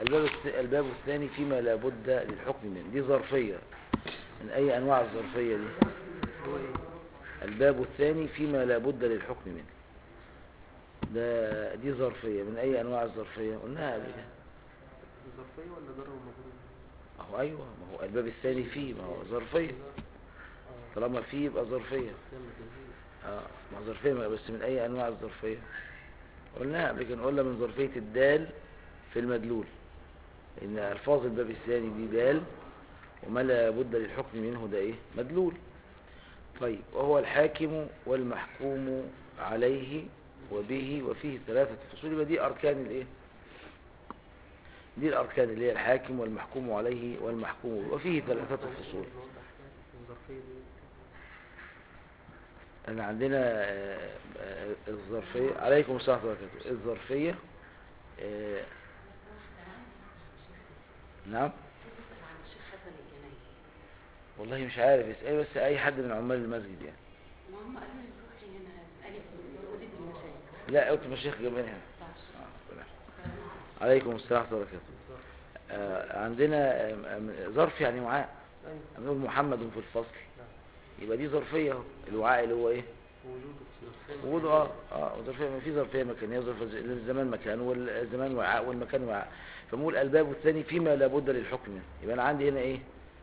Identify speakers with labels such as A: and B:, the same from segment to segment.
A: الباب الث- الباب الثاني فيما لا بد للحكم منه دي ظرفية من أي أنواع الظرفية دي
B: هو ايه
A: الباب الثاني فيما لا بد للحكم منه ده دي ظرفية من أي أنواع الظرفية قلناها قبل كده
B: ظرفية ولا ضرر ومضروب
A: أهو أيوه ما هو الباب الثاني فيه ما هو ظرفية
B: اه
A: طالما فيه يبقى ظرفية
B: يلا جميل
A: اه ما هو ظرفية ما- بس من أي أنواع الظرفية قلناها قبل كده قلنا من ظرفية الدال في المدلول إن ألفاظ الباب الثاني دي دال وما لا بد للحكم منه ده إيه مدلول طيب وهو الحاكم والمحكوم عليه وبه وفيه ثلاثة فصول يبقى دي أركان الإيه دي الأركان اللي هي الحاكم والمحكوم عليه والمحكوم به وفيه ثلاثة فصول
B: الظرفية دي
A: أنا عندنا آه، آه، الظرفية عليكم السلام ورحمة الله وبركاته الظرفية آه، نعم والله مش عارف اسأل بس أي حد من عمال المسجد يعني
C: ما هم قالوا لي روحي هنا ألف ودي المشايخ
A: لا قلت مشيخ جنبنا هنا آه، ربنا. عليكم السلام ورحمة الله وبركاته آه، عندنا آم، آم، ظرف يعني وعاء
B: أيوة
A: نقول محمد في الفصل
B: نعم.
A: يبقى دي ظرفية أهو. الوعاء اللي هو ايه
B: وجوده في ظرفية
A: وجوده اه اه ظرفية في ظرفية مكانية ظرف الزمان مكان والزمان وعاء والمكان وعاء فنقول الباب الثاني فيما لابد للحكم منه يبقى انا عندي هنا ايه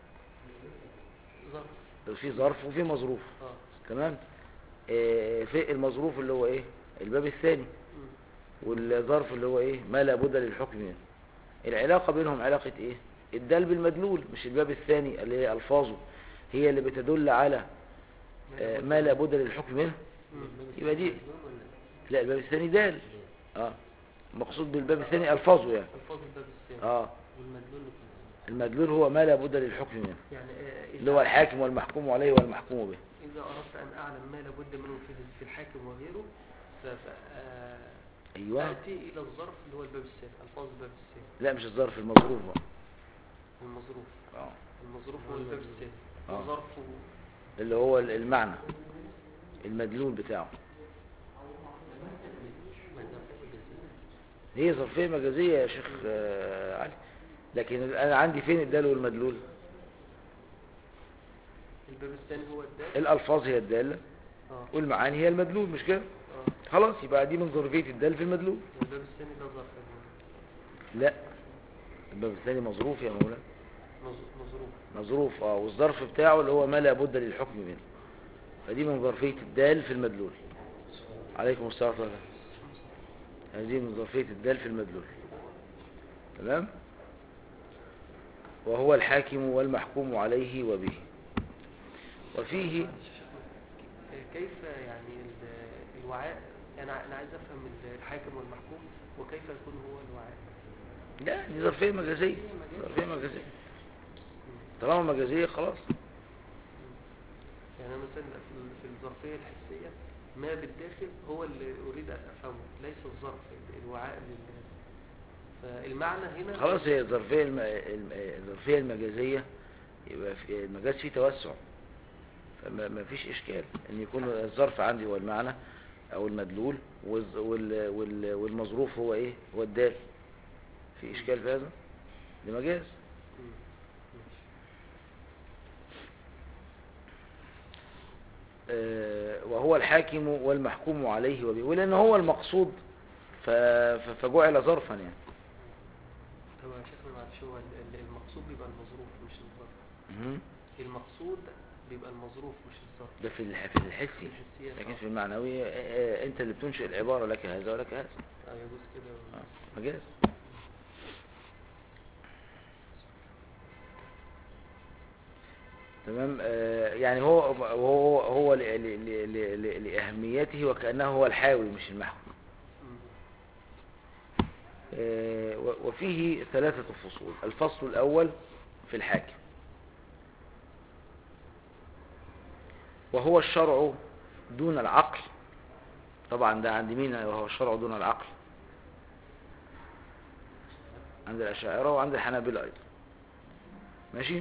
B: ظرف
A: في ظرف وفي مظروف
B: اه
A: تمام آه في المظروف اللي هو ايه الباب الثاني
B: مم.
A: والظرف اللي هو ايه ما لابد للحكم منه العلاقة بينهم علاقة ايه الدال بالمدلول مش الباب الثاني اللي هي الفاظه هي اللي بتدل على آه ما لابد للحكم منه
B: مم.
A: يبقى دي لا الباب الثاني دال اه مقصود بالباب الثاني الفاظه يعني
B: الفاظ الباب الثاني
A: اه
B: والمدلول
A: المدلول هو ما لابد للحكم منه
B: يعني آه، إذا-
A: اللي هو الحاكم والمحكوم عليه والمحكوم به
B: إذا أردت أن أعلم ما لابد منه في في الحاكم وغيره ف ف- آه،
A: ايوه
B: آتي إلى الظرف اللي هو الباب الثاني ألفاظ الباب الثاني
A: لا مش الظرف المظروف بقى
B: المظروف
A: اه
B: المظروف هو الباب الثاني
A: آه.
B: وظرفه
A: اللي هو المعنى المدلول بتاعه
B: ما ظرف الجزاء
A: هي ظرفية مجازية يا شيخ آه، علي لكن انا عندي فين الدال والمدلول
B: الباب الثاني هو الدال
A: الالفاظ هي الدالة
B: اه
A: والمعاني هي المدلول مش كده
B: اه
A: خلاص يبقى دي من ظرفية الدال في المدلول
B: والباب الثاني ده ظرف
A: لا الباب الثاني مظروف يا مولانا
B: مظ- مظروف
A: مظروف اه والظرف بتاعه اللي هو ما لا بد للحكم منه فدي من ظرفية الدال في المدلول عليكم السلام ورحمة الله هذه من ظرفية الدال في المدلول تمام وهو الحاكم والمحكوم عليه وبه وفيه
B: آه، كيف يعني ال- الوعاء أنا أنا عايز أفهم ال- الحاكم والمحكوم وكيف يكون هو الوعاء
A: لا دي ظرفية مجازية ظرفية مجازية طالما مجازية خلاص
B: يعني أنا مثلا في ال- في الظرفية الحسية ما بالداخل هو اللي أريد أن أفهمه ليس الظرف ال- الوعاء لل فالمعنى هنا
A: خلاص هي الظرفية الم... الم- الظرفية المجازية يبقى في المجاز فيه توسع فما ما فيش إشكال إن يكون الظرف عندي هو المعنى أو المدلول والز... وال... وال... والمظروف هو إيه هو الدال في إشكال في هذا ده مجاز
B: مم. ماشي.
A: آه، وهو الحاكم والمحكوم عليه وبه ولأن هو المقصود ف... ف- فجعل ظرفا يعني
B: طب يا شيخ ما اعرفش هو ال- ال- المقصود بيبقى المظروف مش الظرف
A: مهم.
B: المقصود بيبقى المظروف مش الظرف
A: ده في الح- في الحسي
B: الحسيات
A: لكن
B: آه.
A: في المعنوي آه، آه، أنت اللي بتنشئ العبارة لك هذا ولك هذا
B: اه يجوز كده
A: آه، مجاز تمام آه، يعني هو هو هو ل- ل- ل- ل- ل- لأهميته وكأنه هو الحاوي مش المحكوم
B: مم.
A: آه، و- وفيه ثلاثة فصول الفصل الأول في الحاكم وهو الشرع دون العقل طبعا ده عند مين وهو الشرع دون العقل عند الأشاعرة وعند الحنابلة أيضا ماشي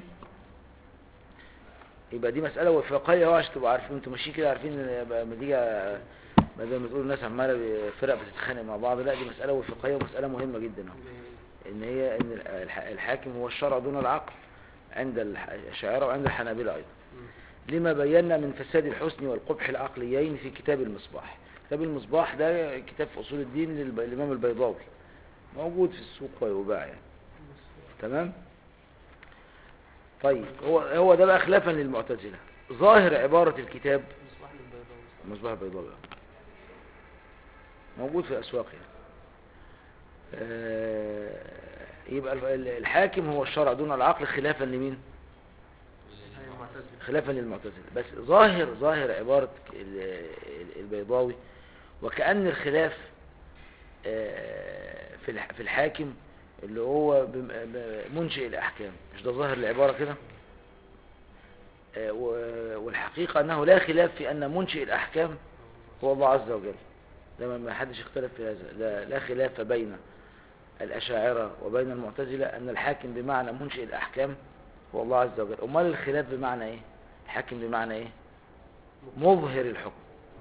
A: يبقى دي مسألة وفقية اهو عشان تبقوا عارفين انتوا ماشيين كده عارفين ان لما تيجي بدل ما تقولوا الناس عمالة فرق بتتخانق مع بعض لا دي مسألة وفقية ومسألة مهمة جدا اهو ان هي ان الح- الحاكم هو الشرع دون العقل عند الح- الأشاعرة وعند الحنابلة أيضا
B: مم.
A: لما بينا من فساد الحسن والقبح العقليين في كتاب المصباح كتاب المصباح ده كتاب في أصول الدين للب- للإمام البيضاوي موجود في السوق ويباع يعني تمام طيب هو هو ده بقى خلافا للمعتزلة ظاهر عبارة الكتاب
B: مصباح للبيضاوي صح؟
A: المصباح البيضاوي موجود في الأسواق يعني آه، يبقى ال- ال- الحاكم هو الشرع دون العقل خلافا لمين
B: هي المعتزلة
A: خلافا للمعتزلة بس ظاهر ظاهر عبارة ال- ال- البيضاوي وكأن الخلاف آه، في الح- في الحاكم اللي هو بم- ب- منشئ الأحكام مش ده ظاهر العبارة كده آه، و- والحقيقة أنه لا خلاف في أن منشئ الأحكام هو الله عز وجل ده ما- ما حدش اختلف في هذا لا, لا خلاف بين الأشاعرة وبين المعتزلة أن الحاكم بمعنى منشئ الأحكام هو الله عز وجل أمال الخلاف بمعنى إيه الحاكم بمعنى إيه مظهر الحكم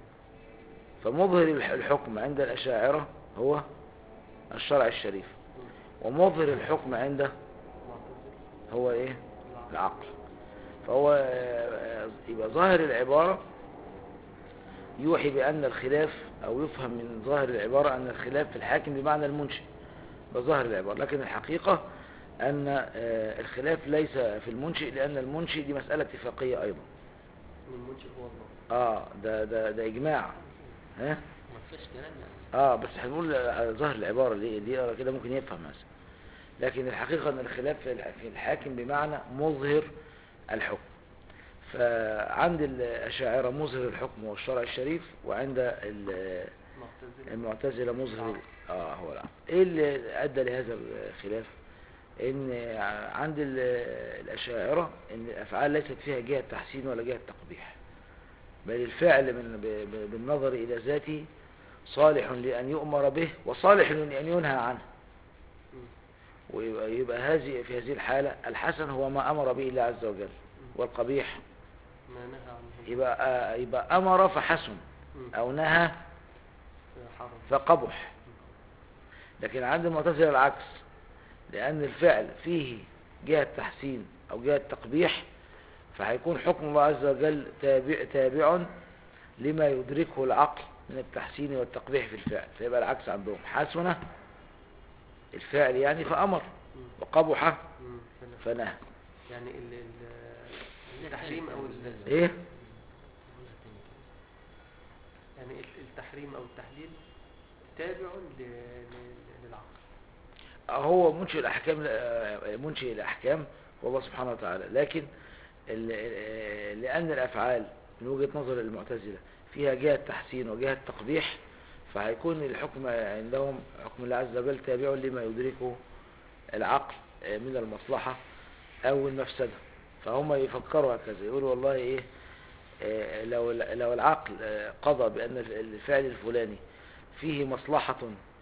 A: فمظهر الح- الحكم عند الأشاعرة هو الشرع الشريف ومظهر الحكم عنده
B: معتزلة
A: هو إيه
B: العقل.
A: العقل فهو آه، يبقى ظاهر العبارة يوحي بأن الخلاف أو يفهم من ظاهر العبارة أن الخلاف في الحاكم بمعنى المنشئ بظاهر العبارة لكن الحقيقة أن آه، الخلاف ليس في المنشئ لأن المنشئ دي مسألة اتفاقية أيضا
B: إن المنشئ هو الله
A: آه ده ده ده إجماع ها
D: ما فيش كلام يعني
A: اه بس هنقول على ظاهر العبارة دي دي يقرا كده ممكن يفهم مثلا لكن الحقيقة ان الخلاف في الح- في الحاكم بمعنى مظهر الحكم فعند الأشاعرة مظهر الحكم هو الشرع الشريف وعند ال-
B: معتزلة
A: المعتزلة مظهر اه هو العقل ايه اللي ادى لهذا الخلاف ان عند ال- الأشاعرة ان الافعال ليست فيها جهة تحسين ولا جهة تقبيح بل الفعل من ب- ب- بالنظر الى ذاته صالح لأن يؤمر به وصالح لأن ينهى عنه
B: مم.
A: ويبقى يبقى هذه في هذه الحالة الحسن هو ما أمر به الله عز وجل والقبيح
B: ما نهى عنه
A: يبقى يبقى أمر فحسن
B: مم.
A: أو نهى
B: حرم
A: فقبح لكن عند المعتزلة العكس لأن الفعل فيه جهة تحسين أو جهة تقبيح فهيكون حكم الله عز وجل تابع, تابع لما يدركه العقل من التحسين والتقبيح في الفعل فيبقى العكس عندهم حسنة الفعل يعني فأمر
B: مم.
A: وقبح
B: مم. فلا.
A: فنهى
B: يعني ال- ال- التحريم او ال-
A: ايه
D: قولها تاني كده.
B: يعني ال- التحريم او التحليل تابع ل- ل- للعقل
A: هو منشئ الأحكام منشئ الأحكام هو الله سبحانه وتعالى لكن ال- لأن الأفعال من وجهة نظر المعتزلة فيها جهة تحسين وجهة تقبيح فهيكون الحكم عندهم حكم الله عز وجل تابع لما يدركه العقل من المصلحة أو المفسدة فهم يفكروا هكذا يقولوا والله إيه آه، لو لو العقل آه، قضى بأن الفعل الفلاني فيه مصلحة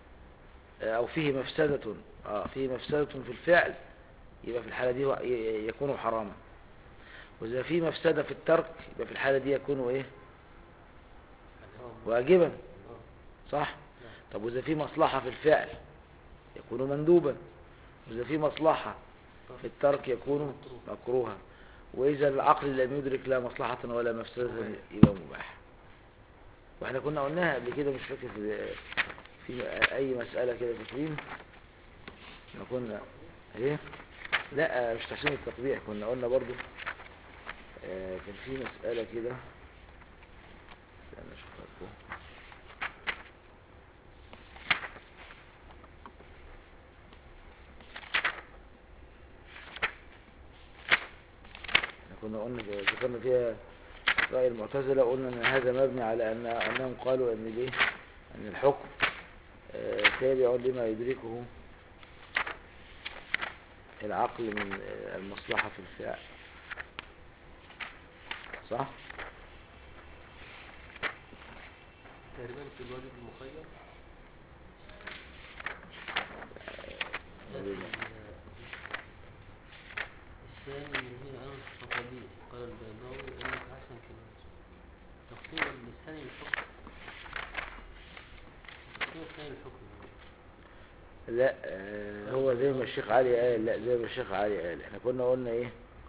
A: أو فيه مفسدة آه فيه مفسدة في الفعل يبقى في الحالة دي هو ي- يكون حراما وإذا فيه مفسدة في الترك يبقى في الحالة دي يكون إيه
B: آه.
A: واجبا
B: آه.
A: صح طب وإذا فيه مصلحة في الفعل يكون مندوبا وإذا فيه مصلحة في الترك يكون مكروها وإذا العقل لم يدرك لا مصلحة ولا مفسدة يبقى مباح واحنا كنا قلناها قبل كده مش فاكر في, في أي مسألة كده فاكرين احنا كنا ايه لا مش تحسين التطبيع كنا قلنا برضو آه كان في مسألة كده استنى اشوفها لكم احنا كنا قلنا ذكرنا فيها رأي المعتزلة قلنا ان هذا مبني على ان انهم قالوا ان ليه ان الحكم آه، تابع لما يدركه العقل من آه، المصلحة في الفعل صح؟
B: تقريبا في الواجب المخير
D: لكن الثاني اللي هي أمر الصفابية قال البيضاوي إنك أحسن كلمة تقسيم الثاني الحكم تقسيم الثاني الحكم
A: لا آه، هو زي ما الشيخ علي قال لا زي ما الشيخ علي قال احنا كنا قلنا ايه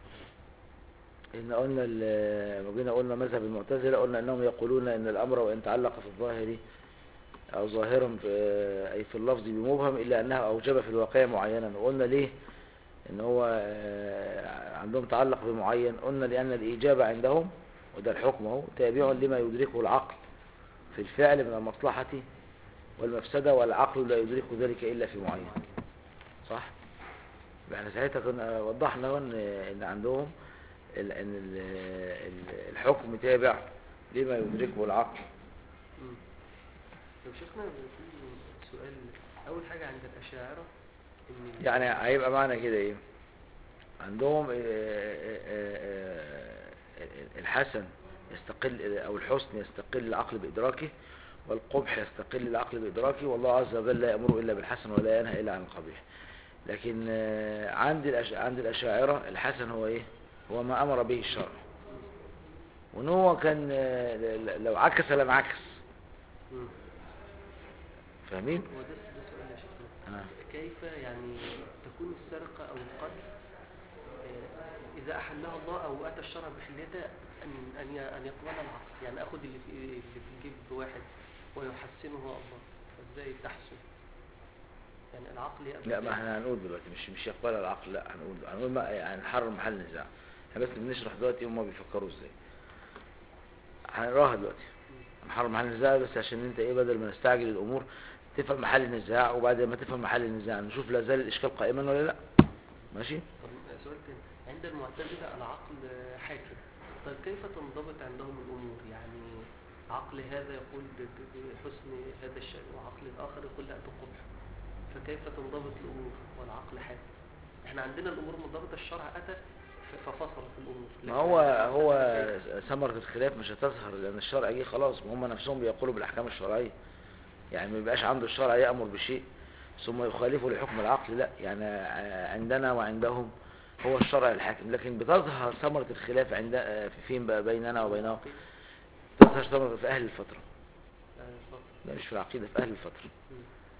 A: ان قلنا ال- لما جينا قلنا مذهب المعتزله قلنا انهم يقولون ان الامر وان تعلق في الظاهر او ظاهرا في اي في اللفظ بمبهم الا انها اوجب في الواقع معينا وقلنا ليه ان هو آه، عندهم تعلق بمعين قلنا لان الاجابه عندهم وده الحكم اهو تابع لما يدركه العقل في الفعل من المصلحه والمفسده والعقل لا يدرك ذلك الا في معين صح يبقى احنا ساعتها كنا وضحنا ان ان عندهم ال- ان ال- ال- الحكم تابع لما يدركه العقل
B: مم. طب شيخنا في سؤال اول حاجه عند الاشاعره ان
A: يعني هيبقى معنى كده ايه عندهم آه، آه، آه، آه، الحسن يستقل او الحسن يستقل العقل بادراكه والقبح يستقل العقل بادراكه والله عز وجل لا يامر الا بالحسن ولا ينهى الا عن القبيح لكن آه، عند الأش... عند الاشاعره الحسن هو ايه هو ما امر به الشرع وان هو كان آه، ل- ل- لو عكس لم عكس
B: مم.
A: فاهمين
B: هو ده ده سؤال يا شيخنا
A: آه.
B: كيف يعني تكون السرقه او القتل آه، اذا احلها الله او اتى الشرع بحليتها ان ان ي- ان يقبلها العقل يعني اخذ اللي في اللي في جيب واحد ويحسنه الله ازاي تحسن يعني العقل يقبل
A: لا ما
B: ذلك.
A: احنا هنقول دلوقتي مش مش يقبل العقل لا هنقول هنقول ما يعني هنحرر محل النزاع احنا بس بنشرح دلوقتي هما بيفكروا ازاي هنقراها دلوقتي هنحرر محل النزاع بس عشان انت ايه بدل ما نستعجل الامور تفهم محل النزاع وبعد ما تفهم محل النزاع نشوف لا زال الاشكال قائما ولا لا ماشي
B: طب سؤال تاني عند المعتزلة العقل حاكم طيب كيف تنضبط عندهم الأمور يعني عقل هذا يقول ب- ب- بحسن هذا الشيء وعقل الآخر يقول لا بقبح فكيف تنضبط الأمور والعقل حاكم احنا عندنا الأمور منضبطة الشرع أتى ف- ففصل في الأمور
A: ما
B: لكن
A: هو
B: عند
A: هو
B: المعتزلة
A: ثمرة الخلاف مش هتظهر لان الشرع جه خلاص ما هم نفسهم بيقولوا بالاحكام الشرعية يعني ما يبقاش عنده الشرع يأمر بشيء ثم يخالفه لحكم العقل لا يعني ع- عندنا وعندهم هو الشرع الحاكم لكن بتظهر ثمرة الخلاف عند في فين بقى بيننا وبينهم تظهر ثمرة في أهل الفترة
B: آه، اتفضل.
A: لا مش في العقيدة في أهل الفترة
B: مم.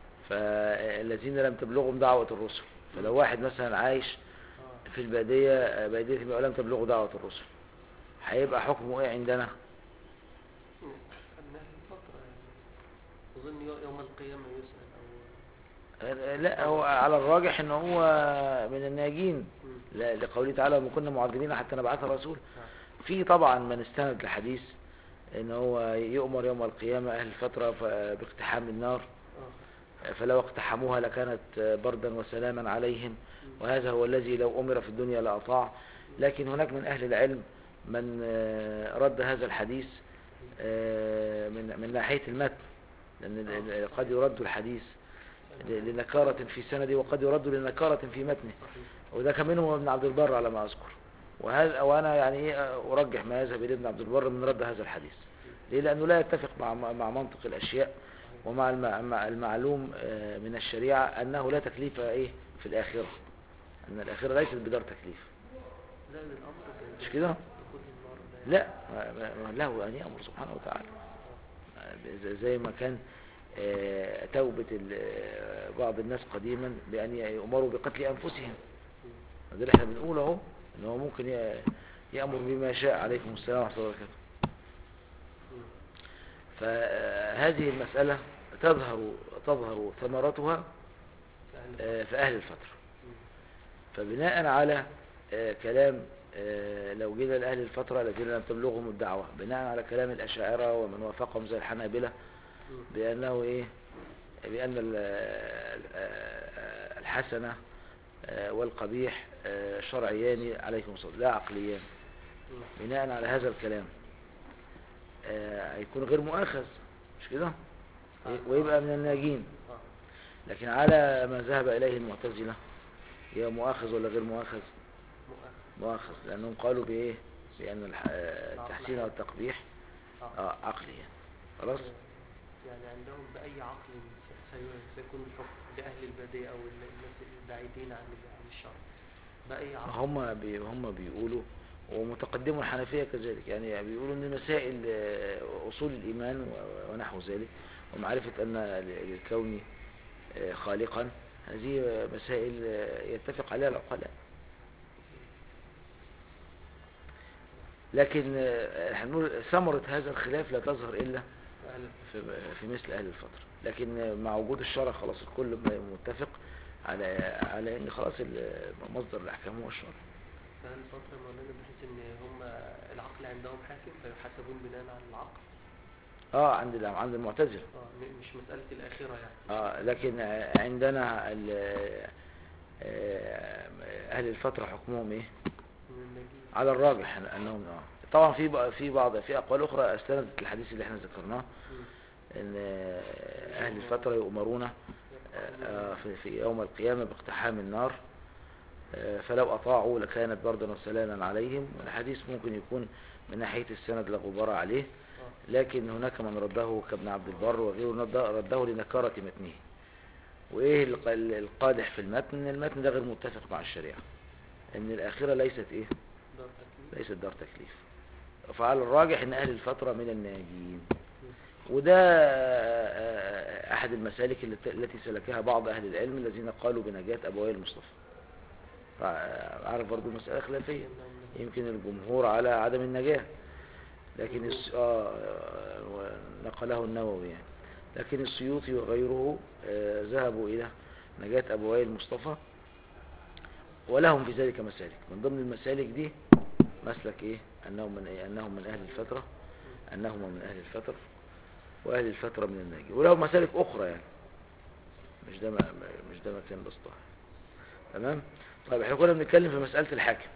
A: فالذين لم تبلغهم دعوة الرسل فلو واحد مثلا عايش
B: آه.
A: في البادية بادية ما لم تبلغه دعوة الرسل هيبقى حكمه ايه عندنا
B: خدناها في الفترة يعني أظن يو- يوم القيامة يسأل أو
A: لا هو على الراجح ان هو من الناجين
B: مم.
A: لا- لقوله تعالى وما كنا معذبين حتى نبعث رسول
B: نعم.
A: في طبعا من استند لحديث ان هو يؤمر يوم القيامة اهل الفترة ف- باقتحام النار
B: آه.
A: فلو اقتحموها لكانت بردا وسلاما عليهم وهذا هو الذي لو أمر في الدنيا لأطاع لكن هناك من أهل العلم من آه، رد هذا الحديث آه، من من ناحية المتن لأن ال- ال- قد يرد الحديث ل- لنكارة في سنده وقد يرد لنكارة في متنه
B: صحيح
A: وده كان منهم ابن عبد البر على ما أذكر وهذا وأنا يعني إيه أرجح ما يذهب إليه ابن عبد البر من رد هذا الحديث ليه لأنه لا يتفق مع مع منطق الأشياء ومع الم- مع المعلوم آه، من الشريعة أنه لا تكليف إيه في الآخرة أن الآخرة ليست بدار تكليف
B: لا للأمر ب-
A: مش كده؟
B: دخول النار لا
A: لا ما- ما- له أن يأمر سبحانه وتعالى زي- زي ما كان آه، توبة ال- آه، بعض الناس قديما بأن يؤمروا بقتل أنفسهم ده اللي احنا بنقوله اهو ان هو ممكن ي- يأمر بما شاء عليكم السلام ورحمة الله وبركاته فهذه المسألة تظهر تظهر ثمرتها
B: فعلا.
A: آه، في أهل الفترة فبناء على آه، كلام آه، لو جينا لأهل الفترة الذين لم تبلغهم الدعوة بناء على كلام الأشاعرة ومن وافقهم زي الحنابلة بأنه إيه بأن ال- آه، الحسنة آه، والقبيح آه، شرعيان عليكم الصلاة لا عقليان بناء على هذا الكلام آه، هيكون غير مؤاخذ مش كده ويبقى من الناجين
B: آه.
A: لكن على ما ذهب إليه المعتزلة هي مؤاخذ ولا غير مؤاخذ
B: مؤاخذ.
A: مؤاخذ لأنهم قالوا بإيه بأن الح- آه، التحسين والتقبيح
B: آه.
A: آه، عقليا خلاص
B: يعني عندهم بأي عقل س- سي- سيكون الحكم لأهل البادية أو ال- الناس البعيدين عن ال- عن الشرع بأي عقل
A: هم بي هم بيقولوا ومتقدموا الحنفية كذلك يعني بيقولوا ان مسائل آه، اصول الايمان و- ونحو ذلك ومعرفة ان ل- للكون آه، خالقا هذه آه، مسائل آه، يتفق عليها العقلاء لكن آه، احنا بنقول ثمرة هذا الخلاف لا تظهر إلا
B: أهل
A: في في مثل أهل الفترة لكن مع وجود الشرع خلاص الكل متفق على على ان خلاص ال- مصدر الاحكام هو الشرع
B: فهل الفترة مولانا بحيث ان هم العقل عندهم حاكم فيحاسبون بناء على العقل
A: اه عند ال- عند المعتزله
B: اه م- مش مسألة الآخرة يعني
A: اه لكن عندنا ال- آه، اهل الفتره حكمهم ايه
B: من النجيب
A: على الراجح انهم اه طبعا في بق- في بعض في اقوال اخرى استندت الحديث اللي احنا ذكرناه
B: مم.
A: ان آه، اهل الفتره يؤمرون آه، آه، في في يوم القيامه باقتحام النار آه، فلو اطاعوا لكانت بردا وسلاما عليهم والحديث ممكن يكون من ناحيه السند لا غبار عليه
B: اه
A: لكن هناك من رده كابن عبد البر وغيره رد- رده لنكارة متنه وإيه الق- القادح في المتن إن المتن ده غير متفق مع الشريعة إن الآخرة ليست إيه
B: دار تكليف
A: ليست دار تكليف فعلى الراجح إن أهل الفترة من الناجين وده آه، أحد المسالك الت- التي سلكها بعض أهل العلم الذين قالوا بنجاة أبوي المصطفى فع- عارف برضو مسألة خلافية يمكن الجمهور على عدم النجاة لكن الس... آه آه، نقله النووي يعني لكن السيوطي وغيره آه ذهبوا إلى نجاة أبوي المصطفى ولهم في ذلك مسالك من ضمن المسالك دي مسلك إيه أنهم من إيه أنهم من أهل الفترة أنهم من أهل الفترة وأهل الفترة من الناجي ولهم مسالك أخرى يعني مش ده ما- مش ده مكان بسطها تمام طيب احنا كنا بنتكلم في مسألة الحاكم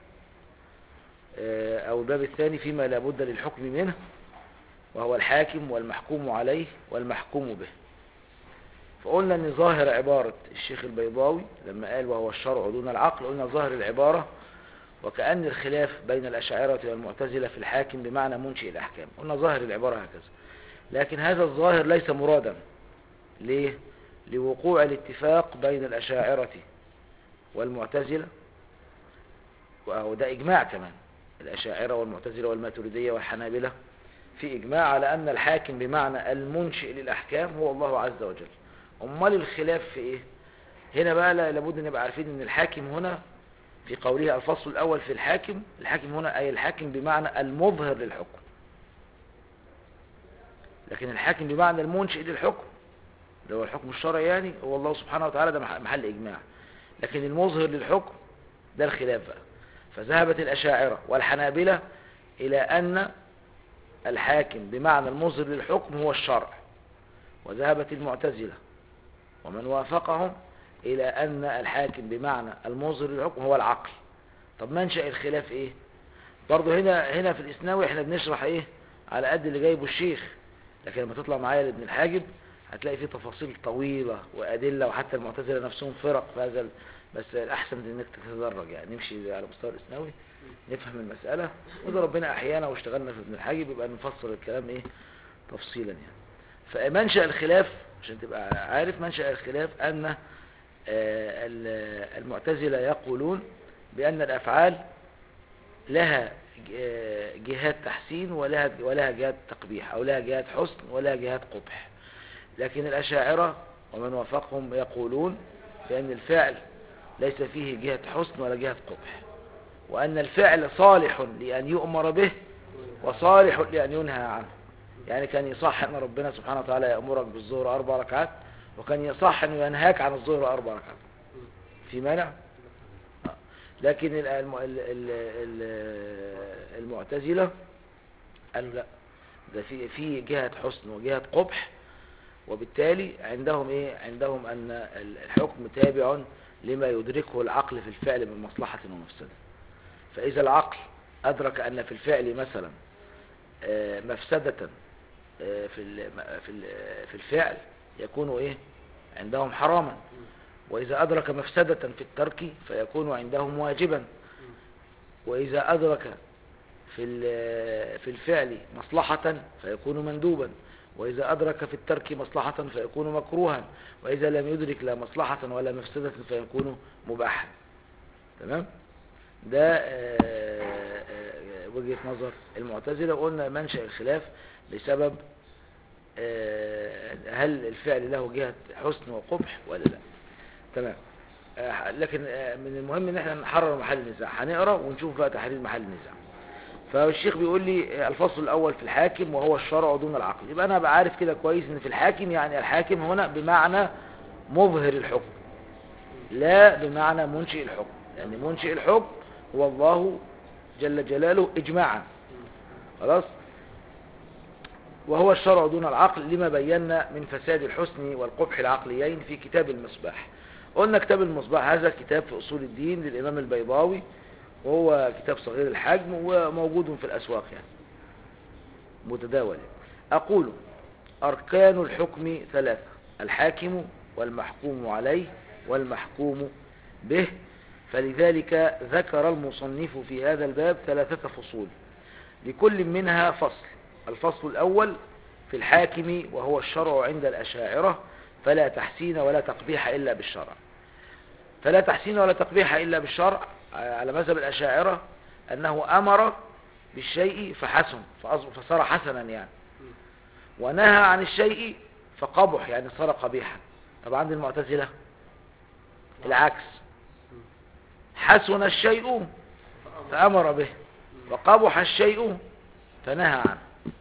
A: آه، أو الباب الثاني فيما لا بد للحكم منه وهو الحاكم والمحكوم عليه والمحكوم به فقلنا ان ظاهر عبارة الشيخ البيضاوي لما قال وهو الشرع دون العقل قلنا ظاهر العبارة وكأن الخلاف بين الأشاعرة والمعتزلة في الحاكم بمعنى منشئ الأحكام قلنا ظاهر العبارة هكذا لكن هذا الظاهر ليس مرادا ليه؟ لوقوع الاتفاق بين الأشاعرة والمعتزلة وده إجماع كمان الأشاعرة والمعتزلة والماتريدية والحنابلة في إجماع على أن الحاكم بمعنى المنشئ للأحكام هو الله عز وجل أمال الخلاف في إيه هنا بقى لا- لابد نبقى عارفين أن الحاكم هنا في قوله الفصل الأول في الحاكم الحاكم هنا أي الحاكم بمعنى المظهر للحكم لكن الحاكم بمعنى المنشئ للحكم اللي هو الحكم الشرعي يعني هو الله سبحانه وتعالى ده مح- محل إجماع لكن المظهر للحكم ده الخلاف بقى فذهبت الأشاعرة والحنابلة إلى أن الحاكم بمعنى المظهر للحكم هو الشرع وذهبت المعتزلة ومن وافقهم إلى أن الحاكم بمعنى المظهر للحكم هو العقل طب منشأ الخلاف إيه برضه هنا هنا في الإسناوي احنا بنشرح إيه على قد اللي جايبه الشيخ لكن لما تطلع معايا لابن الحاجب هتلاقي فيه تفاصيل طويلة وأدلة وحتى المعتزلة نفسهم فرق في هذا ال- بس الأحسن انك تتدرج يعني نمشي على مستوى الإسناوي نفهم المسألة وإذا ربنا أحيانا واشتغلنا في ابن الحاجب يبقى نفسر الكلام إيه تفصيلا يعني فمنشأ الخلاف عشان تبقى عارف منشأ الخلاف أن آه، ال- المعتزلة يقولون بأن الأفعال لها ج- آه، جهات تحسين ولها ولها جهات تقبيح أو لها جهات حسن ولها جهات قبح لكن الأشاعرة ومن وافقهم يقولون بأن الفعل ليس فيه جهة حسن ولا جهة قبح وأن الفعل صالح لأن يؤمر به وصالح لأن ينهى عنه يعني كان يصح أن ربنا سبحانه وتعالى يأمرك بالظهر أربع ركعات وكان يصح أنه ينهاك عن الظهر أربع ركعات في مانع آه. لكن ال- الم- ال- ال- ال- المعتزلة قالوا لا ده في في جهة حسن وجهة قبح وبالتالي عندهم ايه عندهم ان ال- الحكم تابع لما يدركه العقل في الفعل من مصلحة ومفسدة فإذا العقل أدرك أن في الفعل مثلا آه، مفسدة آه، في ال- في ال- في الفعل يكون ايه عندهم حراما وإذا أدرك مفسدة في الترك فيكون عندهم واجبا وإذا أدرك في ال- في الفعل مصلحة فيكون مندوبا وإذا أدرك في الترك مصلحة فيكون مكروها وإذا لم يدرك لا مصلحة ولا مفسدة فيكون مباحا تمام ده آه، آه، وجهة نظر المعتزلة قلنا منشأ الخلاف بسبب آه، هل الفعل له جهة حسن وقبح ولا لا تمام آه، لكن آه، من المهم ان احنا نحرر محل النزاع هنقرا ونشوف بقى تحرير محل النزاع فالشيخ بيقول لي آه، الفصل الاول في الحاكم وهو الشرع دون العقل يبقى انا بعرف كده كويس ان في الحاكم يعني الحاكم هنا بمعنى مظهر الحكم لا بمعنى منشئ الحكم يعني منشئ الحكم هو الله جل جلاله اجماعا خلاص وهو الشرع دون العقل لما بينا من فساد الحسن والقبح العقليين في كتاب المصباح قلنا كتاب المصباح هذا كتاب في أصول الدين للإمام البيضاوي وهو كتاب صغير الحجم وموجود في الأسواق يعني متداول أقول أركان الحكم ثلاثة الحاكم والمحكوم عليه والمحكوم به فلذلك ذكر المصنف في هذا الباب ثلاثة فصول لكل منها فصل الفصل الأول في الحاكم وهو الشرع عند الأشاعرة فلا تحسين ولا تقبيح إلا بالشرع فلا تحسين ولا تقبيح إلا بالشرع على مذهب الأشاعرة أنه أمر بالشيء فحسن فأص- فصار حسنا يعني ونهى عن الشيء فقبح يعني صار قبيحا طب عند المعتزلة العكس حسن الشيء فأمر به وقبح الشيء فنهى عنه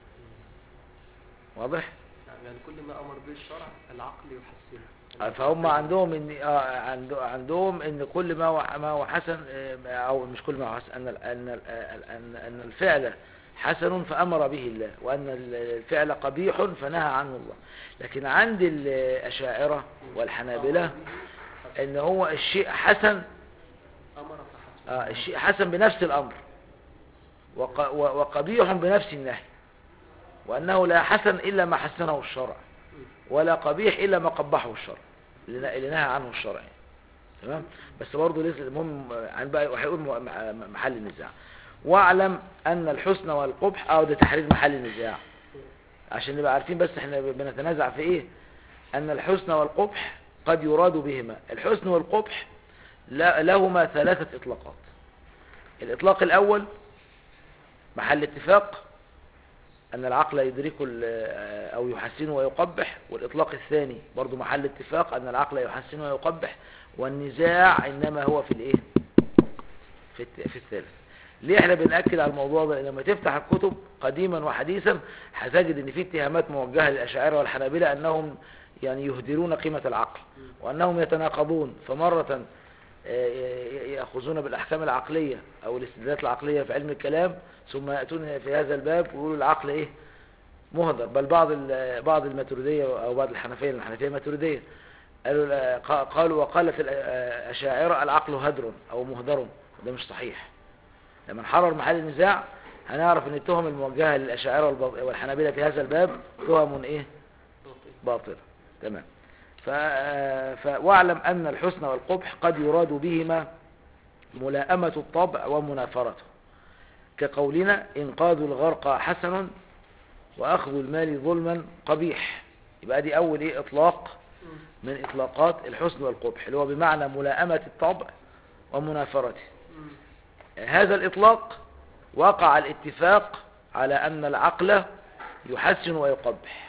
A: واضح
B: يعني كل ما امر به الشرع العقل يحسنه
A: فهم عندهم ان آه، عند- عندهم ان كل ما هو ما هو حسن آه، او مش كل ما هو حسن ان ال- ان ال- ان ان الفعل حسن فامر به الله وان ال- الفعل قبيح فنهى عنه الله لكن عند الاشاعره والحنابلة ان هو الشيء حسن
B: امر فحسن
A: آه، الشيء حسن بنفس الامر وق- و- وقبيح بنفس النهي وانه لا حسن الا ما حسنه الشرع ولا قبيح الا ما قبحه الشرع اللي اللي نهى عنه الشرع يعني. تمام بس برضه لسه المهم عن بقى وهيقول م- م- محل النزاع واعلم ان الحسن والقبح اه ده تحرير محل النزاع عشان نبقى عارفين بس احنا بنتنازع في ايه ان الحسن والقبح قد يراد بهما الحسن والقبح لا- لهما ثلاثة اطلاقات الاطلاق الاول محل اتفاق أن العقل يدرك ال- أو يحسن ويقبح والإطلاق الثاني برضو محل اتفاق أن العقل يحسن ويقبح والنزاع إنما هو في الإيه في, الت- في الثالث ليه احنا بنأكد على الموضوع ده لما تفتح الكتب قديما وحديثا هتجد ان في اتهامات موجهة للأشاعرة والحنابلة أنهم يعني يهدرون قيمة العقل وأنهم يتناقضون فمرة آه، ي- يأخذون بالأحكام العقلية أو الاستدلالات العقلية في علم الكلام ثم يأتون في هذا الباب ويقولوا العقل إيه مهدر بل بعض ال- بعض الماتريدية أو بعض الحنفية لأن الحنفية ماتريدية قالوا لا- قا- قالوا وقالت الأشاعرة العقل هدر أو مهدر وده مش صحيح لما نحرر محل النزاع هنعرف ان التهم الموجهة للأشاعرة والب- والحنابلة في هذا الباب تهم ايه
B: باطل.
A: باطلة تمام ف... ف... واعلم أن الحسن والقبح قد يراد بهما ملائمة الطبع ومنافرته كقولنا إنقاذ الغرق حسن وأخذ المال ظلما قبيح يبقى دي أول إيه إطلاق من إطلاقات الحسن والقبح اللي هو بمعنى ملائمة الطبع ومنافرته
B: مم.
A: هذا الإطلاق وقع الاتفاق على أن العقل يحسن ويقبح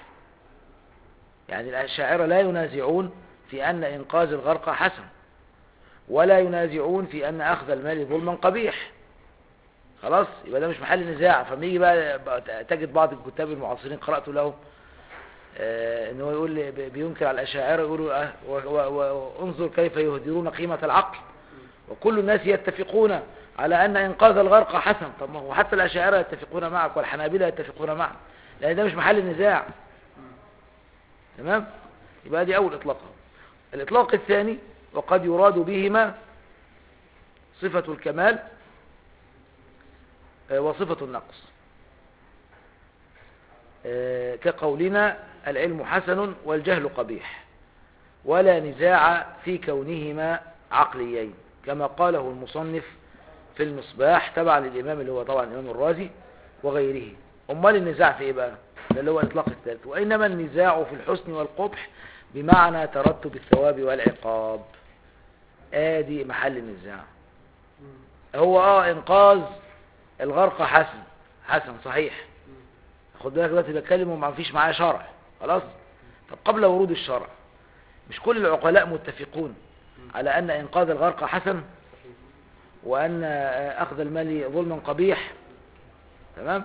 A: يعني الأشاعرة لا ينازعون في أن إنقاذ الغرق حسن ولا ينازعون في أن أخذ المال ظلما قبيح خلاص يبقى ده مش محل نزاع فما يجي بقى بقى تجد بعض الكتاب المعاصرين قرأت لهم آه، ان هو يقول لي بي- بينكر على الأشاعرة يقولوا آه، و- و- و- وانظر كيف يهدرون قيمة العقل وكل الناس يتفقون على أن إنقاذ الغرق حسن طب ما هو حتى الأشاعرة يتفقون معك والحنابلة يتفقون معك لأن ده مش محل نزاع تمام يبقى دي أول إطلاق الإطلاق الثاني وقد يراد بهما صفة الكمال آه، وصفة النقص آه، كقولنا العلم حسن والجهل قبيح ولا نزاع في كونهما عقليين كما قاله المصنف في المصباح تبع للإمام اللي هو طبعا الإمام الرازي وغيره أمال النزاع في إيه بقى ده اللي هو إطلاق الثالث وإنما النزاع في الحسن والقبح بمعنى ترتب الثواب والعقاب آدي محل النزاع
B: مم.
A: هو اه انقاذ الغرق حسن حسن صحيح خد بالك دلوقتي بتكلم وما فيش معايا شرع خلاص طب قبل ورود الشرع مش كل العقلاء متفقون على أن إنقاذ الغرق حسن وأن آه، أخذ المال ظلما قبيح تمام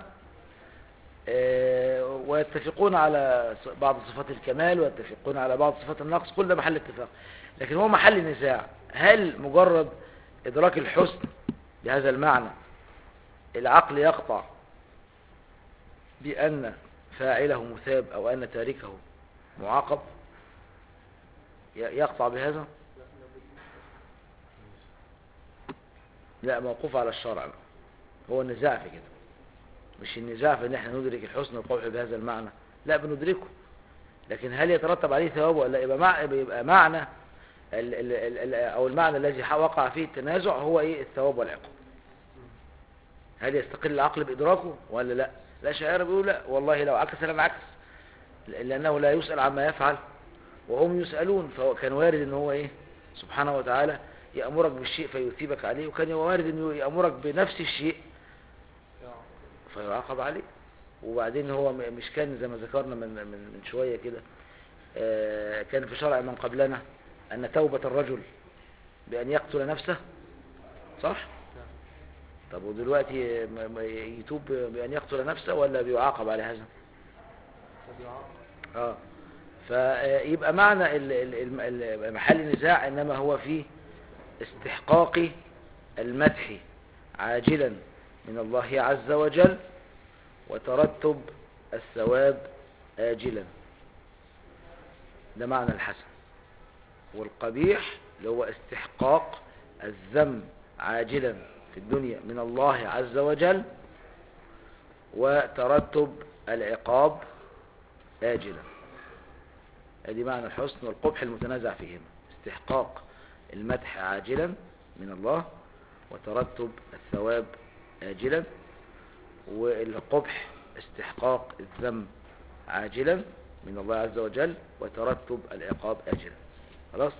A: آه، ويتفقون على ص- بعض صفات الكمال ويتفقون على بعض صفات النقص كل ده محل اتفاق لكن هو محل نزاع هل مجرد إدراك الحسن بهذا المعنى العقل يقطع بأن فاعله مثاب أو أن تاركه معاقب ي- يقطع بهذا لا موقوف على الشرع بقى. هو النزاع في كده مش النزاع في ان احنا ندرك الحسن والقبح بهذا المعنى لا بندركه لكن هل يترتب عليه ثواب ولا لا؟ يبقى مع يبقى معنى ال ال ال ال او المعنى الذي ح- وقع فيه التنازع هو ايه الثواب والعقاب هل يستقل العقل بادراكه ولا لا لا شاعر بيقول لا والله لو عكس لم عكس لانه لا يسال عما يفعل وهم يسالون فهو كان وارد ان هو ايه سبحانه وتعالى يامرك بالشيء فيثيبك عليه وكان وارد انه يامرك بنفس الشيء فيعاقب عليه وبعدين هو م- مش كان زي ما ذكرنا من من من شويه كده آه، كان في شرع من قبلنا ان توبه الرجل بان يقتل نفسه صح طب ودلوقتي م- م- يتوب بان يقتل نفسه ولا بيعاقب على هذا
B: فبيعاقب
A: اه فيبقى معنى ال- ال- الم- ال- محل النزاع انما هو في استحقاق المدح عاجلا من الله عز وجل وترتب الثواب آجلا ده معنى الحسن والقبيح اللي هو استحقاق الذم عاجلا في الدنيا من الله عز وجل وترتب العقاب آجلا ادي معنى الحسن والقبح المتنازع فيهما استحقاق المدح عاجلا من الله وترتب الثواب آجلا والقبح استحقاق الذم عاجلا من الله عز وجل وترتب العقاب آجلا خلاص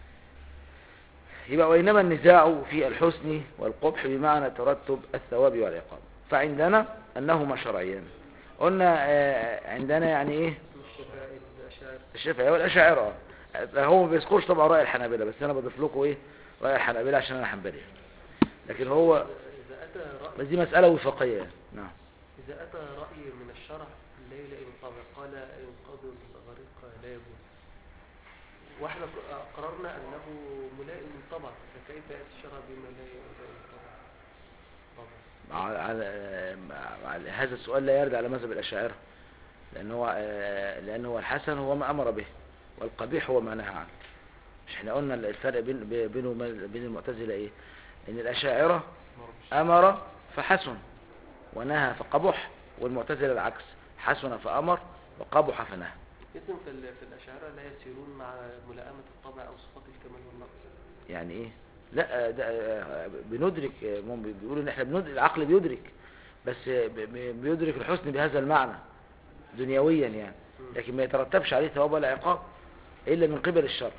A: يبقى وإنما النزاع في الحسن والقبح بمعنى ترتب الثواب والعقاب فعندنا أنهما شرعيان قلنا آه، عندنا يعني إيه
B: الشفاء الأشاعر
A: الشافعية والأشاعرة آه، هو ما بيذكرش طبعا رأي الحنابلة بس أنا بضيف لكم إيه رأي الحنابلة عشان أنا حنبلي لكن هو
B: إذا أتى رأي
A: بس دي مسألة وفقية يعني. نعم
B: إذا أتى رأي من الشرع لا يلائم طبع قال إنقاذ الغريق لا يجوز واحنا ق- قررنا أنه ملائم طبعا فكيف يأتي الشرع بما لا يلائم طبعا طبعا
A: على على مع- على هذا السؤال لا يرد على مذهب الأشاعرة لأن هو آه، لأن هو الحسن هو ما أمر به والقبيح هو ما نهى عنه مش احنا قلنا الفرق بين بينه وبين بين المعتزلة إيه إن الأشاعرة أمر فحسن ونهى فقبح والمعتزلة العكس حسن فأمر وقبح فنهى
B: إذن في, ال- في الأشاعرة لا يسيرون مع ملائمة الطبع أو صفات الكمال والنقص
A: يعني ايه لا ده آه، بندرك آه، هم بيقولوا ان احنا بندرك العقل بيدرك بس آه، ب- ب- بيدرك الحسن بهذا المعنى دنيويا يعني لكن ما يترتبش عليه ثواب ولا عقاب الا من قبل الشرع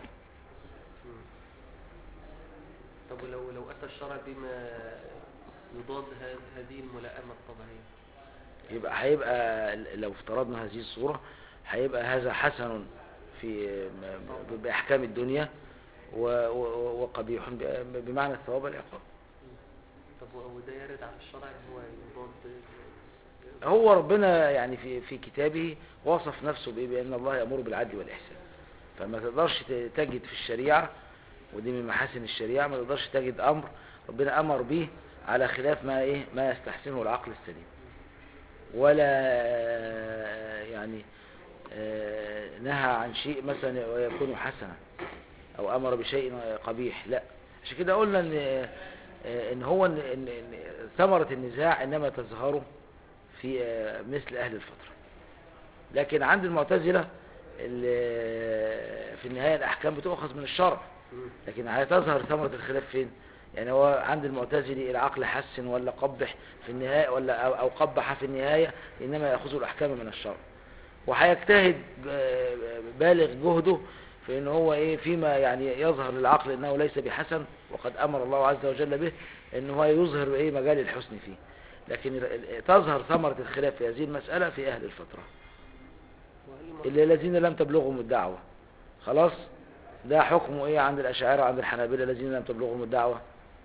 B: طب ولو لو أتى الشرع بما يضاد ه- هذه الملائمة الطبيعية
A: يبقى هيبقى لو افترضنا هذه الصورة هيبقى هذا حسن في م- ب- بأحكام الدنيا و- و- وقبيح ب- بمعنى الثواب والعقاب
B: طب و- وده يرد على الشرع إن هو يضاد
A: هو ربنا يعني في في كتابه وصف نفسه بإيه؟ بأن الله يأمر بالعدل والإحسان فما تقدرش ت- تجد في الشريعة ودي من محاسن الشريعة ما تقدرش تجد أمر ربنا أمر به على خلاف ما إيه ما يستحسنه العقل السليم ولا آه، يعني آه، نهى عن شيء مثلا ويكون حسنا أو أمر بشيء قبيح لا عشان كده قلنا إن آه، إن هو إن إن إن ثمرة النزاع إنما تظهر في آه، مثل أهل الفترة لكن عند المعتزلة ال- في النهاية الأحكام بتؤخذ من الشرع لكن هتظهر ثمرة الخلاف فين يعني هو عند المعتزلي العقل حسن ولا قبح في النهاية ولا أو أو قبح في النهاية إنما يأخذ الأحكام من الشرع وهيجتهد ب- بالغ جهده في ان هو ايه فيما يعني يظهر للعقل انه ليس بحسن وقد امر الله عز وجل به ان هو يظهر ايه مجال الحسن فيه لكن ال- ال- تظهر ثمرة الخلاف في هذه المسألة في اهل الفترة
B: وهل
A: اللي الذين لم تبلغهم الدعوة خلاص ده حكمه ايه عند الاشاعرة عند الحنابلة الذين لم تبلغهم الدعوة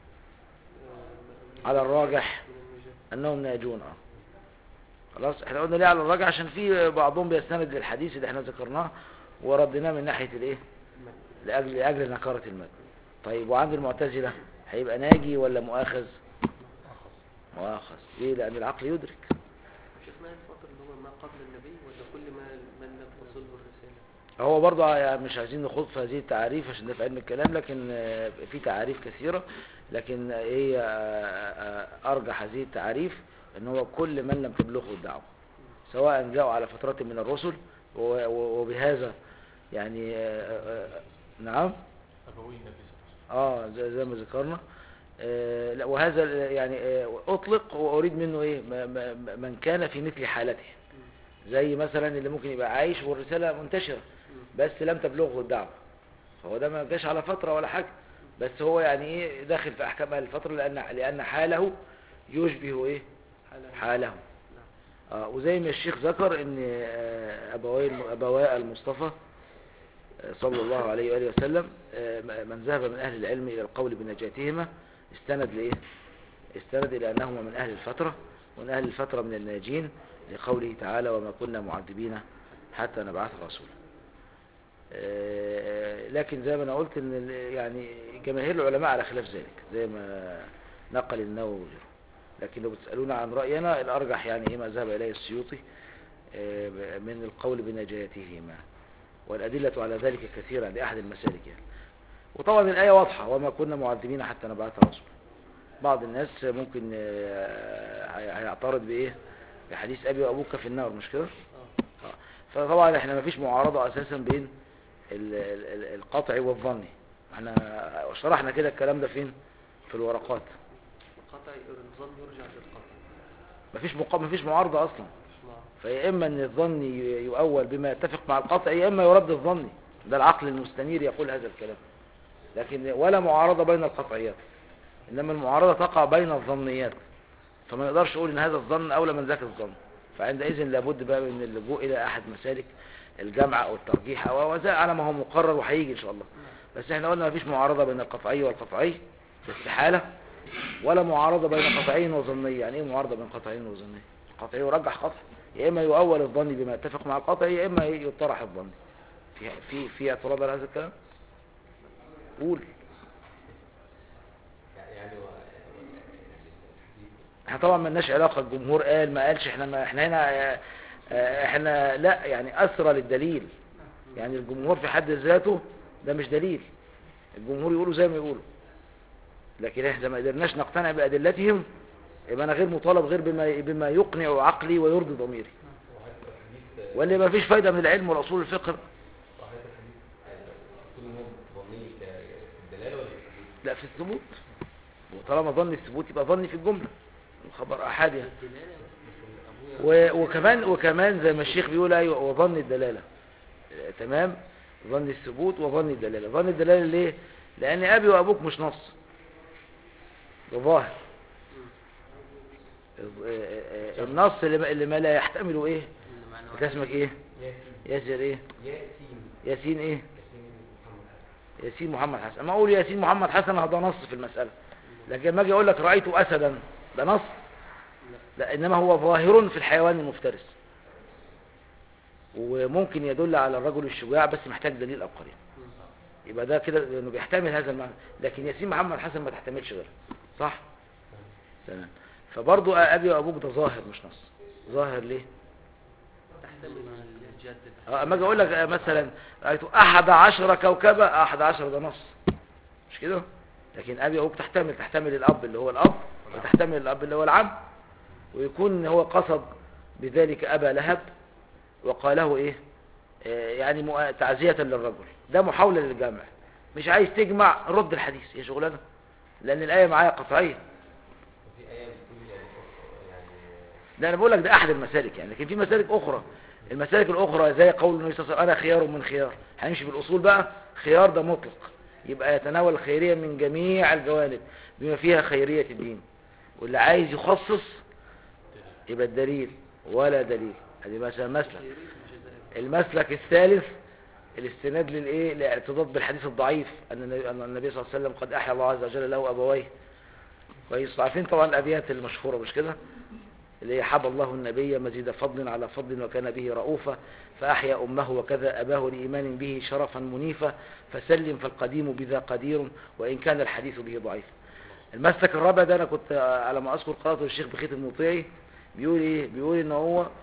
A: على الراجح انهم ناجون اه خلاص احنا قلنا ليه على الراجح عشان في بعضهم بيستند للحديث اللي احنا ذكرناه وردناه من ناحية الايه لاجل لاجل نكارة المد طيب وعند المعتزلة هيبقى ناجي ولا مؤاخذ مؤاخذ ليه لان العقل يدرك
B: شفنا الفترة اللي هو ما قبل النبي ولا كل ما من لم تصله الرسالة
A: هو برضه يعني مش عايزين نخوض في هذه التعاريف عشان ده في علم الكلام لكن آه، في تعاريف كثيرة لكن ايه آه، آه، ارجح هذه التعاريف ان هو كل من لم تبلغه الدعوة سواء جاءوا على فترة من الرسل و- و- وبهذا يعني آه، آه، نعم
E: أبوي النبي صلى الله عليه
A: اه زي, زي ما ذكرنا آه لا وهذا ال- يعني آه اطلق واريد منه ايه ما- ما- ما- من كان في مثل حالته زي مثلا اللي ممكن يبقى عايش والرسالة منتشرة بس لم تبلغه الدعوة فهو ده ما جاش على فترة ولا حاجة بس هو يعني ايه داخل في احكام اهل الفترة لان لان حاله يشبه ايه
B: حالة
A: حاله آه وزي ما الشيخ ذكر ان آه، ابوي ابواء المصطفى آه، صلى الله عليه واله وسلم آه، من ذهب من اهل العلم الى القول بنجاتهما استند لايه استند الى انهما من اهل الفتره ومن اهل الفتره من الناجين لقوله تعالى وما كنا معذبين حتى نبعث رسولا آه، لكن زي ما انا قلت ان ال- يعني جماهير العلماء على خلاف ذلك زي ما نقل النووي وغيره لكن لو بتسألونا عن رأينا الأرجح يعني إيه ما ذهب إليه السيوطي آه، من القول بنجاتهما والأدلة على ذلك كثيرة لأحد المسالك يعني وطبعا الآية واضحة وما كنا معذبين حتى نبعث رسولا بعض الناس ممكن آه، هي- هيعترض بإيه بحديث أبي وأبوك في النار مش كده
B: اه
A: آه. فطبعا احنا ما فيش معارضة أساسا بين ال- ال- ال- القطعي والظني احنا شرحنا كده الكلام ده فين في الورقات
B: القطع الظن يرجع للقطع
A: مفيش مقا... مفيش معارضة أصلا
B: مش معروف.
A: فيا إما أن الظن ي- يؤول بما يتفق مع القطع يا إما يرد الظني ده العقل المستنير يقول هذا الكلام لكن ولا معارضة بين القطعيات إنما المعارضة تقع بين الظنيات فما نقدرش نقول إن هذا الظن أولى من ذاك الظن فعندئذ لابد بقى من اللجوء إلى أحد مسالك الجمع أو الترجيح أو وزاء على ما هو مقرر وهيجي إن شاء الله بس احنا قلنا مفيش معارضة بين القطعي والقطعي استحالة ولا معارضة بين قطعي وظني يعني ايه معارضة بين قطعي وظني القطعي يرجح قطع يا اما يؤول الظن بما يتفق مع القطعي يا اما يطرح الظن في في في اعتراض على هذا الكلام قول
E: يعني هو
A: احنا طبعا ما لناش علاقة الجمهور قال ما قالش احنا ما احنا هنا اه، اه، احنا لا يعني اسرى للدليل يعني الجمهور في حد ذاته ده مش دليل الجمهور يقولوا زي ما يقولوا لكن احنا ما قدرناش نقتنع بأدلتهم يبقى انا غير مطالب غير بما بما يقنع عقلي ويرضي ضميري
E: وحتى الحديث
A: واللي ما فيش فايدة من العلم والأصول الفقه
E: وحتى الحديث المفروض ان هو ظني في الدلاله ولا في الحديث؟
A: لا في الثبوت وطالما ظن الثبوت يبقى ظني في الجملة الخبر أحد يعني
D: الدلالة أبويا
A: و- وكمان وكمان زي ما الشيخ بيقول ايوه وظن الدلاله آه، تمام ظن الثبوت وظن الدلاله ظن الدلاله ليه لان ابي وابوك مش نص ده ظاهر آه، آه، آه، النص اللي ما- اللي ما لا يحتمله ايه
D: اللي معنى
A: انت اسمك ايه
E: ياسين
A: ياسر ايه
E: ياسين
A: ياسين ايه
E: ياسين محمد حسن
A: ياسين محمد حسن ما اقول ياسين محمد حسن هذا نص في المساله لكن ما اجي اقول لك رايت اسدا ده نص لا انما هو ظاهر في الحيوان المفترس وممكن يدل على الرجل الشجاع بس محتاج دليل او قرين يبقى ده كده لانه بيحتمل هذا المعنى لكن ياسين محمد حسن ما تحتملش غيره صح تمام فبرضو ابي وابوك ده ظاهر مش نص ظاهر ليه
B: تحتمل الجد
A: اه اما اجي اقول لك آه، مثلا رايت احد عشر كوكبا احد عشر ده نص مش كده لكن ابي وابوك تحتمل تحتمل الاب اللي هو الاب وتحتمل الاب اللي هو العم ويكون هو قصد بذلك ابا لهب وقاله ايه آه، يعني مؤ- تعزية للرجل ده محاولة للجمع مش عايز تجمع رد الحديث هي شغلانة لان الايه معايا قطعيه
E: وفي ايه بتقول يعني يعني
A: ده انا بقول لك ده احد المسالك يعني لكن في مسالك اخرى المسالك الاخرى زي قول النبي صلى الله عليه وسلم انا خيار من خيار هنمشي بالاصول بقى خيار ده مطلق يبقى يتناول الخيريه من جميع الجوانب بما فيها خيريه الدين واللي عايز يخصص يبقى الدليل ولا دليل هذه مثلا مثلا المسلك الثالث الاستناد للايه الاعتضاد بالحديث الضعيف ان النبي أن النبي صلى الله عليه وسلم قد احيا الله عز وجل له ابويه كويس عارفين طبعا الابيات المشهوره مش كده اللي هي حب الله النبي مزيد فضل على فضل وكان به رؤوفا فأحيا أمه وكذا أباه لإيمان به شرفا منيفا فسلم فالقديم بذا قدير وإن كان الحديث به ضعيف المسلك الرابع ده أنا كنت على ما أذكر قراءته الشيخ بخيت المطيعي بيقول إيه بيقول إن هو آه،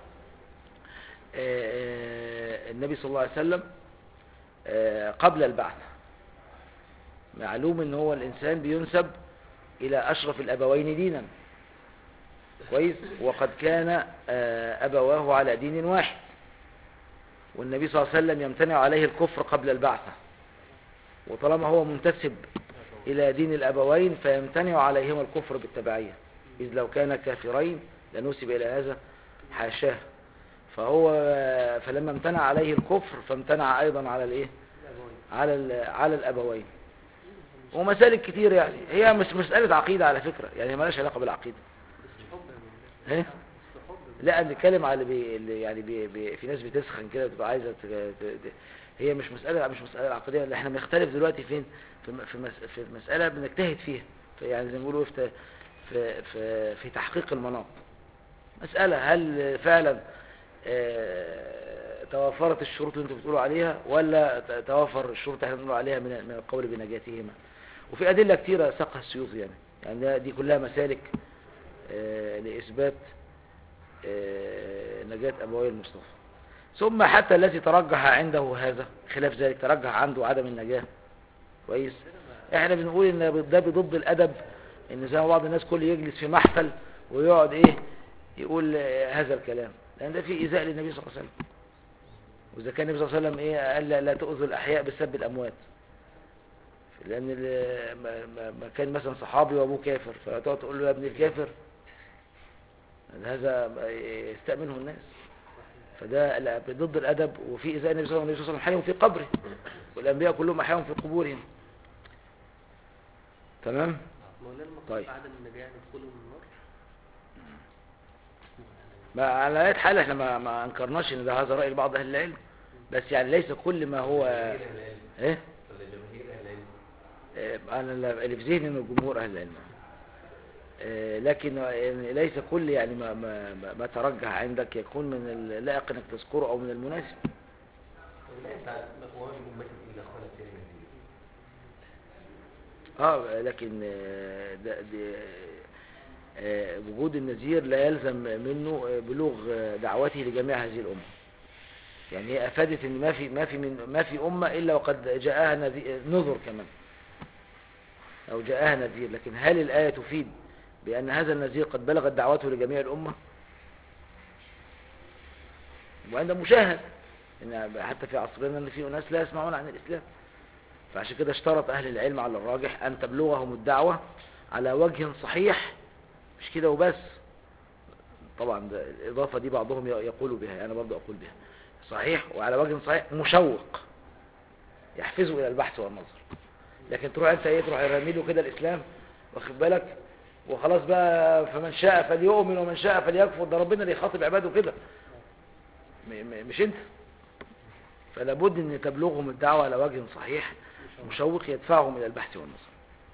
A: آه، النبي صلى الله عليه وسلم آه، قبل البعث معلوم ان هو الانسان بينسب الى اشرف الابوين دينا كويس وقد كان آه، ابواه على دين واحد والنبي صلى الله عليه وسلم يمتنع عليه الكفر قبل البعثة وطالما هو منتسب الى دين الابوين فيمتنع عليهما الكفر بالتبعية اذ لو كان كافرين لنسب الى هذا حاشاه فهو فلما امتنع عليه الكفر فامتنع ايضا على الايه على ال- على الابوين ومسالك كتير يعني هي مش مسألة عقيدة على فكرة يعني مالهاش علاقة بالعقيدة
B: بس حب يا مولانا.
A: ايه
B: بس حب
A: لا نتكلم على اللي, بي... اللي يعني بي... بي... في ناس بتسخن كده بتبقى عايزة ت... ت... ت... هي مش مسألة مش مسألة عقدية اللي احنا بنختلف دلوقتي فين في م- في, مس... في مسألة بنجتهد فيها في يعني زي ما بيقولوا في... في في في تحقيق المناط مسألة هل فعلا آه، توفرت الشروط اللي انتوا بتقولوا عليها ولا ت- توفر الشروط اللي احنا بنقول عليها من من القول بنجاتهما وفي أدلة كتيرة ساقها السيوطي يعني يعني ده- دي كلها مسالك آه، لإثبات آه، نجاة أبوي المصطفى ثم حتى الذي ترجح عنده هذا خلاف ذلك ترجح عنده عدم النجاة كويس احنا بنقول ان ده بضد الادب ان زي ما بعض الناس كل يجلس في محفل ويقعد ايه يقول آه، هذا الكلام لان ده في ايذاء للنبي صلى الله عليه وسلم واذا كان النبي صلى الله عليه وسلم ايه قال لا, لا تؤذوا الاحياء بسب الاموات لان ال- ما, ما, ما كان مثلا صحابي وابوه كافر فتقعد تقول له يا ابن الكافر هذا يستأمنه الناس فده لا- ضد الأدب وفي إيذاء النبي صلى الله عليه وسلم حي في قبره والأنبياء كلهم أحياهم في قبورهم تمام
B: مولانا المقصود
A: طيب.
B: عدم النجاة يعني دخولهم النار
A: ما على أي حال احنا ما, ما أنكرناش إن ده هذا رأي بعض أهل العلم بس يعني ليس كل ما هو
E: جماهير أهل العلم
A: إيه
E: ولا جماهير أهل العلم
A: آه، أنا لا- اللي في ذهني إنه جمهور أهل العلم آه، لكن آه، ليس كل يعني ما, ما, ما- ما ترجح عندك يكون من اللائق انك تذكره او من المناسب
E: والآية بتاعت وما من أمة إلا خلت فيها نذير
A: اه لكن آه، ده ده آه، وجود النذير لا يلزم منه آه، بلوغ آه، دعوته لجميع هذه الامه يعني هي افادت ان ما في ما في من ما في امه الا وقد جاءها نذي- نذر كمان او جاءها نذير لكن هل الايه تفيد بان هذا النذير قد بلغت دعوته لجميع الامه وعند مشاهد ان حتى في عصرنا ان في ناس لا يسمعون عن الاسلام فعشان كده اشترط أهل العلم على الراجح أن تبلغهم الدعوة على وجه صحيح مش كده وبس طبعا ده الإضافة دي بعضهم يقول بها أنا برضو أقول بها صحيح وعلى وجه صحيح مشوق يحفزه إلى البحث والنظر لكن تروح أنت إيه تروح يرمي له كده الإسلام واخد بالك وخلاص بقى فمن شاء فليؤمن ومن شاء فليكفر ده ربنا اللي يخاطب عباده كده م- م- مش انت فلا بد ان تبلغهم الدعوة على وجه صحيح مشوق يدفعهم الى البحث والنظر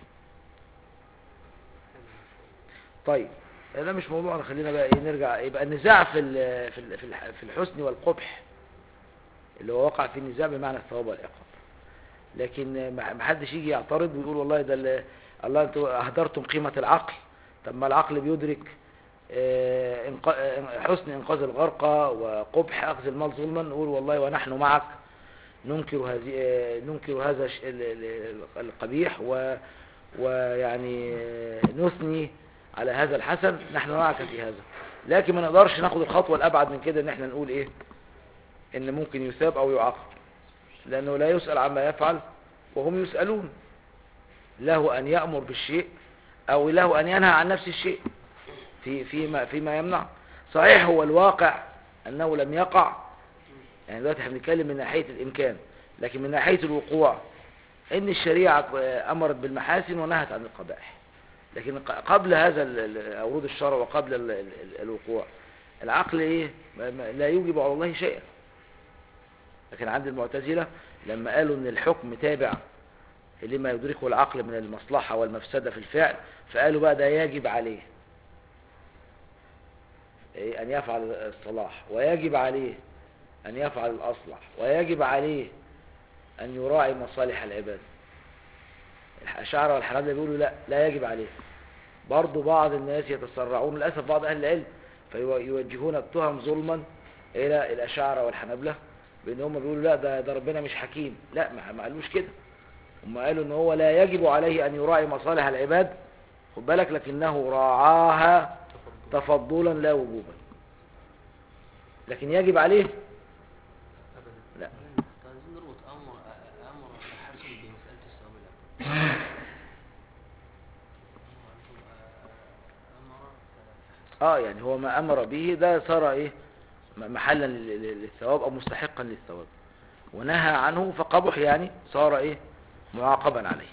A: طيب ده مش موضوعنا خلينا بقى ايه نرجع يبقى النزاع في ال- في ال- في الح- في الحسن والقبح اللي هو وقع في النزاع بمعنى الثواب والعقاب لكن ما ما حدش يجي يعترض ويقول والله ده ال- الله انتوا اهدرتم قيمة العقل طب ما العقل بيدرك آه، إنق- آه، حسن انقاذ الغرقى وقبح اخذ المال ظلما نقول والله ونحن معك ننكر هذه آه، ننكر هذا الش- ال- ال- القبيح و ويعني آه، نثني على هذا الحسن نحن معك في هذا لكن ما نقدرش ناخد الخطوة الأبعد من كده ان احنا نقول ايه ان ممكن يثاب او يعاقب لانه لا يسأل عما يفعل وهم يسألون له ان يأمر بالشيء او له ان ينهى عن نفس الشيء في فيما فيما يمنع صحيح هو الواقع انه لم يقع يعني دلوقتي احنا بنتكلم من ناحية الامكان لكن من ناحية الوقوع ان الشريعة امرت بالمحاسن ونهت عن القبائح لكن ق- قبل هذا ال- ال- ورود الشرع وقبل ال- ال- ال- الوقوع العقل ايه ما- ما- لا يوجب على الله شيئا لكن عند المعتزلة لما قالوا ان الحكم تابع لما يدركه العقل من المصلحة والمفسدة في الفعل فقالوا بقى ده يجب عليه إيه، أن يفعل الصلاح ويجب عليه أن يفعل الأصلح ويجب عليه أن يراعي مصالح العباد الأشاعرة والحنابلة بيقولوا لا لا يجب عليه برضو بعض الناس يتسرعون للأسف بعض أهل العلم فيوجهون التهم ظلما إلى الأشاعرة والحنابلة بأن هم بيقولوا لا ده, ده ربنا مش حكيم لا ما ما قالوش كده هم قالوا ان هو لا يجب عليه ان يراعي مصالح العباد خد بالك لكنه راعاها تفضلا لا وجوبا لكن يجب عليه
B: ابدا
A: لا
D: عايزين نربط امر امر الحسن بمساله الثواب الاول امر
A: اه يعني هو ما امر به ده صار ايه م- محلا لل- لل- للثواب او مستحقا للثواب ونهى عنه فقبح يعني صار ايه معاقبا عليه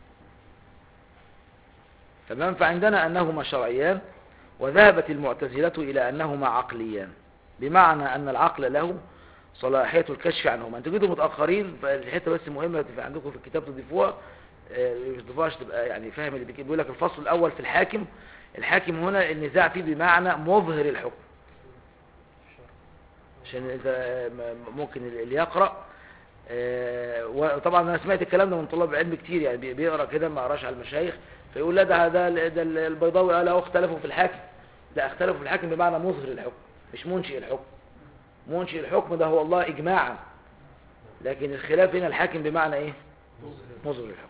A: تمام فعندنا انهما شرعيان وذهبت المعتزلة الى انهما عقليان بمعنى ان العقل له صلاحية الكشف عنهما انتوا جيتوا متأخرين فالحتة بس مهمة في عندكم في الكتاب تضيفوها آه، ما تضيفوهاش تبقى يعني فاهم اللي بيجي- بيقول لك الفصل الاول في الحاكم الحاكم هنا النزاع فيه بمعنى مظهر الحكم عشان انت آه، م- ممكن اللي يقرأ آه، وطبعا انا سمعت الكلام ده من طلاب العلم كتير يعني بي- بيقرا كده ما قراش على المشايخ فيقول لا ده ده ده البيضاوي قال اهو اختلفوا في الحاكم لا اختلفوا في الحاكم بمعنى مظهر الحكم مش منشئ الحكم منشئ الحكم ده هو الله اجماعا لكن الخلاف هنا الحاكم بمعنى ايه مظهر الحكم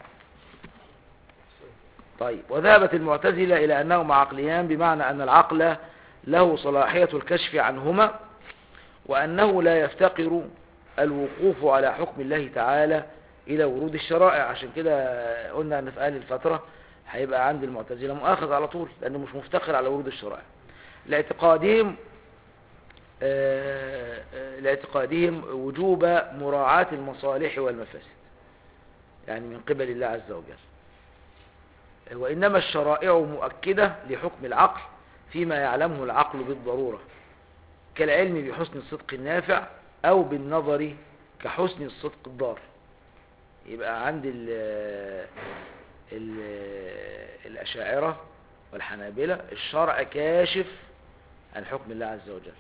A: طيب وذهبت المعتزلة إلى أنهما عقليان بمعنى أن العقل له صلاحية الكشف عنهما وأنه لا يفتقر الوقوف على حكم الله تعالى إلى ورود الشرائع عشان كده قلنا أن في أهل الفترة هيبقى عند المعتزلة مؤاخذ على طول لأنه مش مفتقر على ورود الشرائع لاعتقادهم آه، آه، لاعتقادهم وجوب مراعاة المصالح والمفاسد يعني من قبل الله عز وجل وإنما الشرائع مؤكدة لحكم العقل فيما يعلمه العقل بالضرورة كالعلم بحسن الصدق النافع أو بالنظر كحسن الصدق الضار يبقى عند ال ال الأشاعرة والحنابلة الشرع كاشف عن حكم الله عز وجل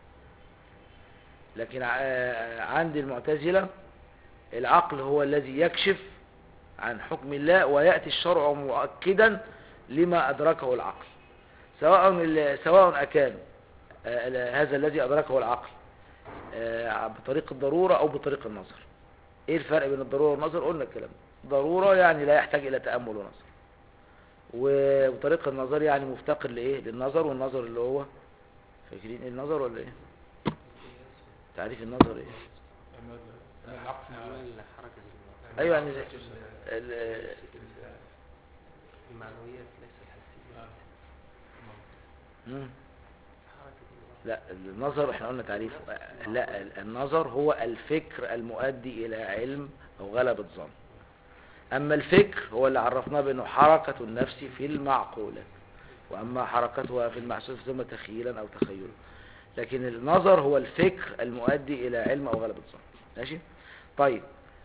A: لكن ع- عند المعتزلة العقل هو الذي يكشف عن حكم الله ويأتي الشرع مؤكدا لما أدركه العقل سواء ال- سواء أكان آه، ال- هذا الذي أدركه العقل آه، بطريق الضرورة أو بطريق النظر إيه الفرق بين الضرورة والنظر قلنا الكلام ده. ضرورة يعني لا يحتاج إلى تأمل ونظر وبطريق النظر يعني مفتقر لإيه للنظر والنظر اللي هو فاكرين إيه النظر ولا إيه تعريف النظر إيه
D: اعمال حركه
A: أيوة يعني زي ال-
B: المعنويات ليس الحسية
A: مم.
B: حركة
A: لا النظر احنا قلنا تعريفه لا النظر هو الفكر المؤدي الى علم او غلبة ظن اما الفكر هو اللي عرفناه بانه حركة النفس في المعقولات واما حركتها في المحسوس ثم تخيلا او تخيلا لكن النظر هو الفكر المؤدي الى علم او غلبة ظن ماشي طيب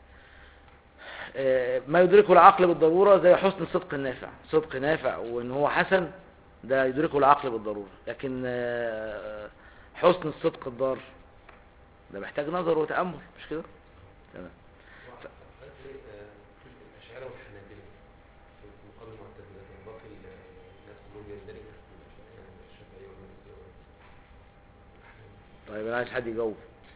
A: آه، ما يدركه العقل بالضرورة زي حسن الصدق النافع صدق نافع وان هو حسن ده يدركه العقل بالضرورة لكن آه، حسن الصدق الضار ده محتاج نظر وتأمل مش كده تمام
E: الأشاعرة والحنابلة في مقابل المعتزلة لكن باقي ال- الناس كلهم يندرجوا تحت الأشاعرة الشافعية والمالكية والحنابلة.
A: طيب انا عايز حد يجاوب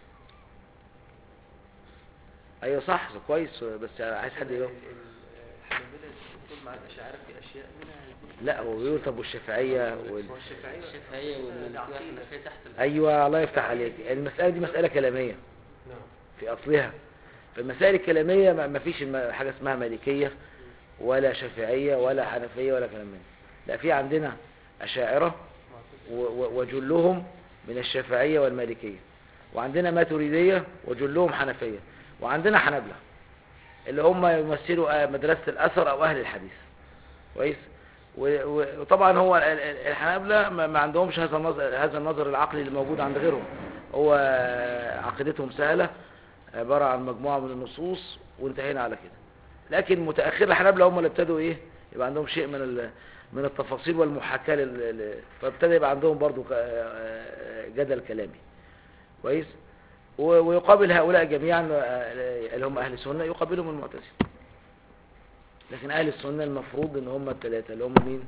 A: ايوه صح ده كويس بس عايز حد يجاوب
B: الحنابلة تدخل مع الأشاعرة في أشياء منها هذه.
A: لا هو بيقول طب والشافعية وال...
B: هو الشافعية
D: الشافعية والمالكية
B: العقيدة.
D: والحنفية تحت ال-
A: ايوه الله يفتح عليك المسألة دي مسألة كلامية
E: نعم
A: في اصلها فالمسائل الكلامية ما ما فيش الم- حاجة اسمها مالكية ولا شافعية ولا حنفية ولا كلام من ده. لا في عندنا أشاعرة و- و- وجلهم من الشافعية والمالكية وعندنا ماتريدية وجلهم حنفية وعندنا حنبلة اللي هم يمثلوا آه، مدرسة الأثر أو أهل الحديث كويس و- و- وطبعا هو ال- ال- الحنابلة ما ما عندهمش هذا النظر هذا النظر العقلي اللي موجود عند غيرهم هو عقيدتهم سهلة عبارة عن مجموعة من النصوص وانتهينا على كده لكن متأخر الحنابلة هم اللي ابتدوا ايه يبقى عندهم شيء من ال- من التفاصيل والمحاكاة لل- ل- فابتدى يبقى عندهم برضو ك- آه، جدل كلامي كويس و- ويقابل هؤلاء جميعا آه، اللي هم أهل السنة يقابلهم المعتزلة لكن أهل السنة المفروض إن هم الثلاثة اللي هم مين؟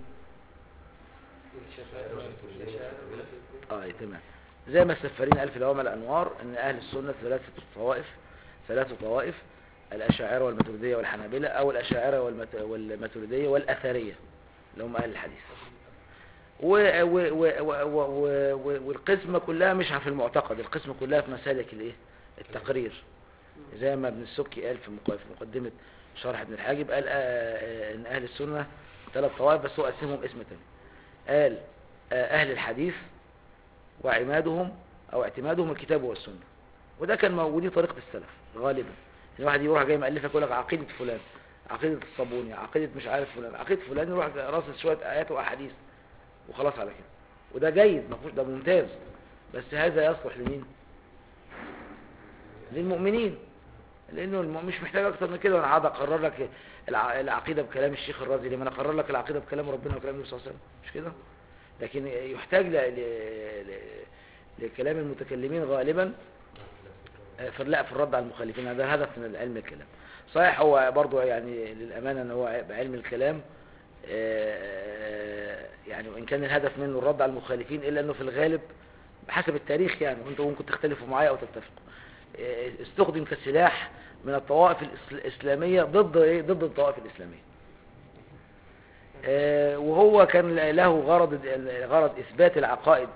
A: اه أي تمام زي ما السفارين قال في دوام الأنوار إن أهل السنة ثلاثة طوائف ثلاث طوائف الأشاعرة والماتريدية والحنابلة أو الأشاعرة والمت... والماتريدية والأثرية اللي هم أهل الحديث و... و... و... و... و... و... والقسمة كلها مش في المعتقد القسمة كلها في مسالك الإيه؟ التقرير زي ما ابن السكي قال في مق- في مقدمة شرح ابن الحاجب قال آه، آه، ان اهل السنة ثلاث طوائف بس هو قسمهم اسم تاني قال آه، اهل الحديث وعمادهم او اعتمادهم الكتاب والسنة وده كان موجودين طريقة السلف غالبا ان واحد يروح جاي مؤلفك يقول لك عقيدة فلان عقيدة الصابوني عقيدة مش عارف فلان عقيدة فلان يروح راصص شوية ايات واحاديث وخلاص على كده وده جيد ما فيهوش ده ممتاز بس هذا يصلح لمين للمؤمنين لانه الم- مش محتاج اكتر من كده انا قاعد اقرر لك الع- العقيده بكلام الشيخ الرازي لما انا اقرر لك العقيده بكلام ربنا وكلام النبي صلى الله عليه وسلم مش كده لكن يحتاج ل... ل... ل... لكلام المتكلمين غالبا آه، في لا في الرد على المخالفين هذا هدف من علم الكلام صحيح هو برضو يعني للامانه ان هو بعلم الكلام آه، يعني وان كان الهدف منه الرد على المخالفين الا انه في الغالب بحسب التاريخ يعني وانتم ممكن تختلفوا معايا او تتفقوا آه، استخدم كسلاح من الطوائف الإسل- الإسلامية ضد إيه؟ ضد الطوائف الإسلامية آه، وهو كان له غرض غرض إثبات العقائد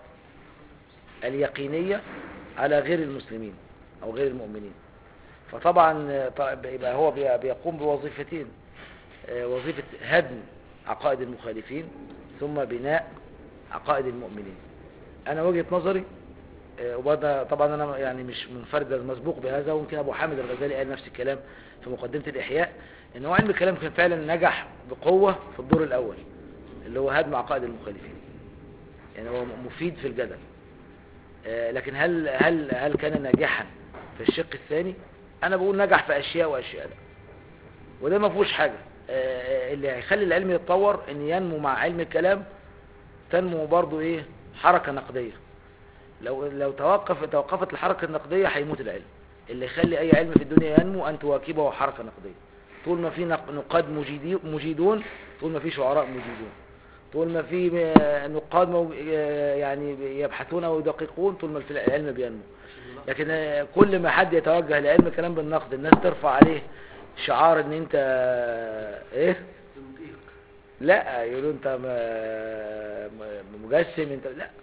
A: اليقينية على غير المسلمين أو غير المؤمنين فطبعا آه، ط- يبقى هو بي- بيقوم بوظيفتين آه، وظيفة هدم عقائد المخالفين ثم بناء عقائد المؤمنين أنا وجهة نظري آه، وبدا طبعا انا يعني مش منفرد مسبوق بهذا ويمكن ابو حامد الغزالي قال نفس الكلام في مقدمه الاحياء ان هو علم الكلام كان فعلا نجح بقوه في الدور الاول اللي هو هدم عقائد المخالفين يعني هو مفيد في الجدل آه، لكن هل هل هل كان ناجحا في الشق الثاني انا بقول نجح في اشياء واشياء لا وده ما فيهوش حاجه آه، اللي هيخلي العلم يتطور ان ينمو مع علم الكلام تنمو برضو ايه حركه نقديه لو لو توقف توقفت الحركة النقدية هيموت العلم اللي يخلي أي علم في الدنيا ينمو أن تواكبه حركة نقدية طول ما في نق- نقاد مجيدي- مجيدون طول ما في شعراء مجيدون طول ما في آه، نقاد مو- آه، يعني يبحثون ويدققون طول ما في العلم بينمو لكن آه، كل ما حد يتوجه لعلم الكلام بالنقد الناس ترفع عليه شعار ان انت آه، ايه
B: زنديق
A: لا يقولوا انت م- م- مجسم انت لا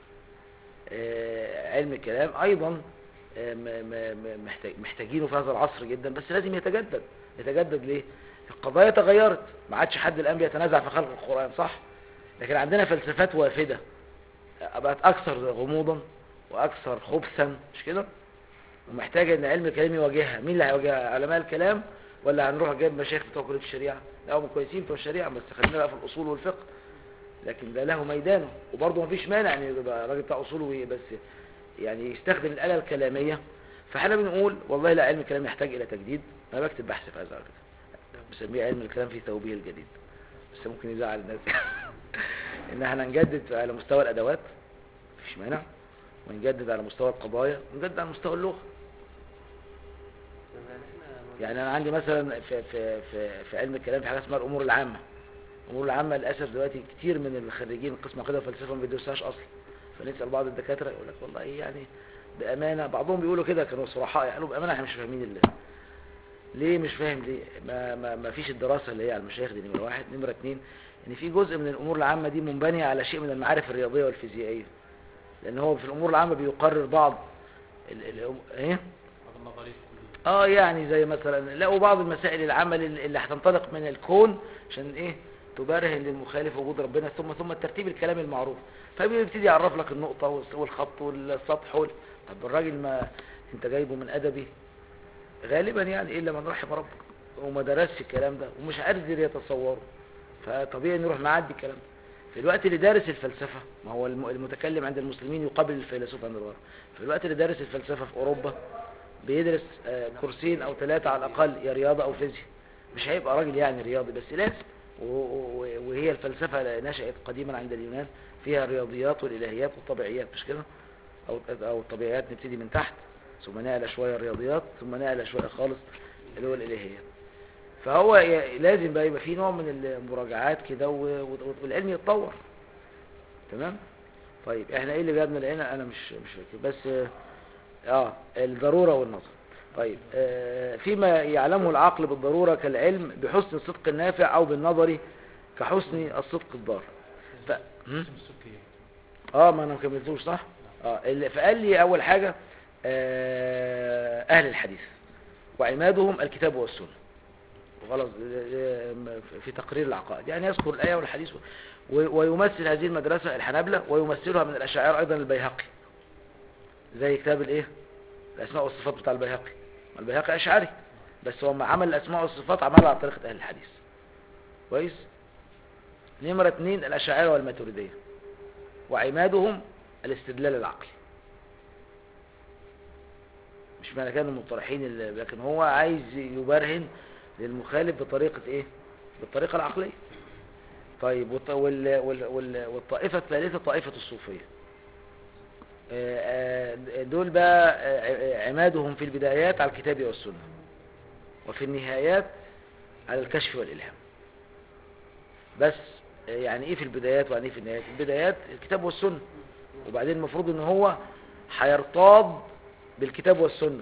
A: آه، علم الكلام ايضا آه، م- م- م- محتاج- محتاجينه في هذا العصر جدا بس لازم يتجدد يتجدد ليه القضايا تغيرت ما عادش حد الان بيتنازع في خلق القرآن صح لكن عندنا فلسفات وافدة آه، بقت اكثر غموضا واكثر خبثا مش كده ومحتاجة ان علم الكلام يواجهها مين اللي هيواجهها علماء الكلام ولا هنروح جايب مشايخ بتوع كلية الشريعة لا هم كويسين بتوع الشريعة بس خلينا بقى في الاصول والفقه لكن ده له ميدانه وبرضه مفيش مانع ان يبقى راجل بتاع اصول وإيه بس يعني يستخدم الآلة الكلامية فاحنا بنقول والله لا علم الكلام يحتاج إلى تجديد أنا بكتب بحث في هذا على كده بسميه علم الكلام في توبيه الجديد بس ممكن يزعل الناس إن احنا نجدد على مستوى الأدوات مفيش مانع ونجدد على مستوى القضايا ونجدد على مستوى اللغة
B: يعني احنا
A: يعني أنا عندي مثلا في, في, في, في علم الكلام في حاجة اسمها الأمور العامة الأمور العامة للأسف دلوقتي كتير من الخريجين قسم عقيدة وفلسفة ما بيدرسوهاش أصلا فنسأل بعض الدكاترة يقول لك والله يعني بأمانة بعضهم بيقولوا كده كانوا صرحاء قالوا بأمانة احنا مش فاهمين اللي ليه مش فاهم ليه ما, ما, ما فيش الدراسة اللي هي على المشايخ دي نمرة واحد نمرة اتنين ان في جزء من الأمور العامة دي منبنية على شيء من المعارف الرياضية والفيزيائية لأن هو في الأمور العامة بيقرر بعض ال ال ايه اه يعني زي مثلا لقوا بعض المسائل العمل اللي هتنطلق من الكون عشان ايه تبرهن للمخالف وجود ربنا ثم ثم الترتيب الكلامي المعروف فبيبتدي يعرف لك النقطة والس- والخط والسطح وال... طب الراجل ما انت جايبه من ادبي غالبا يعني الا من رحم ربك وما درسش الكلام ده ومش قادر يتصوره فطبيعي نروح معدي الكلام ده في الوقت اللي دارس الفلسفة ما هو الم- المتكلم عند المسلمين يقابل الفيلسوف عند الغرب في الوقت اللي دارس الفلسفة في أوروبا بيدرس آه، كورسين أو ثلاثة على الأقل يا رياضة أو فيزياء مش هيبقى راجل يعني رياضي بس لازم و- و- وهي الفلسفة نشأت قديما عند اليونان فيها الرياضيات والإلهيات والطبيعيات مش كده أو أو الطبيعيات نبتدي من تحت ثم نعلى شوية الرياضيات ثم نعلى شوية خالص اللي هو الإلهيات فهو ي- لازم بقى يبقى في نوع من المراجعات كده و- و- والعلم يتطور تمام طيب احنا ايه اللي جابنا لقينا انا مش مش فاكر بس اه آه، الضرورة والنظر طيب آه فيما يعلمه العقل بالضرورة كالعلم بحسن الصدق النافع او بالنظر كحسن الصدق الضار ف... هم؟
E: اسم السكية
A: اه ما انا ما كملتوش صح اه اللي فقال لي اول حاجة آه اهل الحديث وعمادهم الكتاب والسنة وخلاص آه، في تقرير العقائد يعني يذكر الآية والحديث و- ويمثل هذه المدرسة الحنابلة ويمثلها من الأشاعرة أيضا البيهقي زي كتاب الايه الأسماء والصفات بتاع البيهقي البيهقي أشعري بس هو لما عمل الأسماء والصفات عملها على طريقة أهل الحديث كويس نمرة اتنين الأشاعرة والماتريدية وعمادهم الاستدلال العقلي مش معنى كانوا مطرحين ال- لكن هو عايز يبرهن للمخالف بطريقة ايه بالطريقة العقلية طيب والط- وال... وال... وال... والطائفة الثالثة طائفة الصوفية آه، آه، دول بقى آه، عمادهم في البدايات على الكتاب والسنة وفي النهايات على الكشف والإلهام بس آه، يعني ايه في البدايات ويعني ايه في النهايات البدايات الكتاب والسنة وبعدين المفروض ان هو هيرتاض بالكتاب والسنة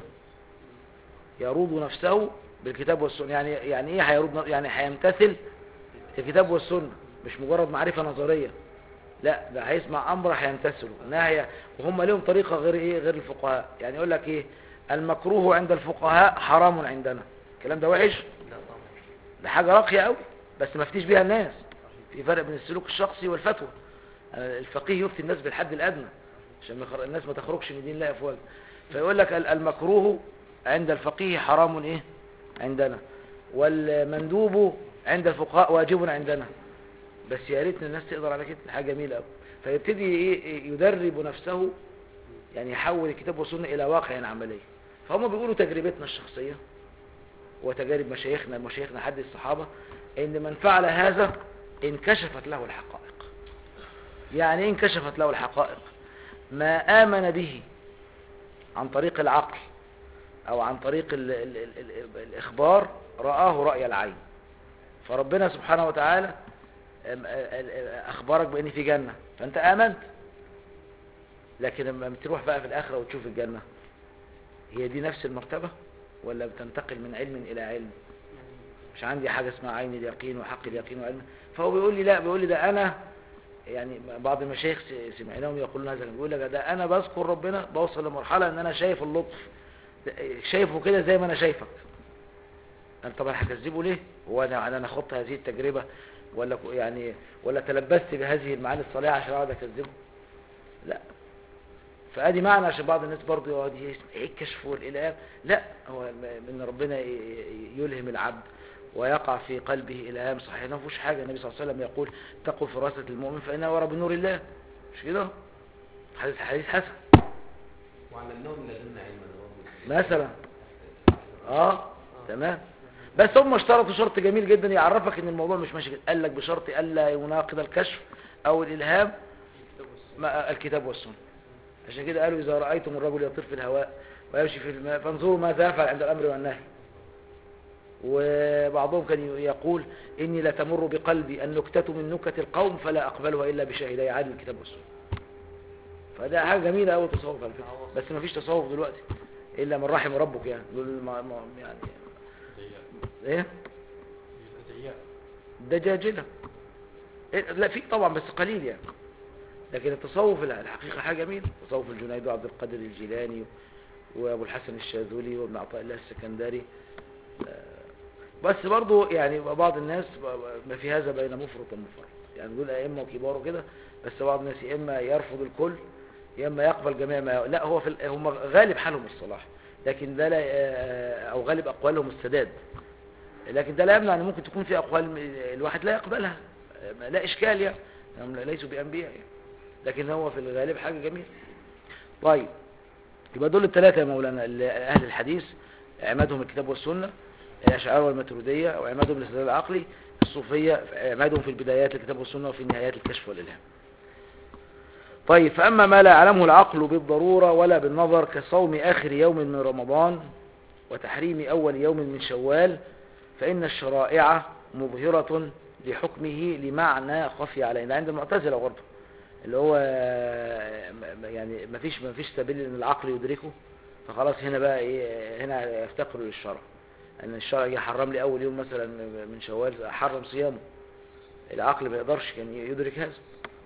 A: يروض نفسه بالكتاب والسنة يعني يعني ايه هيروض ن- يعني هيمتثل الكتاب والسنة مش مجرد معرفة نظرية لا ده هيسمع امر هيمتثله نهي وهم لهم طريقة غير ايه غير الفقهاء يعني يقول لك ايه المكروه عند الفقهاء حرام عندنا الكلام ده وحش
B: لا طبعا
A: ده حاجة راقية قوي بس ما فتيش بيها الناس في فرق بين السلوك الشخصي والفتوى أنا الفقيه يفتي الناس بالحد الأدنى عشان ما يخر- الناس ما تخرجش من دين الله أفواج فيقول لك ال- المكروه عند الفقيه حرام إيه عندنا والمندوب عند الفقهاء واجب عندنا بس يا ريت الناس تقدر على كده حاجة جميلة قوي فيبتدي إيه إيه يدرب نفسه يعني يحول الكتاب والسنة إلى واقع عملي فهم بيقولوا تجربتنا الشخصية وتجارب مشايخنا مشايخنا حد الصحابة ان من فعل هذا انكشفت له الحقائق يعني ايه انكشفت له الحقائق ما آمن به عن طريق العقل او عن طريق ال ال ال ال الإخبار رآه رأي العين فربنا سبحانه وتعالى أم- أ- أ- أخبرك بأن في جنة فأنت آمنت لكن لما بتروح بقى في الآخرة وتشوف الجنة هي دي نفس المرتبة ولا بتنتقل من علم إلى علم مش عندي حاجة اسمها عين اليقين وحق اليقين وعلم فهو بيقول لي لا بيقول لي ده أنا يعني بعض المشايخ س- سمعناهم يقولون هذا بيقول لك ده أنا بذكر ربنا بوصل لمرحلة إن أنا شايف اللطف ده- شايفه كده زي ما أنا شايفك أنا طبعا هكذبه ليه هو أنا أنا خضت هذه التجربة ولا ك- يعني ولا تلبست بهذه المعاني الصالحة عشان أقعد أكذبه لا فادي معنى عشان بعض الناس برضه يقعد يسمع ايه الكشف والالهام لا هو م- ان ربنا ي- ي- يلهم العبد ويقع في قلبه الهام صحيح ما فيهوش حاجه النبي صلى الله عليه وسلم يقول تقوا فراسه المؤمن فانه يرى بنور الله مش كده حديث حديث حسن
E: وعلمناهم لدنا علما
A: مثلا اه تمام بس هم اشترطوا شرط جميل جدا يعرفك ان الموضوع مش ماشي كده قال لك بشرط الا يناقض الكشف او الالهام ما الكتاب والسنه عشان كده قالوا اذا رايتم الرجل يطير في الهواء ويمشي في الماء فانظروا ماذا يفعل عند الامر والنهي وبعضهم كان يقول اني لتمر بقلبي النكتة من نكت القوم فلا اقبلها الا بشاهدي عادل الكتاب والسنه فده حاجه جميله قوي التصوف على فكره بس ما فيش تصوف دلوقتي الا من رحم ربك يعني دول ما ما يعني ايه دجاجلة إيه؟ لا في طبعا بس قليل يعني لكن التصوف الحقيقة حاجة جميلة تصوف الجنيد وعبد القادر الجيلاني وابو الحسن الشاذلي وابن عطاء الله السكندري آه، بس برضو يعني بعض الناس ب- ما في هذا بين مفرط ومفرط يعني دول ائمه وكبار وكده بس بعض الناس يا اما يرفض الكل يا اما يقبل جميع ما لا هو في ال- هم غالب حالهم الصلاح لكن ده لا آه، او غالب اقوالهم السداد لكن ده لا يمنع ان ممكن تكون في اقوال م- الواحد لا يقبلها آه، لا اشكال يعني هم ليسوا بأنبياء يعني. لكن هو في الغالب حاجة جميلة طيب يبقى دول الثلاثة يا مولانا اللي أهل الحديث عمادهم الكتاب والسنة الأشعار والماتريدية وعمادهم الاستدلال العقلي الصوفية عمادهم في البدايات الكتاب والسنة وفي نهايات الكشف والإلهام طيب فأما ما لا يعلمه العقل بالضرورة ولا بالنظر كصوم آخر يوم من رمضان وتحريم أول يوم من شوال فإن الشرائع مظهرة لحكمه لمعنى خفي علينا عند المعتزلة برضه اللي هو م- م- يعني ما فيش ما فيش سبيل ان العقل يدركه فخلاص هنا بقى ايه هنا يفتقروا للشرع ان الشرع جه حرم لي اول يوم مثلا من شوال حرم صيامه العقل ما يقدرش كان يدرك هذا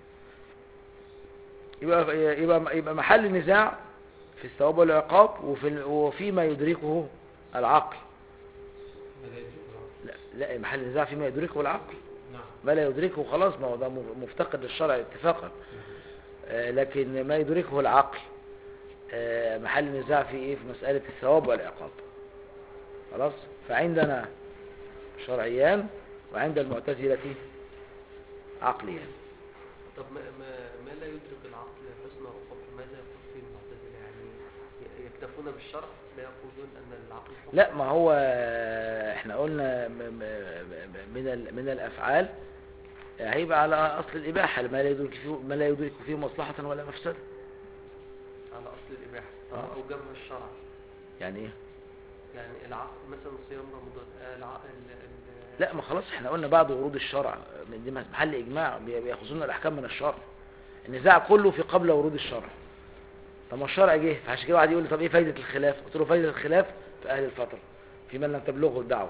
A: يبقى يبقى يبقى محل النزاع في الثواب والعقاب وفي ال- وفيما يدركه العقل
E: ماذا يجب العقل؟
A: لا لا محل النزاع فيما يدركه العقل
E: نعم
A: ما لا يدركه خلاص ما هو ده مفتقد للشرع اتفاقا آه، لكن ما يدركه العقل آه، محل النزاع في ايه في مسألة الثواب والعقاب خلاص فعندنا شرعيان وعند المعتزلة عقليان
B: طب ما, ما, ما لا يدرك العقل حسن او قبح ماذا يقول فيه المعتزله يعني ي- يكتفون بالشرع لا يقولون ان العقل حكم
A: لا ما هو آه، احنا قلنا م- م- م- من ال- من الافعال آه، هيبقى على اصل الاباحه ما لا يدرك فيه ما لا يدرك فيه مصلحه ولا مفسده
B: على اصل الاباحه طب
A: آه.
B: اوجبها الشرع
A: يعني ايه
B: يعني العقل مثلا صيام رمضان آه، العقل ال-
A: لا ما خلاص احنا قلنا بعد ورود الشرع من دي محل اجماع بي- بياخذون الاحكام من الشرع النزاع كله في قبل ورود الشرع طب ما الشرع جه فعشان كده واحد يقول لي طب ايه فايده الخلاف قلت له فايده الخلاف في اهل الفتره في من لم تبلغه الدعوه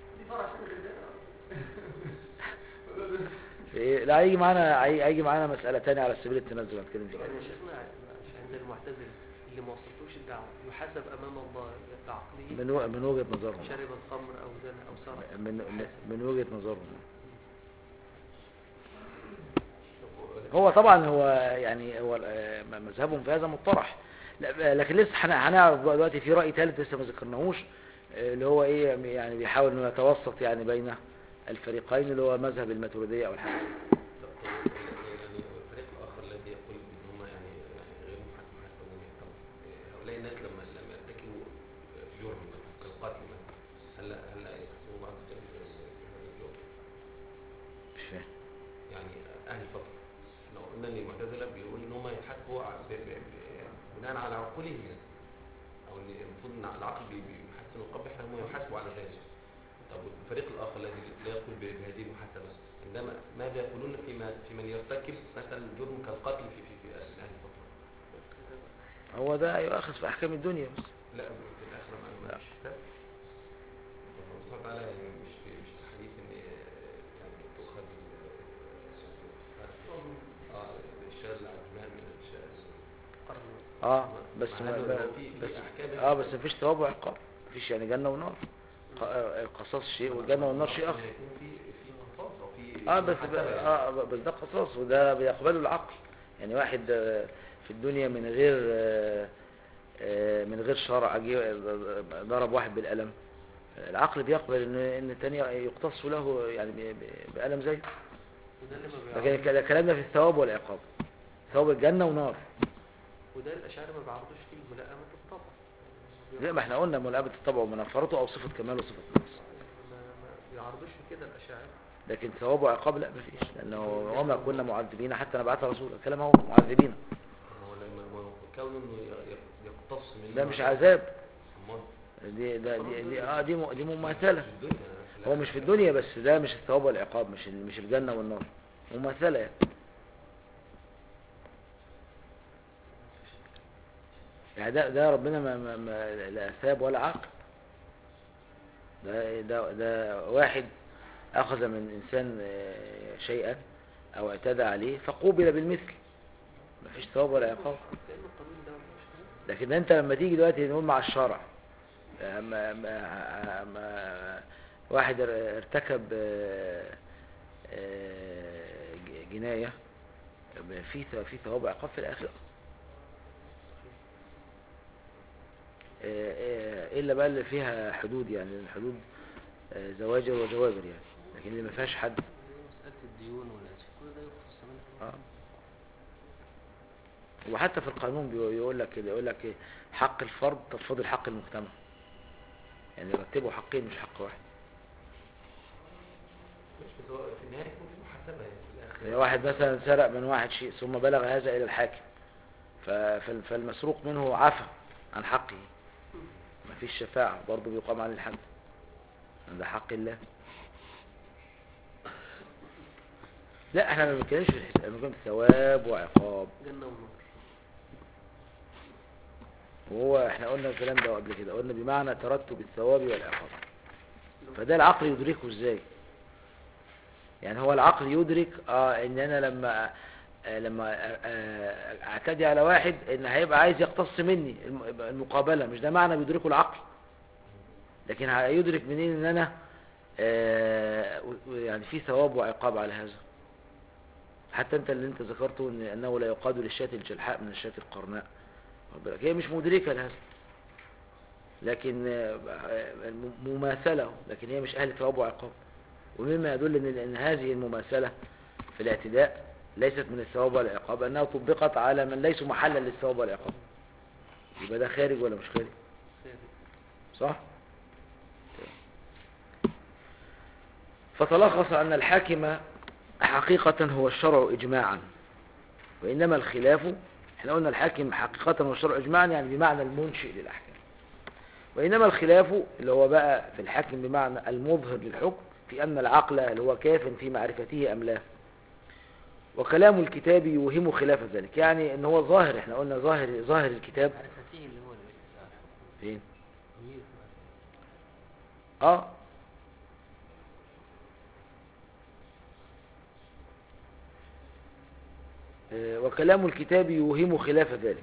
A: في ايه لا هيجي معانا هي- هيجي معانا مساله ثانيه على سبيل التنزل هنتكلم فيها
B: يعني شيخنا عند المعتزله اللي ما وصلتوش الدعوه يحاسب امام الله بعقله
A: من و- من وجهه نظرهم
B: شرب الخمر او زنى او سرق
A: من
B: يحاسب.
A: من وجهه نظرهم
E: طب
A: هو طبعا هو يعني هو آه، مذهبهم في هذا مطرح لا- لكن لسه هن- هنعرف بقى دلوقتي في رأي ثالث لسه ما ذكرناهوش آه، اللي هو ايه يعني بيحاول انه يتوسط يعني بين الفريقين اللي هو مذهب الماتريدية او الحنفية
E: طب طب يعني الفريق الاخر الذي يقول ان هم يعني يعني غير محاسب محاسبون طب هؤلاء الناس لما لما يرتكبوا جرم كالقتل مثلا هل هل يحاسبوا بعد ذلك الجرم؟
A: مش فاهم
E: يعني اهل الفتره لو قلنا ان المعتزله بيقول ان هم يحاسبوا ع- ب- ب- ب- بناء على عقولهم يعني او ان المفروض ان العقل بي- بيحسن ويقبح فهم يحاسبوا على ذلك طب الفريق الاخر الذي لا يقول ب- بهذه المحاسبه عندما ماذا يقولون فيما في من يرتكب مثلا جرم كالقتل في في, في اهل الفتره
A: هو ده يؤخذ في احكام الدنيا بس
E: لا في الاخره ما ما
A: لا.
E: فيش كتاب الله سبحانه وتعالى يعني مش في مش في حديث ان يعني تؤخذ ال- اه الشاذ العجمان من الشاذ
B: قرن
A: اه بس
E: مع
A: ما
E: إنه
A: ما-
E: هو في- في
A: بس
E: أحكام
A: اه بس مفيش ثواب وعقاب مفيش يعني جنة ونار ق- آه، القصاص شيء والجنة والنار شيء اخر
E: هيكون في في قصاص او في
A: اه بس
E: محاسبة يعني.
A: اه بس ده قصاص وده بيقبله العقل يعني واحد آه، في الدنيا من غير آه، آه، من غير شرع جه ضرب واحد بالقلم العقل بيقبل ان ان الثاني يقتص له يعني ب- ب- بقلم زيه
B: وده اللي ما
A: لكن
B: بيعرض
A: الك- الكلام ده في الثواب والعقاب ثواب الجنة ونار
B: وده الاشاعره ما بيعرضوش فيه ملائمه الطبع
A: زي ما احنا قلنا ملابة الطبع ومنفرته او صفة كمال وصفة نقص
B: ما ما بيعرضوش في كده الاشاعره
A: لكن ثواب وعقاب لا مفيش لانه وما كنا معذبين حتى نبعث رسولا الكلام هو معذبين
E: هو لما هو كونه انه ي- ي- يقتص منه
A: ده مش عذاب
E: أمال
A: دي ده دي دي اه دي م- دي مماثلة
E: في الدنيا في
A: هو مش في الدنيا بس ده مش الثواب والعقاب مش ال- مش الجنة والنار مماثلة يعني يعني ده ده ربنا ما, ما, ما لا ثاب ولا عقل ده ده ده واحد أخذ من إنسان آه، شيئا أو اعتدى عليه فقوبل بالمثل مفيش ثواب ولا عقاب
B: لان القانون ده مش كده
A: لكن انت لما تيجي دلوقتي نقول مع الشرع ما ما ما واحد ار- ارتكب آه، آه، ج- جناية في ث- في ثواب عقاب في الآخرة آه، آه، إلا بقى اللي فيها حدود يعني الحدود آه، زواجر وجوابر يعني لكن اللي ما فيهاش حد
D: زي مسألة الديون والأسف كل ده يخص من
A: آه. وحتى في القانون بي- يقول لك كده يقول لك إيه، حق الفرد تفضل حق المجتمع يعني يرتبوا حقين مش حق واحد
E: مش بس هو في النهايه يكون في محاسبه يعني في الاخر
A: يعني واحد مثلا سرق من واحد شيء ثم بلغ هذا إلى الحاكم ف- فال- فالمسروق منه عفى عن حقه ما فيش شفاعة برضه بيقام عليه الحد ده حق الله لا احنا ما بنتكلمش في الحساب بنتكلم في ثواب وعقاب
B: جنة ونار
A: وهو احنا قلنا الكلام ده قبل كده قلنا بمعنى ترتب الثواب والعقاب فده العقل يدركه ازاي يعني هو العقل يدرك اه ان انا لما آه لما آه، آه، اعتدي على واحد ان هيبقى عايز يقتص مني الم- المقابلة مش ده معنى بيدركه العقل لكن هيدرك منين ان انا آه، و- و- يعني في ثواب وعقاب على هذا حتى انت اللي انت ذكرته ان انه لا يقاد للشاة الجلحاء من الشاة القرناء واخد بالك؟ هي مش مدركة لهذا لكن آه، آه، مماثلة لكن هي مش أهل ثواب وعقاب ومما يدل ان ان هذه المماثلة في الاعتداء ليست من الثواب والعقاب أنها طبقت على من ليسوا محلا للثواب والعقاب يبقى ده خارج ولا مش خارج
B: خارج
A: صح فتلخص أن الحاكم حقيقة هو الشرع إجماعا وإنما الخلاف احنا قلنا الحاكم حقيقة هو الشرع إجماعا يعني بمعنى المنشئ للأحكام وإنما الخلاف اللي هو بقى في الحاكم بمعنى المظهر للحكم في أن العقل هل هو كاف في معرفته أم لا وكلام الكتاب يوهم خلاف ذلك يعني ان هو ظاهر احنا قلنا ظاهر ظاهر الكتاب
D: معرفته اللي هو الاستثناء
A: فين
D: ضمير
A: اه آه، وكلام الكتاب يوهم خلاف ذلك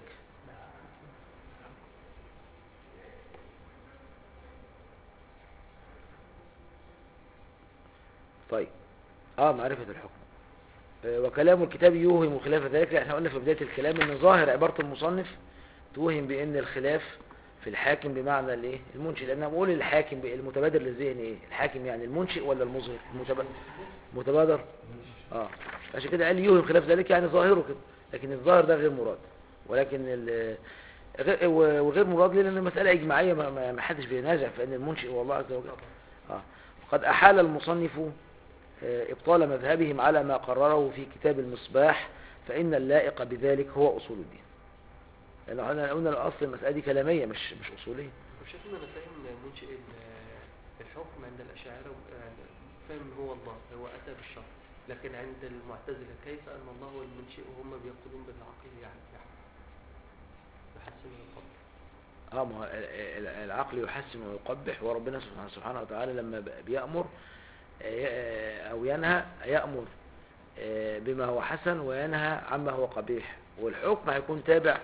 A: طيب اه معرفة الحكم آه، وكلام الكتاب يوهم خلاف ذلك احنا قلنا في بداية الكلام ان ظاهر عبارة المصنف توهم بان الخلاف في الحاكم بمعنى الايه المنشئ لان أنا بقول الحاكم ب- المتبادر للذهن ايه الحاكم يعني المنشئ ولا المظهر المتبادر متبادر اه عشان كده قال يوهم خلاف ذلك يعني ظاهره كده لكن الظاهر ده غير مراد ولكن ال- غير- و- وغير مراد ليه لان المساله اجماعيه ما- ما ما حدش بينازع في ان المنشئ هو الله عز وجل اه وقد احال المصنف آه، ابطال مذهبهم على ما قرره في كتاب المصباح فان اللائق بذلك هو اصول الدين لان احنا قلنا الاصل المساله دي كلاميه مش مش اصوليه
B: وشايف ان انا فاهم منشئ ال- الحكم عند الاشاعره و- يعني فاهم ان هو الله هو اتى بالشرع لكن عند المعتزله كيف ان الله هو المنشئ وهم بيقولون بالعقل يعني يحسن القدر
A: اه ما هو ال- ال- العقل يحسن ويقبح وربنا سبحانه سبحانه وتعالى لما ب- بيأمر آه، او ينهى يأمر آه، بما هو حسن وينهى عما هو قبيح والحكم هيكون تابع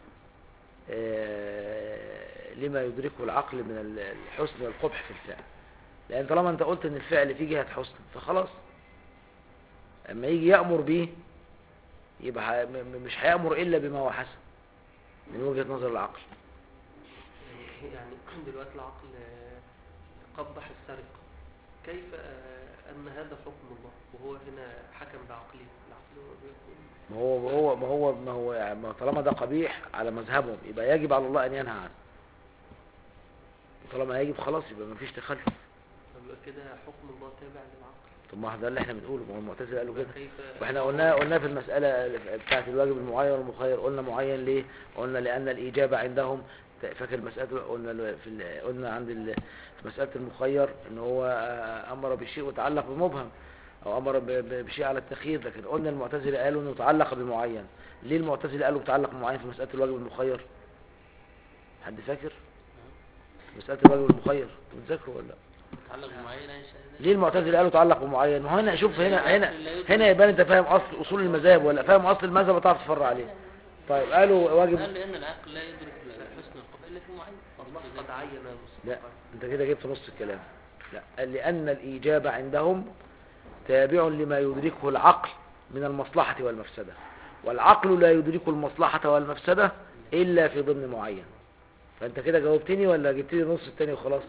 A: آه، لما يدركه العقل من ال- الحسن والقبح في الفعل لان طالما انت قلت ان الفعل فيه جهة حسن فخلاص اما يجي يأمر به يبقى ح- م- م- مش هيأمر الا بما هو حسن من وجهة نظر العقل
B: يعني دلوقتي العقل آه، قبح السرقة كيف آه، أن هذا حكم الله وهو هنا حكم بعقله العقل هو بيقول
A: ما هو ما هو ما هو ما هو يعني ما طالما ده قبيح على مذهبهم يبقى يجب على الله ان ينهى عنه طالما يجب خلاص يبقى ما فيش تخلف
B: يبقى كده حكم الله تابع للعقل
A: طب ما ده اللي احنا بنقوله ما هو المعتزله قالوا كده
B: كيف
A: واحنا قلنا قلنا في المساله بتاعه الواجب المعين والمخير قلنا معين ليه قلنا لان الاجابه عندهم فاكر المساله قلنا ال- في ال- قلنا عند ال- في مساله المخير ان هو آه، امر بشيء وتعلق بمبهم او امر ب- ب- بشيء على التخيير لكن قلنا المعتزله قالوا انه تعلق بمعين ليه المعتزله قالوا تعلق بمعين في مساله الواجب المخير حد فاكر مساله الواجب المخير بتذاكروا ولا لا
D: متعلق بمعينة إن شاء الله
A: ليه المعتزله قالوا تعلق بمعين ما هو هنا شوف هنا هنا هنا يبان انت فاهم اصل اصول المذاهب ولا فاهم اصل المذهب وتعرف تفرع عليه طيب قالوا واجب
D: قال لأن العقل لا يدرك حسن القبح إلا في معين
B: الله قد عين
A: لا
B: المستقر
A: انت كده جبت نص الكلام لا قال لان الاجابه عندهم تابع لما يدركه العقل من المصلحه والمفسده والعقل لا يدرك المصلحه والمفسده الا في ضمن معين فانت كده جاوبتني ولا جبت لي نص التاني وخلاص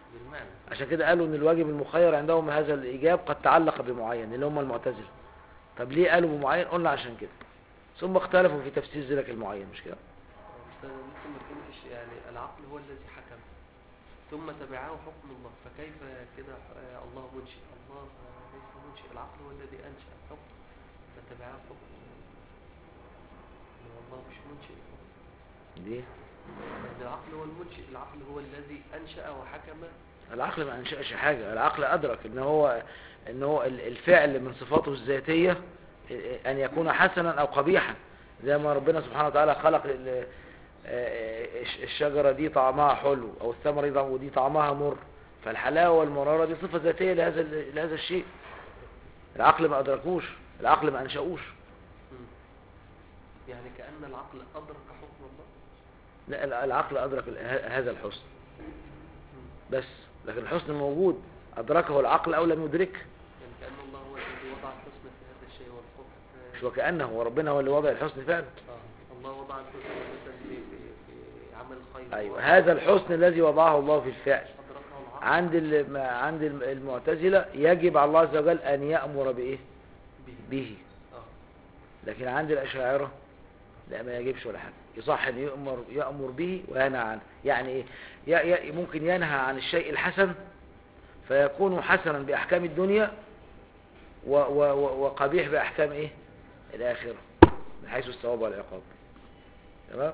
D: بالمعنى
A: عشان كده قالوا ان الواجب المخير عندهم هذا الايجاب قد تعلق بمعين اللي هم المعتزله طب ليه قالوا بمعين قلنا عشان كده ثم اختلفوا في تفسير ذلك المعين مش كده
B: بس أنا لسه ما فهمتش يعني العقل هو الذي حكم ثم تبعه حكم الله فكيف كده آه، الله منشئ الله آه، ليس منشئ العقل هو الذي أنشأ الحكم فتبعه حكم إن الله مش منشئ
A: ليه
B: لأن العقل هو المنشئ العقل هو الذي أنشأ وحكم
A: العقل ما انشأش حاجة العقل ادرك ان هو ان هو ال- الفعل من صفاته الذاتية ان يكون حسنا او قبيحا زي ما ربنا سبحانه وتعالى خلق ال- آه، الش- الشجرة دي طعمها حلو او الثمرة دي ودي طعمها مر فالحلاوة والمرارة دي صفة ذاتية لهذا ال- لهذا الشيء العقل ما ادركوش العقل ما انشأوش
B: مم. يعني كأن العقل أدرك حكم الله
A: لا ال- العقل ادرك ال- ه- هذا الحسن بس لكن الحسن موجود ادركه العقل او لم يدركه
B: يعني كأن الله هو الذي وضع الحسن في هذا الشيء والقبح
A: مش وكأنه وربنا هو اللي وضع الحسن فعلا
B: آه. الله وضع الحسن مثلا في, في, في عمل الخير
A: ايوه
B: وضع-
A: هذا الحسن الذي وضعه الله في الفعل
B: أدركه العقل
A: عند ال- ما- عند الم- المعتزلة يجب على الله عز وجل ان يأمر بايه
B: به
A: به
B: آه.
A: لكن عند الاشاعرة لا ما يجبش ولا حاجة يصح ان يأمر يأمر به وينهى عنه يعني ايه ي- ي- ممكن ينهى عن الشيء الحسن فيكون حسنا بأحكام الدنيا و و و وقبيح بأحكام ايه الآخرة من حيث الثواب والعقاب تمام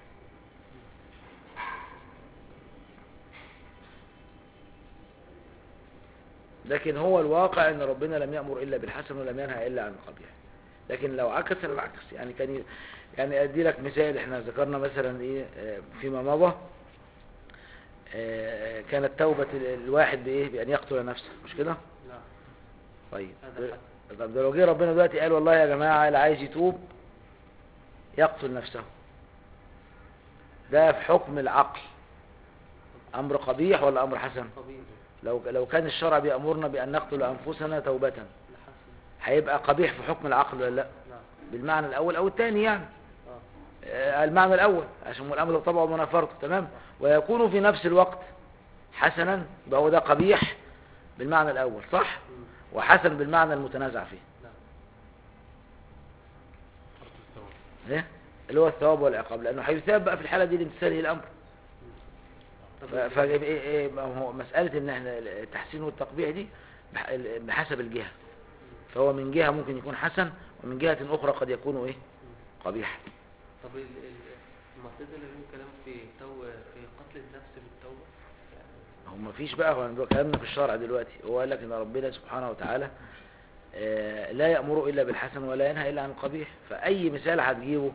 A: لكن هو الواقع ان ربنا لم يأمر الا بالحسن ولم ينهى الا عن القبيح لكن لو عكس العكس يعني كان ي- يعني ادي لك مثال احنا ذكرنا مثلا ايه آه، فيما مضى آه، كانت توبة ال- الواحد بايه بان يقتل نفسه مش كده
B: نعم
A: طيب
B: هذا حد
A: طب ده لو جه ربنا دلوقتي قال والله يا جماعة اللي عايز يتوب يقتل نفسه ده في حكم العقل امر قبيح ولا امر حسن
B: طبيعي
A: لو لو كان الشرع بيأمرنا بأن نقتل أنفسنا توبة
B: لحسن
A: هيبقى قبيح في حكم العقل ولا لا
B: نعم
A: بالمعنى الأول أو الثاني يعني
B: آه.
A: آه، المعنى الأول عشان الأمر طبعا منافرته تمام ويكون في نفس الوقت حسنا يبقى هو ده قبيح بالمعنى الأول صح
B: مم.
A: وحسن بالمعنى المتنازع فيه
B: نعم
E: فرق الثواب
A: إيه؟ اللي هو الثواب والعقاب لأنه هيثاب بقى في الحالة دي لامتثاله الأمر
B: طب
A: ف- ف- إيه- إيه- ما هو مسألة إن احنا التحسين والتقبيح دي بح- بحسب الجهة فهو من جهة ممكن يكون حسن ومن جهة أخرى قد يكون إيه قبيح
B: طب ال- ال- المعتزلة لهم كلام في تو في قتل النفس بالتوبة يعني
A: هو مفيش بقى هو ده كلامنا في الشرع دلوقتي هو قال لك ان ربنا سبحانه وتعالى آه، لا يأمر إلا بالحسن ولا ينهى إلا عن القبيح فأي مثال هتجيبه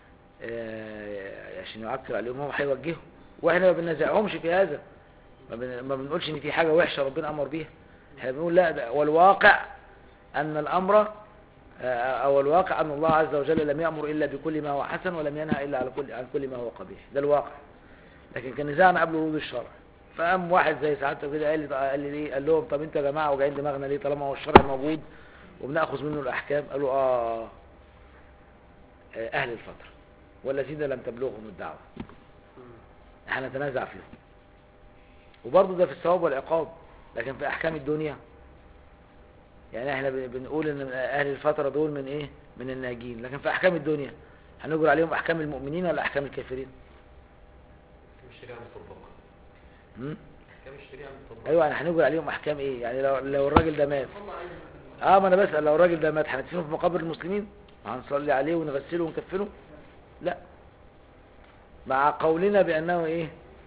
A: آه، عشان يعكر عليهم هو هيوجهه واحنا ما بننازعهمش في هذا ما بن- ما بنقولش ان في حاجة وحشة ربنا أمر بيها احنا بنقول لا ده والواقع أن الأمر آه، أو الواقع أن الله عز وجل لم يأمر إلا بكل ما هو حسن ولم ينهى إلا على كل عن كل ما هو قبيح ده الواقع لكن كان نزاعنا قبل ورود الشرع فقام واحد زي سعادته كده قال لي قال لي ليه قال لهم طب انتوا يا جماعه وجعين دماغنا ليه طالما هو الشرع موجود وبناخذ منه الاحكام قالوا اه آه، اهل الفتره والذين لم تبلغهم الدعوه
B: مم.
A: احنا نتنازع فيهم وبرضه ده في الثواب والعقاب لكن في احكام الدنيا يعني احنا بن- بنقول ان اهل الفتره دول من ايه من الناجين لكن في احكام الدنيا هنجر عليهم احكام المؤمنين ولا احكام الكافرين
E: احكام الشريعه مطبقه
A: هم؟
E: احكام الشريعه مطبقه
A: ايوه يعني هنجر عليهم احكام ايه يعني لو لو الراجل ده مات اه ما انا بسال لو الراجل ده مات هندفنه في مقابر المسلمين هنصلي عليه ونغسله ونكفنه لا مع قولنا بانه ايه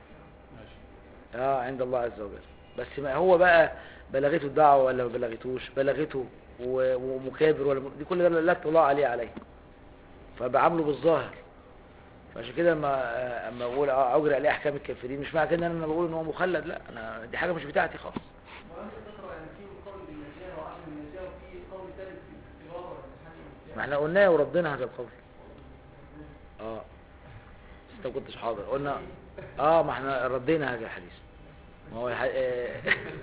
A: اه عند الله عز وجل بس ما هو بقى بلغته الدعوه ولا ما بلغتوش بلغته و- ومكابر ولا م- دي كل ده لا اطلاع عليه عليه فبعامله بالظاهر فعشان كده لما اما بقول آه اجري عليه احكام الكافرين مش معنى كده ان انا بقول ان هو مخلد لا انا دي حاجه مش بتاعتي خالص
F: وأنت تقرأ يعني في قول بالنجاة وعدم النجاة وفي قول ثالث في الاختبار ولا حاجة
A: ما احنا قلناه وردنا هذا القول اه بس انت ما كنتش حاضر قلنا اه ما احنا ردينا هذا الحديث ما هو الح... آه،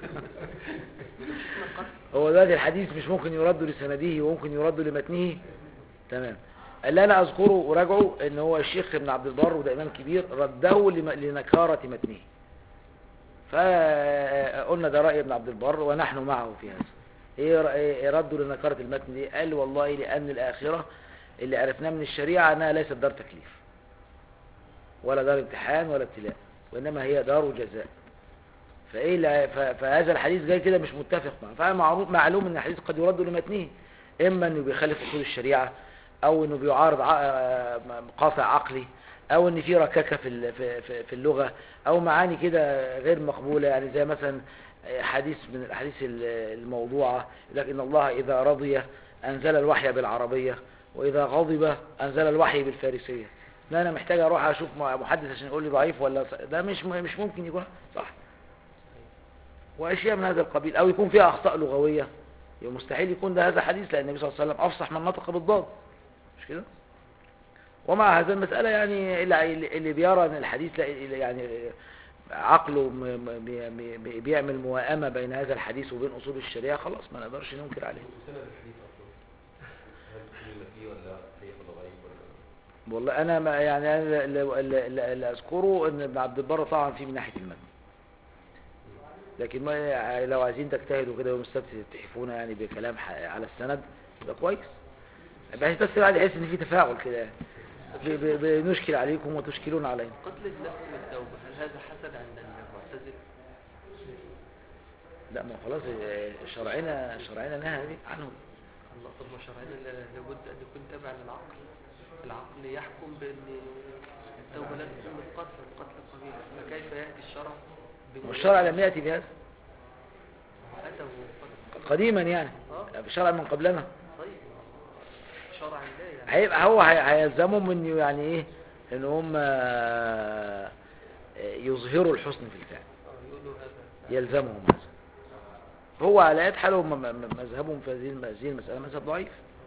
A: هو دلوقتي الحديث مش ممكن يرد لسنده وممكن يرد لمتنه تمام اللي انا اذكره وراجعه ان هو الشيخ ابن عبد البر وده امام كبير رده لم... لنكارة متنه فقلنا ده رأي ابن عبد البر ونحن معه في هذا ايه ر- إيه ردوا لنكرة المتن دي قال والله لأن الآخرة اللي عرفناه من الشريعة أنها ليست دار تكليف ولا دار امتحان ولا ابتلاء وإنما هي دار جزاء فإيه لا- ف- فهذا الحديث جاي كده مش متفق معه فمعروف معلوم ان الحديث قد يرد لمتنه اما انه بيخالف اصول الشريعه او انه بيعارض ع- آه، قاطع عقلي او ان في ركاكه في ال- في في- في اللغه او معاني كده غير مقبوله يعني زي مثلا حديث من الاحاديث ال- الموضوعه يقول لك ان الله اذا رضي انزل الوحي بالعربيه واذا غضب انزل الوحي بالفارسيه لا انا محتاج اروح اشوف محدث عشان يقول لي ضعيف ولا ص- ده مش مش ممكن يكون صح واشياء من هذا القبيل او يكون فيها اخطاء لغويه يبقى مستحيل يكون ده هذا حديث لان النبي صلى الله عليه وسلم افصح من نطق بالضاد مش كده ومع هذا المساله يعني اللي اللي بيرى ان الحديث لا- يعني عقله م- م- بي- بي- بيعمل موائمه بين هذا الحديث وبين اصول الشريعه خلاص ما نقدرش ننكر عليه
E: وسند الحديث اصلا هل تكلم فيه ولا صحيح ولا ضعيف ولا
A: والله انا ما يعني أنا اللي, اللي, اللي اذكره ان ابن عبد البر طبعا فيه من ناحيه المتن لكن ما لو عايزين تجتهدوا كده يوم السبت تحفونا يعني بكلام ح- على السند يبقى كويس بحيث بس الواحد يحس ان في تفاعل كده يعني ب- ب- بنشكل عليكم وتشكلون علينا
B: قتل النفس بالتوبة هل هذا حسن عند المعتزلة؟
A: لا ما خلاص آه، شرعنا شرعنا نهى عنه
B: الله طب ما شرعنا لا- لابد أن يكون تابع للعقل العقل يحكم بأن التوبة لا تكون بالقتل القتل قبيح فكيف يأتي الشرع بما
A: والشرع لم يأتي بهذا
B: أتى وقد-
A: قديما يعني
B: آه.
A: الشرع من قبلنا
B: طيب شرع لا يعني
A: هيبقى هو هي- هيلزمهم انه يعني ايه ان هم آه، يظهروا الحسن في الفعل
B: آه، يقولوا هذا
A: يلزمهم هذا هو على يد حال هم م- م- مذهبهم في هذه الم- هذه المسألة مذهب ضعيف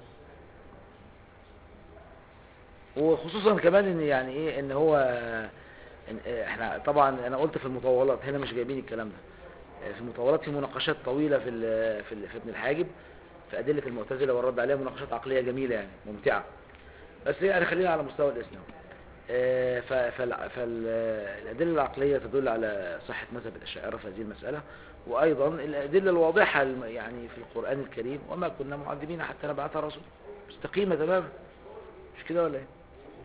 A: وخصوصا كمان ان يعني ايه ان هو إن احنا طبعا انا قلت في المطولات هنا مش جايبين الكلام ده في المطولات في مناقشات طويلة في ال- في, ال- في ابن الحاجب في أدلة المعتزلة والرد عليها مناقشات عقلية جميلة يعني ممتعة بس يعني خلينا على مستوى الإسلام آه، ف- فال- فالأدلة العقلية تدل على صحة مذهب الأشاعرة في هذه المسألة وأيضا الأدلة الواضحة الم- يعني في القرآن الكريم وما كنا معذبين حتى نبعث رسول مستقيمة تماما مش كده ولا ايه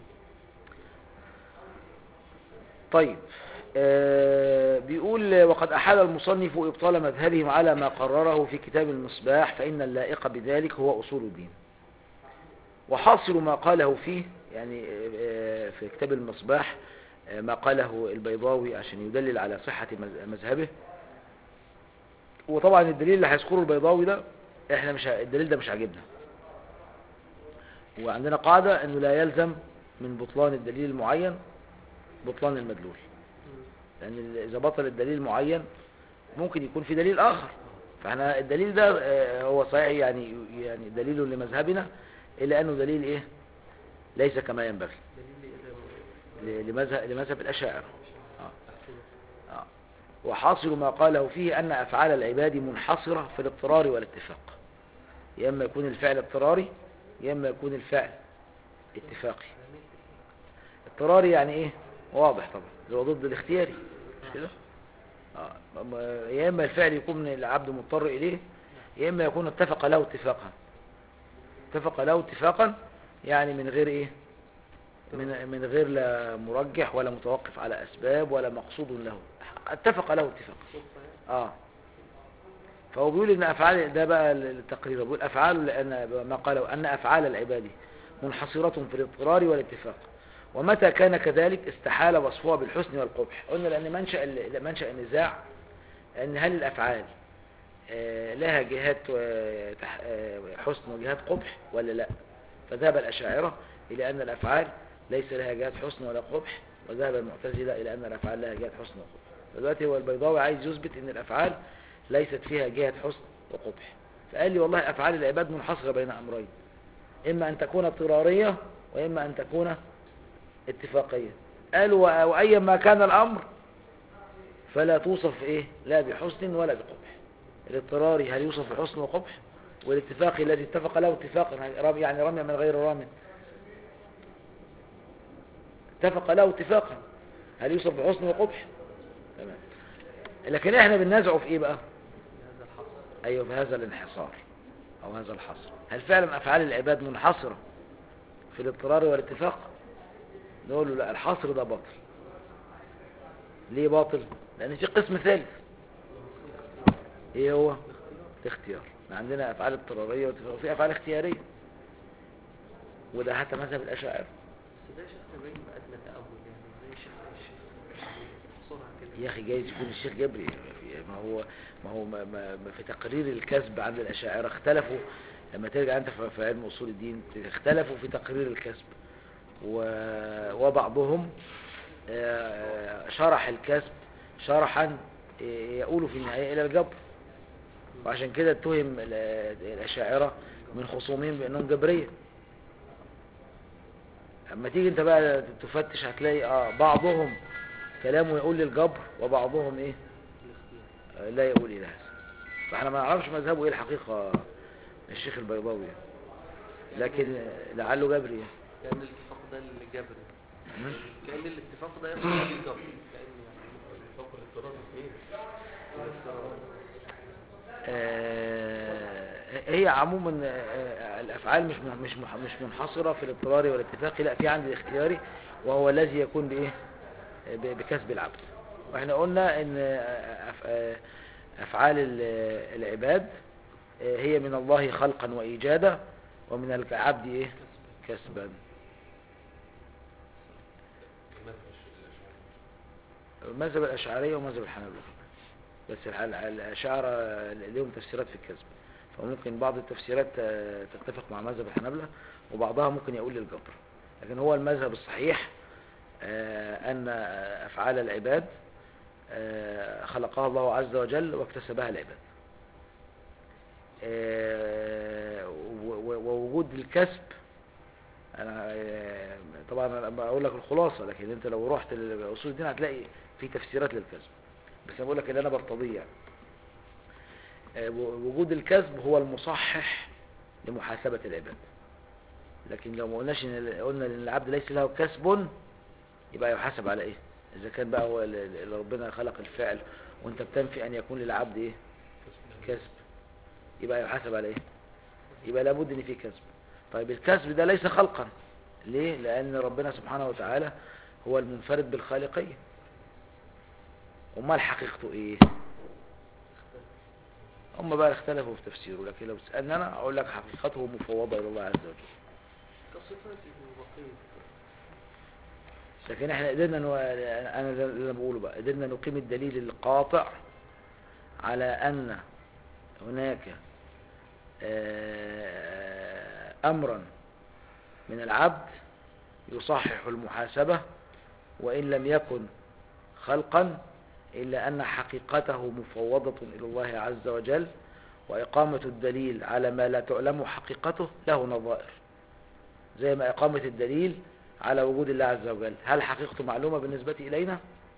A: طيب آه، بيقول وقد أحال المصنف إبطال مذهبهم على ما قرره في كتاب المصباح فإن اللائق بذلك هو أصول الدين وحاصل ما قاله فيه يعني آه، في كتاب المصباح آه، ما قاله البيضاوي عشان يدلل على صحة مذ- مذهبه وطبعا الدليل اللي هيذكره البيضاوي ده احنا مش ه- الدليل ده مش عاجبنا وعندنا قاعدة انه لا يلزم من بطلان الدليل المعين بطلان المدلول لان ال- اذا بطل الدليل معين ممكن يكون في دليل اخر فاحنا الدليل ده آه، هو صحيح يعني يعني دليل لمذهبنا الا انه دليل ايه ليس كما ينبغي
B: دليل إلى
A: ل- لمذهب لمذهب الاشاعره آه. آه. وحاصل ما قاله فيه ان افعال العباد منحصره في الاضطرار والاتفاق يا اما يكون الفعل اضطراري يا اما يكون الفعل اتفاقي اضطراري يعني ايه واضح طبعا اللي هو ضد الاختياري مش كده آه. ما- يا اما الفعل يكون من العبد مضطر اليه يا اما يكون اتفق له اتفاقا اتفق له اتفاقا يعني من غير ايه من من غير لا مرجح ولا متوقف على اسباب ولا مقصود له اتفق له اتفاق اه فهو بيقول ان افعال ده بقى التقرير بيقول افعال لان ما قالوا ان افعال العباد منحصرة في الاضطرار والاتفاق ومتى كان كذلك استحال وصفها بالحسن والقبح قلنا لان منشأ ال- منشأ النزاع ان هل الافعال آه، لها جهات آه، تح- آه، حسن وجهات قبح ولا لا فذهب الأشاعرة إلى أن الأفعال ليس لها جهات حسن ولا قبح وذهب المعتزلة إلى أن الأفعال لها جهات حسن وقبح فدلوقتي هو البيضاوي عايز يثبت أن الأفعال ليست فيها جهة حسن وقبح فقال لي والله أفعال العباد منحصرة بين أمرين إما أن تكون اضطرارية وإما أن تكون اتفاقية قال وأ- وأيا ما كان الأمر فلا توصف إيه لا بحسن ولا بقبح الاضطراري هل يوصف بحسن وقبح والاتفاقي الذي اتفق له اتفاقا رمي- يعني رمي من غير رام اتفق له اتفاقا هل يوصف بحسن وقبح تمام لكن احنا بننازعه في ايه بقى
B: هذا الحصر
A: أيوة في هذا الانحصار أو هذا الحصر هل فعلا أفعال العباد منحصرة في الاضطرار والاتفاق نقول له لا الحصر ده باطل ليه باطل لأن في قسم ثالث ايه هو الاختيار احنا عندنا افعال اضطراريه واتفاق- وفي افعال اختياريه وده حتى مذهب الاشاعره
B: بس ده شيخ تبين بأدنى تأول يعني زي الشيخ الشيخ يعني بسرعة كده
A: يا اخي جايز يكون الشيخ جبري ما هو ما هو ما ما ما في تقرير الكسب عند الاشاعره اختلفوا لما ترجع انت في في علم اصول الدين اختلفوا في تقرير الكسب و- وبعضهم آه، شرح الكسب شرحا آه، يقول في النهايه الى الجبر وعشان كده اتهم ال- الاشاعره من خصومهم بانهم جبريه اما تيجي انت بقى تفتش هتلاقي اه بعضهم كلامه يقول للجبر وبعضهم ايه آه، لا يقول الى هذا فاحنا ما نعرفش مذهبه ايه الحقيقه الشيخ البيضاوي لكن آه، لعله جبري يعني.
B: كأن الاتفاق ده الجبري
A: مم.
B: كأن الاتفاق ده يقصد به الجبر كأن يعني
E: الاتفاق والاضطرار الاثنين
B: الاضطرار.
A: آه، هي عموما آه، الافعال مش من- مش مح- مش منحصره في الاضطرار والاتفاق لا في عند الاختياري وهو الذي يكون بايه ب- بكسب العبد واحنا قلنا ان آه، أف- آه، افعال ال- العباد آه، هي من الله خلقا وايجادا ومن العبد ايه كسبا
E: مذهب الاشاعره
A: مذهب الاشعريه ومذهب الحنابلة بس الح- الح- الاشاعره لهم تفسيرات في الكسب فممكن بعض التفسيرات آه، تتفق مع مذهب الحنابلة وبعضها ممكن يقول للجبر لكن هو المذهب الصحيح آه، ان آه، افعال العباد آه، خلقها الله عز وجل واكتسبها العباد آه، و- و- ووجود الكسب انا آه، طبعا انا بقول لك الخلاصه لكن انت لو رحت لاصول الدين هتلاقي في تفسيرات للكسب بس انا بقول لك اللي انا برتضيه يعني آه، و- وجود الكسب هو المصحح لمحاسبه العباد لكن لو ما قلناش ان قلنا ان العبد ليس له كسب يبقى يحاسب على ايه اذا كان بقى هو اللي اللي ربنا خلق الفعل وانت بتنفي ان يكون للعبد ايه كسب يبقى يحاسب على ايه يبقى لابد ان في كسب طيب الكسب ده ليس خلقا ليه لان ربنا سبحانه وتعالى هو المنفرد بالخالقية امال حقيقته ايه هم بقى اختلفوا في تفسيره لكن لو تسألني انا اقول لك حقيقته مفوضة الى الله عز وجل
B: كصفاته وبقية
A: لكن احنا قدرنا نو... انا ده اللي انا بقوله بقى قدرنا نقيم الدليل القاطع على ان هناك آه، امرا من العبد يصحح المحاسبة وان لم يكن خلقا الا ان حقيقته مفوضة الى الله عز وجل واقامة الدليل على ما لا تعلم حقيقته له نظائر زي ما اقامة الدليل على وجود الله عز وجل هل حقيقته معلومة بالنسبة إلينا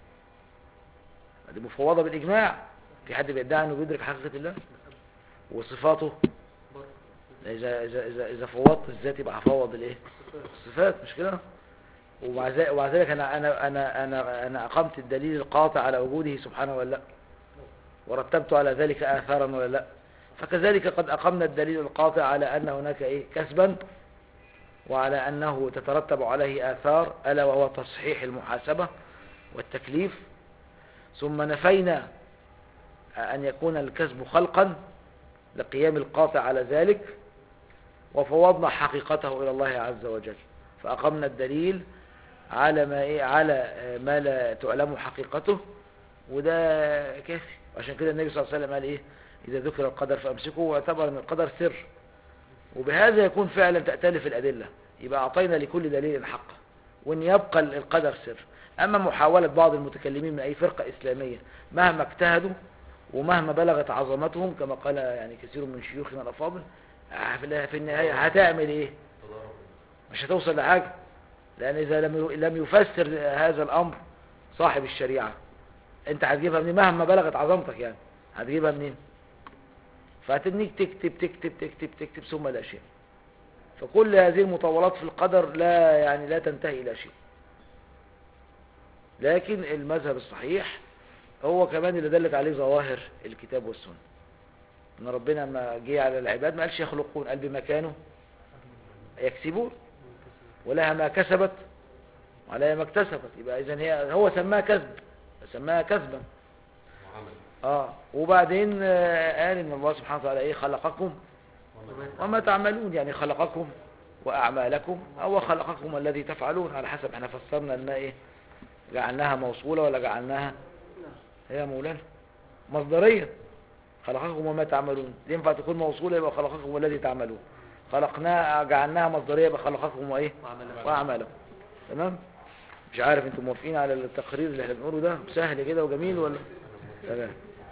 A: دي مفوضة بالإجماع في حد بيدعي أنه بيدرك حقيقة الله وصفاته
B: برضه
A: إذا, إذا, إذا, إذا فوضت الذات يبقى هفوض الإيه الصفات مش كده ومع ذلك, ومع ذلك أنا, أنا, أنا, أنا, أنا أقمت الدليل القاطع على وجوده سبحانه ولا لا ورتبت على ذلك آثارا ولا لا فكذلك قد أقمنا الدليل القاطع على أن هناك إيه كسبا وعلى أنه تترتب عليه آثار ألا وهو تصحيح المحاسبة والتكليف ثم نفينا أن يكون الكسب خلقا لقيام القاطع على ذلك وفوضنا حقيقته إلى الله عز وجل فأقمنا الدليل على ما إيه على ما لا تعلم حقيقته وده كافي وعشان كده النبي صلى الله عليه وسلم قال إيه إذا ذكر القدر فأمسكوه واعتبر أن القدر سر وبهذا يكون فعلا تأتلف الأدلة يبقى أعطينا لكل دليل حقه وإن يبقى القدر سر أما محاولة بعض المتكلمين من أي فرقة إسلامية مهما اجتهدوا ومهما بلغت عظمتهم كما قال يعني كثير من شيوخنا الأفاضل في النهاية هتعمل إيه مش هتوصل لحاجة لأن إذا لم لم يفسر هذا الأمر صاحب الشريعة أنت هتجيبها منين مهما بلغت عظمتك يعني هتجيبها منين فهتنيك تكتب تكتب تكتب تكتب ثم لا شيء فكل هذه المطولات في القدر لا يعني لا تنتهي إلى شيء لكن المذهب الصحيح هو كمان اللي دلت عليه ظواهر الكتاب والسنة ان ربنا لما جه على العباد ما قالش يخلقون قال بما كانوا يكسبون ولها ما كسبت وعليها ما اكتسبت يبقى اذا هي هو سماها كسب سماها كسبا
E: وعمل
A: اه وبعدين آه، قال ان الله سبحانه وتعالى ايه خلقكم وما تعملون يعني خلقكم واعمالكم او خلقكم الذي تفعلون على حسب احنا فسرنا ان ايه جعلناها موصولة ولا جعلناها هي يا مولانا مصدرية خلقكم وما تعملون ينفع تكون موصولة يبقى خلقكم والذي تعملون خلقناها جعلناها مصدرية يبقى خلقكم وايه
B: وعمل
A: واعمالكم تمام مش عارف انتم موافقين على التقرير اللي احنا بنقوله ده سهل كده وجميل ولا تمام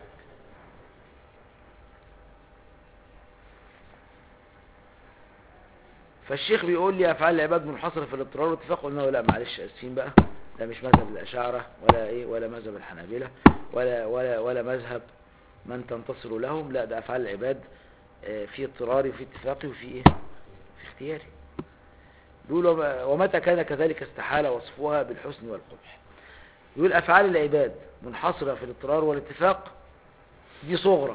A: فالشيخ بيقول لي افعال العباد منحصره في الاضطرار والاتفاق قلنا له لا معلش اسفين بقى ده مش مذهب الاشاعره ولا ايه ولا مذهب الحنابلة ولا ولا ولا مذهب من تنتصر لهم لا ده افعال العباد آه، في اضطراري وفي اتفاقي وفي ايه في اختياري بيقول وم- ومتى كان كذلك استحال وصفها بالحسن والقبح يقول افعال العباد منحصره في الاضطرار والاتفاق دي صغرى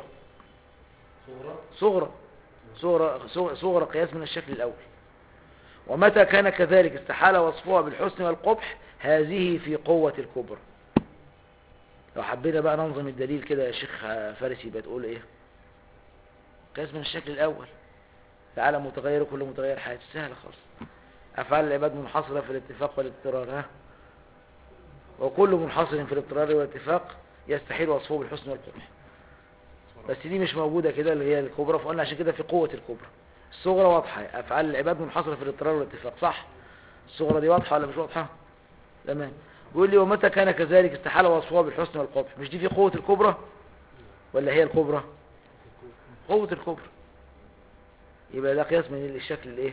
A: صغرى صغرى صغرى, صغرى قياس من الشكل الاول ومتى كان كذلك استحال وصفها بالحسن والقبح هذه في قوة الكبرى لو حبينا بقى ننظم الدليل كده يا شيخ فارسي يبقى تقول ايه قياس من الشكل الاول العالم متغير كل متغير حياته سهلة خالص افعال العباد منحصرة في الاتفاق والاضطرار ها وكل منحصر في الاضطرار والاتفاق يستحيل وصفه بالحسن والقبح بس دي مش موجودة كده اللي هي الكبرى فقلنا عشان كده في قوة الكبرى الصغرى واضحة افعال العباد منحصرة في الاضطرار والاتفاق صح الصغرى دي واضحة ولا مش واضحة تمام بيقول لي ومتى كان كذلك استحال وصفها بالحسن والقبح مش دي في قوة الكبرى ولا هي الكبرى قوة الكبرى يبقى ده قياس من الشكل الايه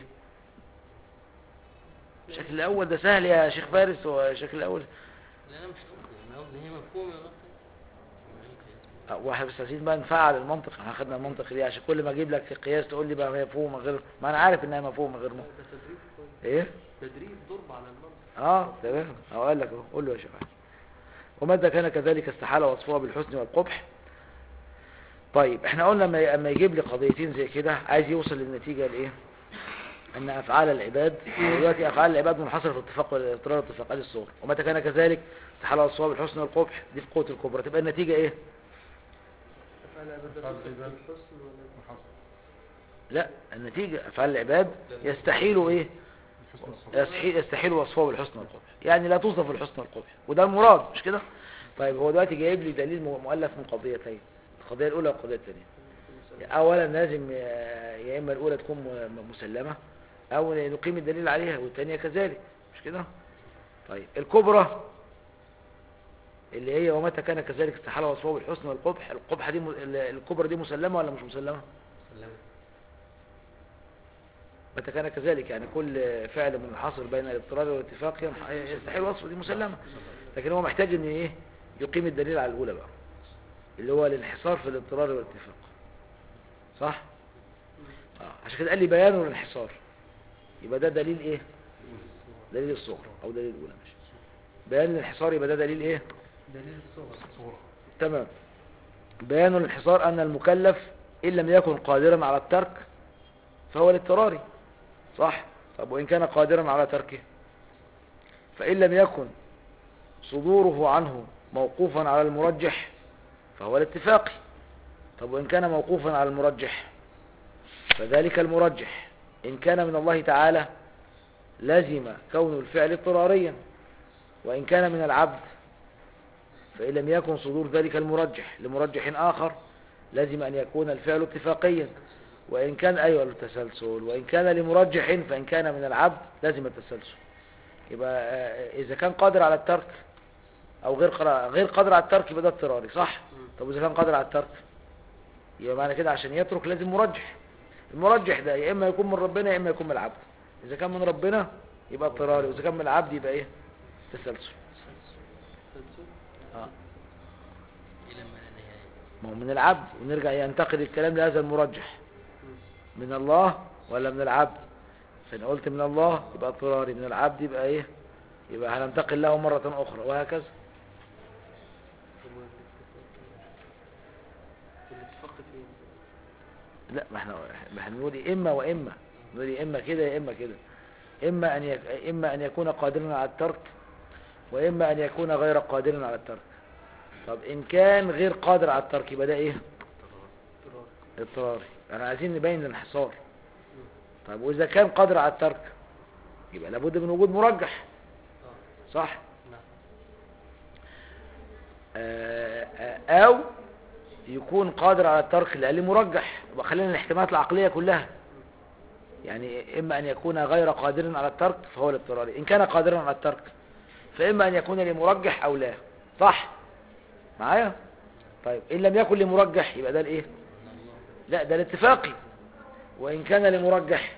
A: الشكل الاول ده سهل يا شيخ فارس هو الشكل الاول
D: لا لا مش قصدي انا قصدي هي مفهومة بقى
A: أه، واحنا بس عايزين بقى نفعل المنطق احنا خدنا المنطق دي عشان كل ما اجيب لك قياس تقول لي بقى هي مفهومه غير ما انا عارف انها مفهومه غير مفهومه
B: ده تدريب كويس.
A: ايه
B: تدريب ضرب على المنطق
A: اه تمام اهو قال لك اهو قول له يا شيخ أحمد. ومتى كان كذلك استحال وصفها بالحسن والقبح طيب احنا قلنا لما اما يجيب لي قضيتين زي كده عايز يوصل للنتيجه لايه ان افعال العباد دلوقتي افعال العباد منحصره في الاتفاق والاضطرار والاتفاق ادي الصور ومتى كان كذلك استحال وصفها بالحسن والقبح دي في قوه الكبرى تبقى النتيجه ايه
B: أفعال العباد بالحسن ولا
A: لا النتيجه افعال العباد يستحيل ايه يستحيل, يستحيل وصفه بالحسن والقبح يعني لا توصف بالحسن والقبح وده المراد مش كده طيب هو دلوقتي جايب لي دليل م- مؤلف من قضيتين القضيه الاولى والقضيه الثانيه اولا لازم يا يا اما الاولى تكون م- مسلمه او نقيم الدليل عليها والثانيه كذلك مش كده طيب الكبرى اللي هي ومتى كان كذلك استحال وصفه بالحسن والقبح القبح دي م- ال- الكبرى دي مسلمه ولا مش مسلمه
E: سلام
A: متى كان كذلك يعني كل فعل منحصر بين الاضطرار والاتفاق ينح- يستحيل وصفه دي مسلمة لكن هو محتاج ان ايه يقيم الدليل على الاولى بقى اللي هو الانحصار في الاضطرار والاتفاق صح آه. عشان كده قال لي بيان الانحصار يبقى ده دليل ايه دليل الصغرى او دليل الاولى ماشي بيان الانحصار يبقى ده دليل ايه
B: دليل الصغر
A: تمام بيان الانحصار أن المكلف إن لم يكن قادرا على الترك فهو الاضطراري صح طب وإن كان قادرا على تركه فإن لم يكن صدوره عنه موقوفا على المرجح فهو الاتفاقي طب وإن كان موقوفا على المرجح فذلك المرجح إن كان من الله تعالى لزم كون الفعل اضطراريا وإن كان من العبد فإن لم يكن صدور ذلك المرجح لمرجح آخر لازم أن يكون الفعل اتفاقيا وإن كان أيوة التسلسل وإن كان لمرجح فإن كان من العبد لازم التسلسل يبقى آه، إذا كان قادر على الترك أو غير قادر غير قادر على الترك يبقى ده اضطراري صح طب إذا كان قادر على الترك يبقى معنى كده عشان يترك لازم مرجح المرجح ده يا إما يكون من ربنا يا إما يكون من العبد إذا كان من ربنا يبقى اضطراري وإذا كان من العبد يبقى إيه تسلسل
B: تسلسل
A: آه.
D: إلى ما لا نهاية
A: ما هو من العبد ونرجع ينتقل الكلام لهذا المرجح من الله ولا من العبد فإن قلت من الله يبقى اضطراري من العبد يبقى ايه يبقى هننتقل له مرة أخرى وهكذا
B: هو الاتفاق الاتفاق فين
A: لا ما احنا ما احنا بنقول إيه اما واما نقول يا اما كده يا اما كده اما ان يك... اما ان يكون قادرا على الترك واما ان يكون غير قادر على الترك طب ان كان غير قادر على الترك يبقى ده ايه
B: اضطرار
A: اضطراري انا عايزين نبين الانحصار طيب واذا كان قادر على الترك يبقى لابد من وجود مرجح
B: اه
A: صح
B: نعم
A: آه، آه، او يكون قادر على الترك لأقل مرجح يبقى خلينا الاحتمالات العقلية كلها يعني إما أن يكون غير قادر على الترك فهو الاضطراري إن كان قادرا على الترك فإما أن يكون لمرجح أو لا صح معايا طيب إن لم يكن لمرجح يبقى ده الإيه لا ده الاتفاقي وإن كان لمرجح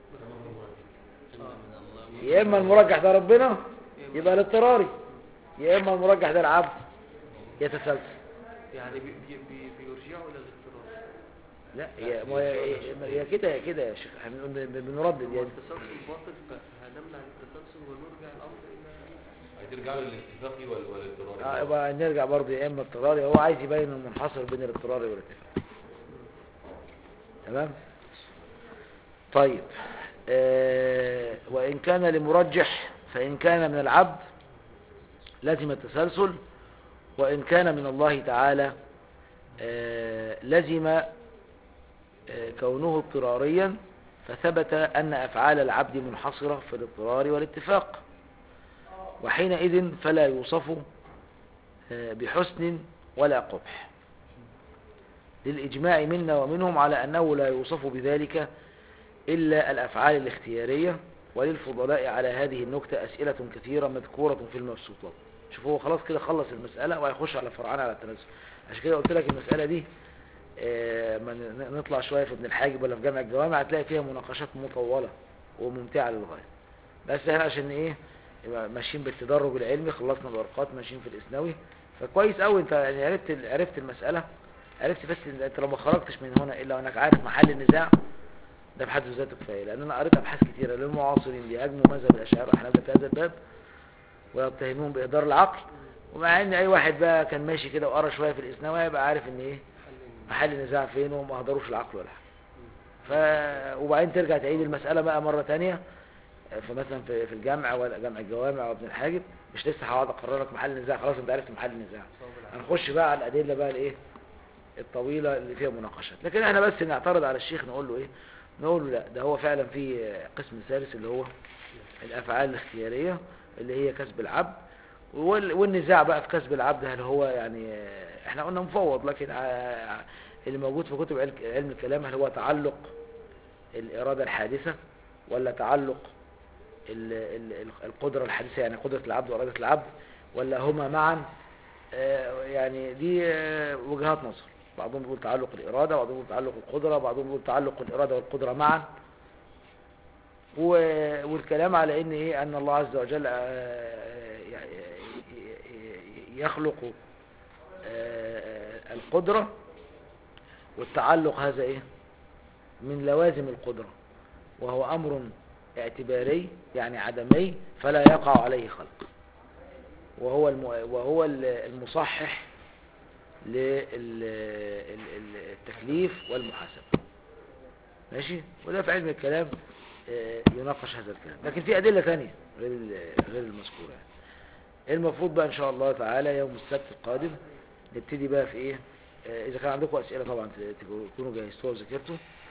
A: يا إما المرجح ده ربنا يبقى الاضطراري يا إما المرجح ده العبد يتسلسل
B: يعني بي بي بي بيرجعوا الى الاضطرار
A: لا هي ما هي- هي كده هي كده يا شيخ احنا بنقول- بن- بنردد يعني
B: والتسلسل باطل فهنمنع التسلسل ونرجع الامر الى
E: هترجعوا للاتفاقي ولا ولا الاضطراري؟
A: آه، يبقى نرجع برضه يا اما اضطراري هو عايز يبين المنحصر بين الاضطراري والاتفاق تمام طيب آه وان كان لمرجح فان كان من العبد لزم التسلسل وان كان من الله تعالى آه لزم آه كونه اضطراريا فثبت ان افعال العبد منحصره في الاضطرار والاتفاق وحينئذ فلا يوصف آه، بحسن ولا قبح للإجماع منا ومنهم على أنه لا يوصف بذلك إلا الأفعال الاختيارية وللفضلاء على هذه النكتة أسئلة كثيرة مذكورة في المبسوطات شوف هو خلاص كده خلص المسألة وهيخش على فرعان على التنزل عشان كده قلت لك المسألة دي آه، ما ن- نطلع شوية في ابن الحاجب ولا في جامع الجوامع هتلاقي فيها مناقشات مطولة وممتعة للغاية بس احنا عشان ايه يبقى ماشيين بالتدرج العلمي خلصنا الورقات ماشيين في الاسنوي فكويس قوي انت يعني عرفت ال- عرفت المسألة عرفت بس ان انت لو ما خرجتش من هنا الا وانك عارف محل النزاع ده بحد ذاته كفايه لان انا قريت ابحاث كتيره للمعاصرين بيهاجموا مذهب الاشاعره واحنابلة في هذا الباب ويتهمون باهدار العقل ومع ان اي واحد بقى كان ماشي كده وقرا شويه في الاسنوي هيبقى عارف ان ايه
B: حل
A: محل النزاع فين وما اهدروش العقل ولا حاجه ف وبعدين ترجع تعيد المساله بقى مره تانية فمثلا في في الجامع ولا جامع الجوامع او ابن الحاجب مش لسه هقعد اقرر لك محل النزاع خلاص انت عرفت محل النزاع
B: صواب العقل.
A: هنخش بقى على الادله بقى الايه الطويله اللي فيها مناقشات لكن احنا بس نعترض على الشيخ نقول له ايه نقول له لا ده هو فعلا في قسم ثالث اللي هو الافعال الاختياريه اللي هي كسب العبد وال- والنزاع بقى في كسب العبد هل هو يعني آه، احنا قلنا مفوض لكن آه، اللي موجود في كتب علم علم الكلام هل هو تعلق الاراده الحادثه ولا تعلق ال- ال- ال- القدره الحادثه يعني قدره العبد واراده العبد ولا هما معا آه، يعني دي آه، وجهات نظر بعضهم بيقول تعلق الإرادة بعضهم بيقول تعلق القدرة بعضهم بيقول تعلق الإرادة والقدرة معا و- والكلام على ان ايه ان الله عز وجل آه، يخلق آه، القدرة والتعلق هذا ايه من لوازم القدرة وهو امر اعتباري يعني عدمي فلا يقع عليه خلق وهو الم... وهو ال- المصحح للتكليف والمحاسبة ماشي وده في علم الكلام آه، يناقش هذا الكلام لكن في أدلة ثانية غير ال- غير المذكورة يعني. المفروض بقى إن شاء الله تعالى يوم السبت القادم نبتدي بقى في إيه آه، إذا كان عندكم أسئلة طبعا ت- تكونوا جهزتوها وذاكرتوا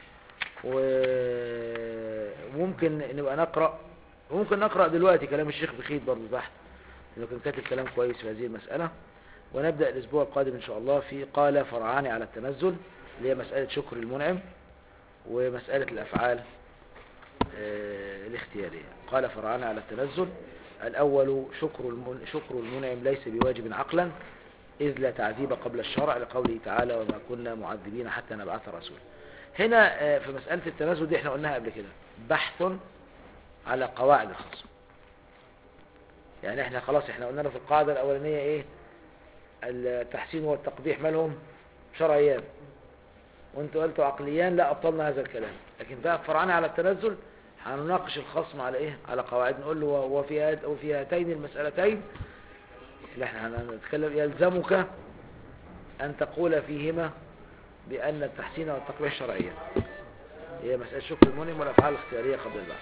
A: و- وممكن نبقى نقرأ وممكن نقرأ دلوقتي كلام الشيخ بخيت برضه تحت لو كان كاتب كلام كويس في هذه المسألة ونبدأ الأسبوع القادم إن شاء الله في قال فرعان على التنزل اللي هي مسألة شكر المنعم ومسألة الأفعال آه، الاختيارية قال فرعان على التنزل الأول شكر المن- شكر المنعم ليس بواجب عقلا إذ لا تعذيب قبل الشرع لقوله تعالى وما كنا معذبين حتى نبعث رسولا هنا آه، في مسألة التنزل دي احنا قلناها قبل كده بحث على قواعد الخصم يعني احنا خلاص احنا قلنا في القاعدة الأولانية ايه التحسين والتقبيح مالهم شرعيان وانتوا قلتوا عقليان لا أبطلنا هذا الكلام لكن بقى فرعنا على التنزل هنناقش الخصم على ايه على قواعد نقول له وفي هات- وفي هاتين المسألتين اللي احنا هنتكلم يلزمك أن تقول فيهما بأن التحسين والتقبيح شرعية هي مسألة شكر المنعم والأفعال الاختيارية قبل البعث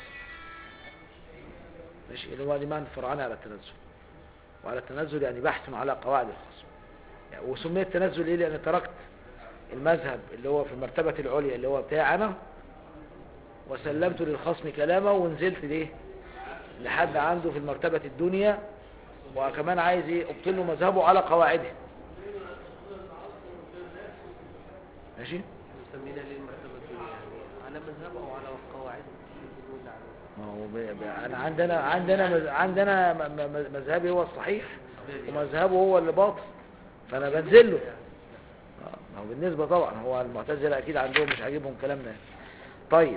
A: ماشي اللي هو دي معنى فرعان على التنزل وعلى التنزل يعني بحث على قواعد الخصم يعني وسمي التنزل ليه لأن تركت المذهب اللي هو في المرتبة العليا اللي هو بتاعنا وسلمت للخصم كلامه ونزلت ليه لحد عنده في المرتبة الدنيا وكمان عايز ايه ابطل له مذهبه على قواعده ماشي
B: مسمينا ليه المرتبة الدنيا يعني على مذهب او على قواعد بنقول عليه
A: ما هو ب... ب... انا عندنا عندنا مز... عندنا م... م... مذهبي هو الصحيح ومذهبه هو اللي باطل فانا بنزل له آه، ما هو بالنسبة طبعا هو المعتزلة اكيد عندهم مش عاجبهم كلامنا طيب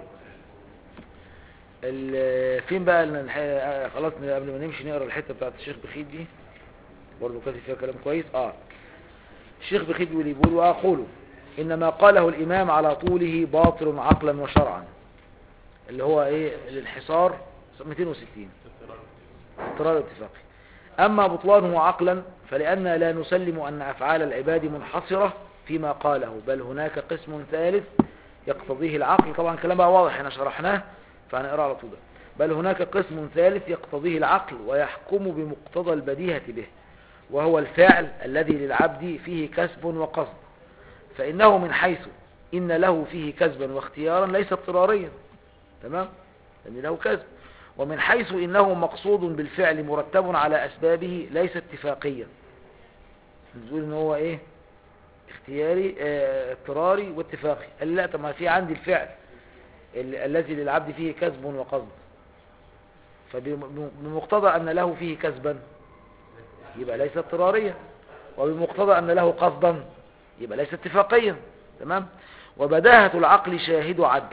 A: ال... فين بقى الح... آه، خلاص قبل ما نمشي نقرا الحته بتاعت الشيخ بخيت دي برضه كاتب فيها كلام كويس اه الشيخ بخيت بيقول يقول واقول ان ما قاله الامام على طوله باطل عقلا وشرعا اللي هو ايه الانحصار 260 اضطرار اتفاقي اما بطلانه عقلا فلاننا لا نسلم ان افعال العباد منحصرة فيما قاله بل هناك قسم ثالث يقتضيه العقل طبعا كلام بقى واضح احنا شرحناه فهنقرا على طول ده. بل هناك قسم ثالث يقتضيه العقل ويحكم بمقتضى البديهة به وهو الفعل الذي للعبد فيه كسب وقصد فإنه من حيث إن له فيه كسبا واختيارا ليس اضطراريا تمام لأن له كسب ومن حيث إنه مقصود بالفعل مرتب على أسبابه ليس اتفاقيا نقول إن هو إيه اختياري اه اضطراري واتفاقي قال لا طب ما في عندي الفعل ال- الذي للعبد فيه كسب وقصد فبمقتضى أن له فيه كسبا يبقى ليس اضطراريا وبمقتضى أن له قصدا يبقى ليس اتفاقيا تمام وبداهة العقل شاهد عدل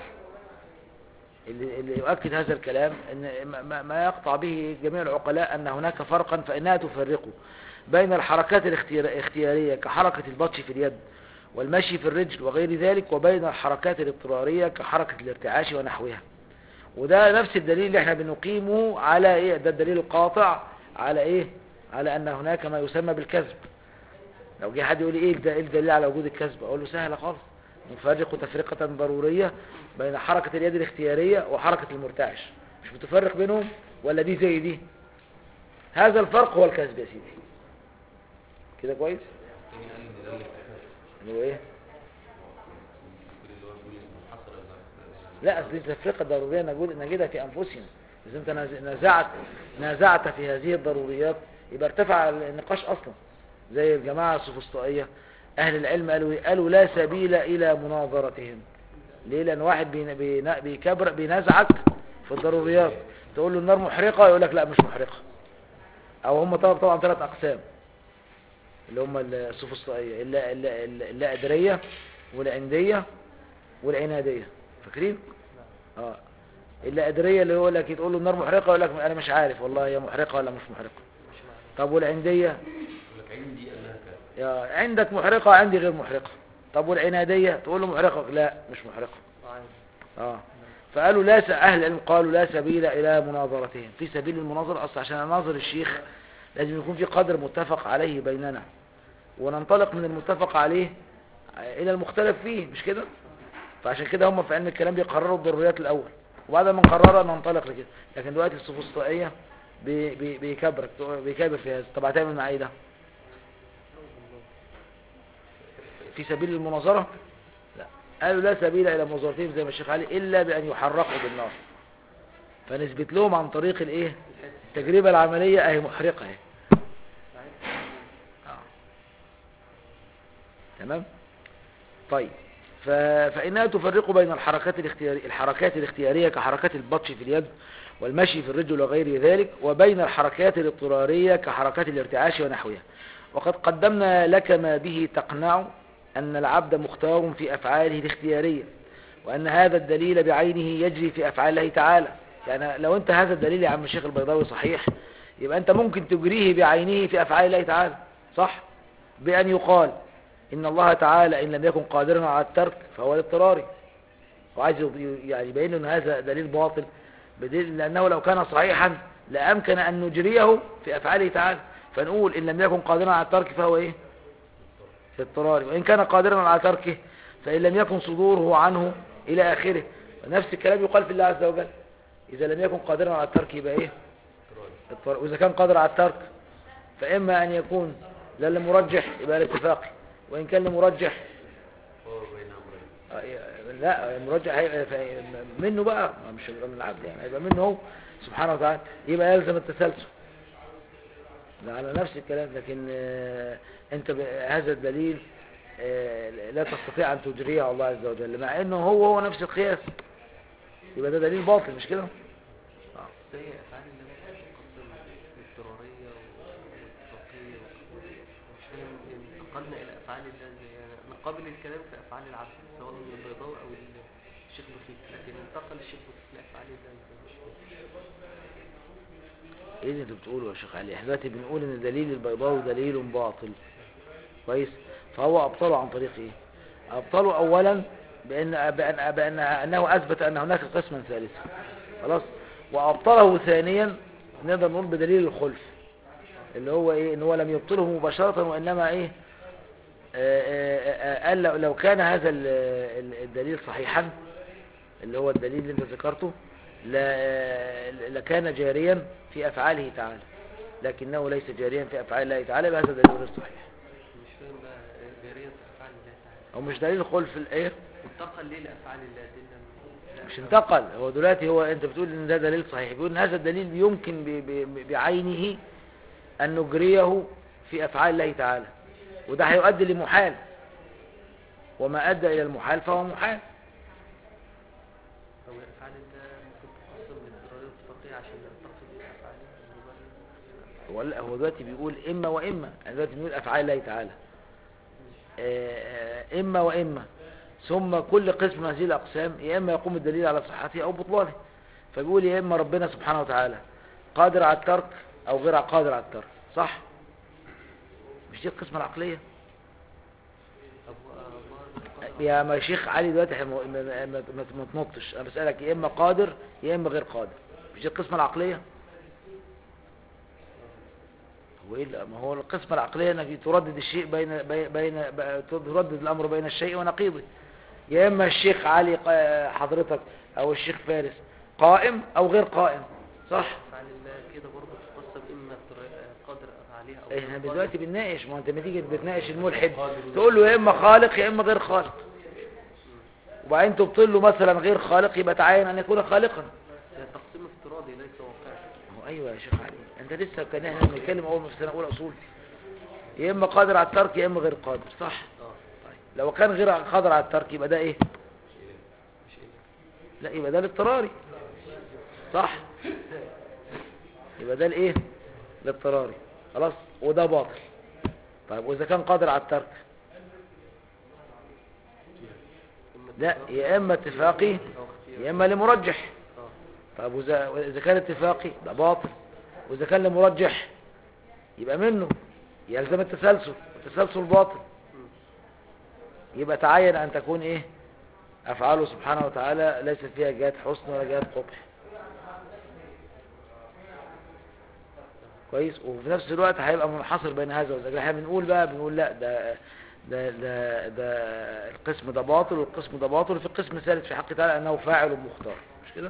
A: اللي, اللي يؤكد هذا الكلام ان ما- ما يقطع به جميع العقلاء ان هناك فرقا فانها تفرق بين الحركات الاختيار- الاختيارية كحركة البطش في اليد والمشي في الرجل وغير ذلك وبين الحركات الاضطرارية كحركة الارتعاش ونحوها وده نفس الدليل اللي احنا بنقيمه على ايه ده الدليل القاطع على ايه على ان هناك ما يسمى بالكذب لو جه حد يقول لي ايه الد- إيه الدليل على وجود الكذب اقول له سهله خالص نفرق تفرقة ضرورية بين حركة اليد الاختيارية وحركة المرتعش مش بتفرق بينهم ولا دي زي دي هذا الفرق هو الكذب يا سيدي كده كويس
E: تاني قال ان ده الافتحاش
A: اللي هو ايه
E: كل اللي هو بيقول منحصر
A: لا اصل دي تفرقة ضرورية نجد- نجدها في انفسنا اذا انت ناز- نازعت نازعت في هذه الضروريات يبقى ارتفع النقاش اصلا زي الجماعة السفسطائية اهل العلم قالوا إيه؟ قالوا لا سبيل الى مناظرتهم ليه لان واحد بين- بين- بيكبر بينازعك في الضروريات تقول له النار محرقة يقول لك لا مش محرقة او هم طبعا طبعا ثلاث اقسام اللي هم السفسطائية اللا, اللا, اللا, اللا أدرية والعندية والعنادية فاكرين اه اللا أدرية اللي يقول لك تقول له النار محرقة يقول لك انا مش عارف والله هي محرقة ولا مش محرقة طب والعندية
E: يقول لك عندي انها كذا
A: يا عندك محرقة عندي غير محرقة طب والعنادية تقول له محرقة لا مش محرقة
B: عادي.
A: اه فقالوا لا س... اهل العلم قالوا لا سبيل الى مناظرتهم في سبيل المناظرة اصلا عشان اناظر الشيخ لازم يكون في قدر متفق عليه بيننا وننطلق من المتفق عليه الى المختلف فيه مش كده فعشان كده هم في علم الكلام بيقرروا الضروريات الاول وبعد ما نقررها ننطلق لكده لكن دلوقتي السفسطائية بي... بي... بيكبرك بيكبر في هذا طب هتعمل معاه ايه ده في سبيل المناظرة لا قالوا لا سبيل إلى مناظرتهم زي ما الشيخ علي إلا بأن يحرقوا بالنار فنثبت لهم عن طريق الايه التجربة العملية اهي محرقة اهي آه. تمام طيب ف... فإنها تفرق بين الحركات الاختيارية الحركات الاختيارية كحركات البطش في اليد والمشي في الرجل وغير ذلك وبين الحركات الاضطرارية كحركات الارتعاش ونحوها وقد قدمنا لك ما به تقنع أن العبد مختار في أفعاله الاختيارية وأن هذا الدليل بعينه يجري في أفعال الله تعالى يعني لو أنت هذا الدليل يا عم الشيخ البيضاوي صحيح يبقى أنت ممكن تجريه بعينه في أفعال الله تعالى صح بأن يقال إن الله تعالى إن لم يكن قادرا على الترك فهو الاضطراري وعايز يب- يعني يبين أن هذا دليل باطل بدليل لأنه لو كان صحيحا لأمكن أن نجريه في أفعاله تعالى فنقول إن لم يكن قادرا على الترك فهو إيه اضطراري وإن كان قادرا على تركه فإن لم يكن صدوره عنه إلى آخره نفس الكلام يقال في الله عز وجل إذا لم يكن قادرا على الترك يبقى إيه اضطرار. وإذا كان قادر على الترك فإما أن يكون لا لمرجح يبقى الاتفاقي وإن كان لمرجح
E: هو بين امرين
A: آه، لا مرجح هيبقى ف- منه بقى مش هيبقى من العبد يعني هيبقى منه هو سبحانه وتعالى يبقى يلزم التسلسل ده على نفس الكلام لكن آه، انت ب- هذا الدليل آه، لا تستطيع ان تجريه على الله عز وجل مع انه هو هو نفس القياس يبقى ده دليل باطل مش كده
B: زي افعال الله مثلا تقدم الاضطراريه والاتفاقيه مش فاهم انتقلنا الى افعال الله ازاي يعني نقابل الكلام في افعال العبد سواء من البيضاوي او الشيخ بخيت لكن انتقل الشيخ بخيت لافعال الله ازاي مش فاهم
A: ايه اللي انت بتقوله يا شيخ علي احنا دلوقتي بنقول ان دليل البيضاوي دليل باطل كويس فهو ابطله عن طريق ايه ابطله اولا بان بان بان انه اثبت ان هناك قسما ثالثا خلاص وابطله ثانيا نقدر نقول بدليل الخلف اللي هو ايه ان هو لم يبطله مباشره وانما ايه آه، آه، آه، قال لو- لو كان هذا ال- ال- الدليل صحيحا اللي هو الدليل اللي انت ذكرته لا- لكان جاريا في افعاله تعالى لكنه ليس جاريا في افعال الله تعالى بهذا دليل غير صحيح
B: مش فاهم بقى جاريا في افعال الله تعالى
A: او مش دليل خلف الايه
B: انتقل ليه لافعال الله دي لم-
A: مش انتقل هو دلوقتي هو انت بتقول ان ده دليل صحيح بيقول ان هذا الدليل يمكن ب- ب- بعينه ان نجريه في افعال الله تعالى وده هيؤدي لمحال وما ادى الى المحال فهو محال
B: او افعال الله ممكن تقسم للاضطراريه والاتفاقيه عشان ننتقل الى افعال الله
A: هو لا، هو دلوقتي بيقول اما واما انا دلوقتي بنقول افعال الله تعالى آه، آه، اما واما ثم كل قسم من هذه الاقسام يا اما يقوم الدليل على صحته او بطلانه فبيقول يا اما ربنا سبحانه وتعالى قادر على الترك او غير قادر على الترك صح مش دي القسمه العقليه
B: أبو الله
A: يا ما شيخ علي دلوقتي إحنا ما- ما ما- ما- ما تنطش انا بسالك يا اما قادر يا اما غير قادر مش دي القسمه العقليه هو ايه لا، ما هو القسمه العقليه انك تردد الشيء بين بين بين ب- تردد الامر بين الشيء ونقيضه يا اما الشيخ علي قا- حضرتك او الشيخ فارس قائم او غير قائم صح
B: افعال الله كده برضه تقسم اما اضطرا- قادر عليها او غير
A: احنا
B: قادر.
A: دلوقتي بنناقش ما هو انت لما تيجي بتناقش الملحد تقول له يا اما خالق يا اما غير خالق وبعدين تبطل له مثلا غير خالق يبقى تعين ان يكون خالقا
B: يعني تقسيم افتراضي ليس واقعي
A: هو ايوه يا شيخ علي انت لسه كان احنا بنتكلم اول ما في سنه اولى اصول يا اما قادر على الترك يا اما غير قادر صح
B: اه
A: طيب لو كان غير قادر على الترك يبقى ده ايه
B: مش ايه
A: لا يبقى ده الاضطراري صح يبقى ده الايه الاضطراري خلاص وده باطل طيب واذا كان قادر على الترك
B: اما
A: لا
B: اتفاق
A: يا اما اتفاقي
B: او اختيار
A: يا اما لمرجح
B: اه
A: طيب وإذا وإذا كان اتفاقي ده باطل وإذا كان لمرجح يبقى منه يلزم التسلسل التسلسل باطل يبقى تعين أن تكون إيه أفعاله سبحانه وتعالى ليست فيها جهات حسن ولا جهات قبح كويس وفي نفس الوقت هيبقى منحصر بين هذا وذاك احنا بنقول بقى بنقول لا ده ده ده ده القسم ده باطل والقسم ده باطل وفي القسم الثالث في حق تعالى انه فاعل مختار مش كده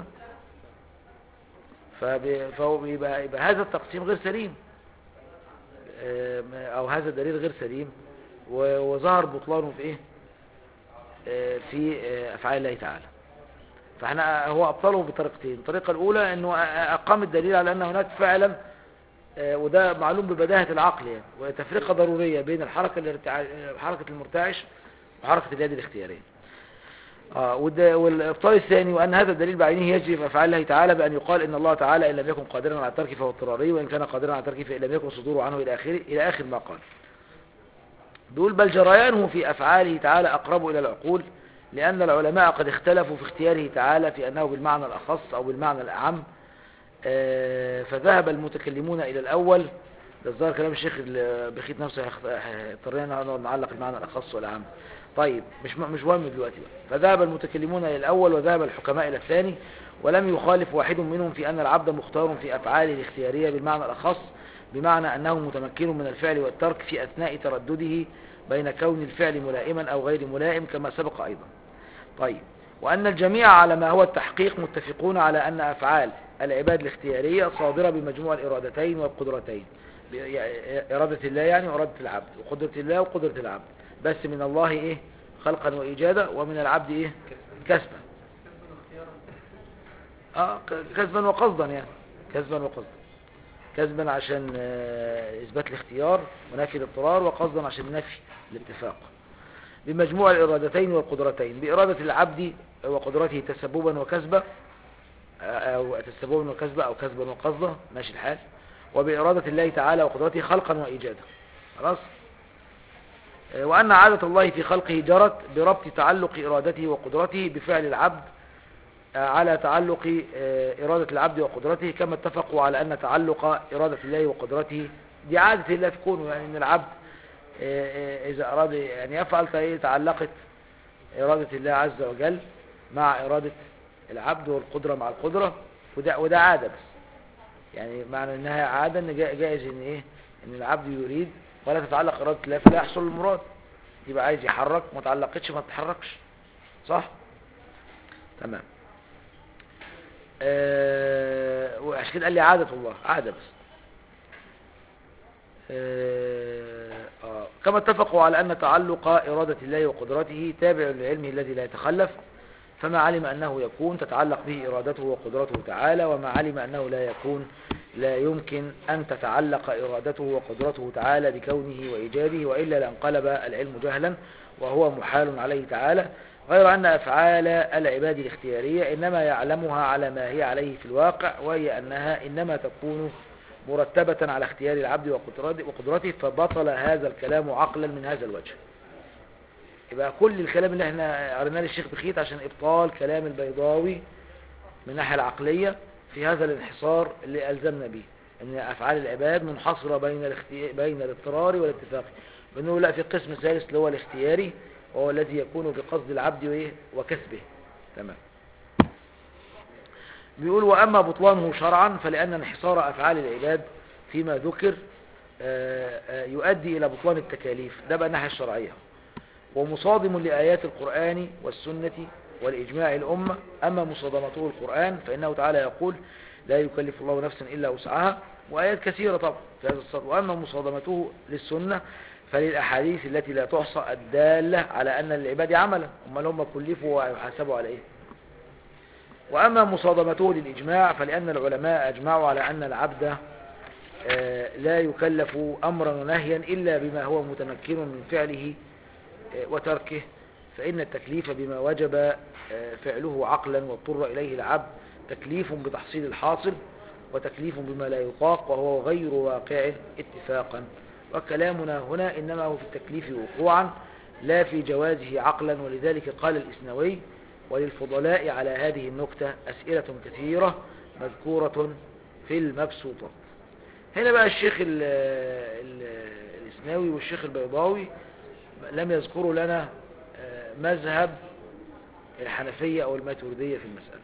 A: فبي- فهو بيبقى يبقى هذا التقسيم غير سليم آم، او هذا الدليل غير سليم و- وظهر بطلانه في ايه آه، في آه، افعال الله تعالى فاحنا هو ابطله بطريقتين الطريقه الاولى انه أ- اقام الدليل على ان هناك فعلا آه، وده معلوم ببداهه العقل يعني وهي تفرقه ضروريه بين الحركه الارتعاش حركه المرتعش وحركه اليد الاختياريه آه وده- والابطال الثاني وان هذا الدليل بعينه يجري في افعال الله تعالى بان يقال ان الله تعالى ان لم يكن قادرا على الترك فهو اضطراري وان كان قادرا على الترك فان لم يكن صدوره عنه الى اخره الى اخر ما قال بيقول بل جريانه في افعاله تعالى اقرب الى العقول لان العلماء قد اختلفوا في اختياره تعالى في انه بالمعنى الاخص او بالمعنى الاعم آه، فذهب المتكلمون الى الاول ده الظاهر كلام الشيخ ال- بخيت نفسه هيخت- هيضطرنا ان نعلق المعنى الاخص والاعم طيب مش م- مش مهم دلوقتي بقى فذهب المتكلمون الى الاول وذهب الحكماء الى الثاني ولم يخالف واحد منهم في ان العبد مختار في افعاله الاختياريه بالمعنى الاخص بمعنى انه متمكن من الفعل والترك في اثناء تردده بين كون الفعل ملائما أو غير ملائم كما سبق أيضا طيب وأن الجميع على ما هو التحقيق متفقون على أن أفعال العباد الاختيارية صادرة بمجموع الإرادتين والقدرتين ب- يعني إرادة الله يعني وإرادة العبد وقدرة الله وقدرة العبد بس من الله إيه خلقا وإيجادا ومن العبد إيه كسبا آه ك- كسبا وقصدا يعني كسبا وقصدا كسبا عشان آه، إثبات الاختيار ونفي الاضطرار وقصدا عشان نفي الاتفاق بمجموع الإرادتين والقدرتين بإرادة العبد وقدرته تسببا وكسبا أو تسببا وكسبا أو كسبا وقصدا ماشي الحال وبإرادة الله تعالى وقدرته خلقا وإيجادا خلاص آه، وأن عادة الله في خلقه جرت بربط تعلق إرادته وقدرته بفعل العبد آه، على تعلق آه، إرادة العبد وقدرته كما اتفقوا على أن تعلق إرادة الله وقدرته دي عادة الله في كونه يعني أن العبد آه، آه، إذا أراد أن يفعل فهي تعلقت إرادة الله عز وجل مع إرادة العبد والقدرة مع القدرة وده, وده عادة بس يعني معنى أنها عادة أن جا- جائز أن إيه أن العبد يريد ولا تتعلق إرادة الله فلا يحصل المراد يبقى عايز يحرك ما تعلقتش ما تتحركش صح تمام آه وعشان كده قال لي عادة الله عادة بس آه آه كما اتفقوا على أن تعلق إرادة الله وقدرته تابع لعلمه الذي لا يتخلف فما علم أنه يكون تتعلق به إرادته وقدرته تعالى وما علم أنه لا يكون لا يمكن أن تتعلق إرادته وقدرته تعالى بكونه وإيجاده وإلا لانقلب العلم جهلا وهو محال عليه تعالى غير أن أفعال العباد الاختيارية إنما يعلمها على ما هي عليه في الواقع وهي أنها إنما تكون مرتبة على اختيار العبد وقدرته, وقدرته فبطل هذا الكلام عقلا من هذا الوجه يبقى كل الكلام اللي احنا قريناه للشيخ بخيت عشان إبطال كلام البيضاوي من الناحية العقلية في هذا الانحصار اللي ألزمنا به أن أفعال العباد منحصرة بين الاختي... بين الاضطرار والاتفاق بأنه لا في قسم ثالث اللي هو الاختياري وهو الذي يكون بقصد العبد وإيه؟ وكسبه تمام بيقول وأما بطلانه شرعا فلأن انحصار أفعال العباد فيما ذكر آه، آه، يؤدي إلى بطلان التكاليف ده بقى الناحية الشرعية ومصادم لآيات القرآن والسنة والإجماع الأمة أما مصادمته القرآن فإنه تعالى يقول لا يكلف الله نفسا إلا وسعها وآيات كثيرة طبعا في هذا الصدر وأما مصادمته للسنة فللأحاديث التي لا تحصى الدالة على أن للعباد عملا أما هم كلفوا ويحاسبوا على إيه وأما مصادمته للإجماع فلأن العلماء أجمعوا على أن العبد آه، لا يكلف أمرا ونهيا إلا بما هو متمكن من فعله آه، وتركه فإن التكليف بما وجب آه، فعله عقلا واضطر إليه العبد تكليف بتحصيل الحاصل وتكليف بما لا يطاق وهو غير واقع اتفاقا وكلامنا هنا إنما هو في التكليف وقوعا لا في جوازه عقلا ولذلك قال الإسنوي وللفضلاء على هذه النكتة أسئلة كثيرة مذكورة في المبسوطات هنا بقى الشيخ ال ال الإسناوي والشيخ البيضاوي لم يذكروا لنا آه، مذهب الحنفية أو الماتوردية في المسألة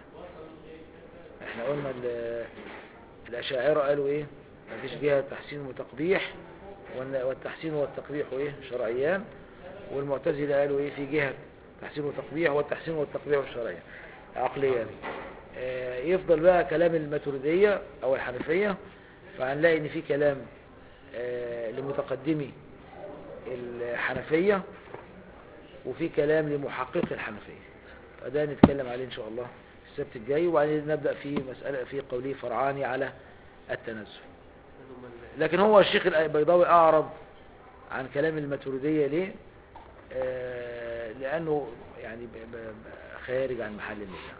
A: احنا قلنا ال- الأشاعرة قالوا ايه مفيش جهة تحسين وتقبيح وال- والتحسين والتقبيح ايه شرعيان والمعتزلة قالوا ايه في جهة تحسين وتقبيح والتحسين والتقبيح الشرعيان عقليا آه، يفضل بقى كلام الماتوردية او الحنفية فهنلاقي ان في كلام آه، لمتقدمي الحنفية وفي كلام لمحقق الحنفية فده نتكلم عليه ان شاء الله السبت الجاي وبعدين نبدأ في مسألة في قوله فرعاني على التنزل
B: هم ال-
A: لكن هو الشيخ البيضاوي أعرض عن كلام الماتريدية ليه آه لأنه يعني ب- ب- ب- خارج عن محل النزاع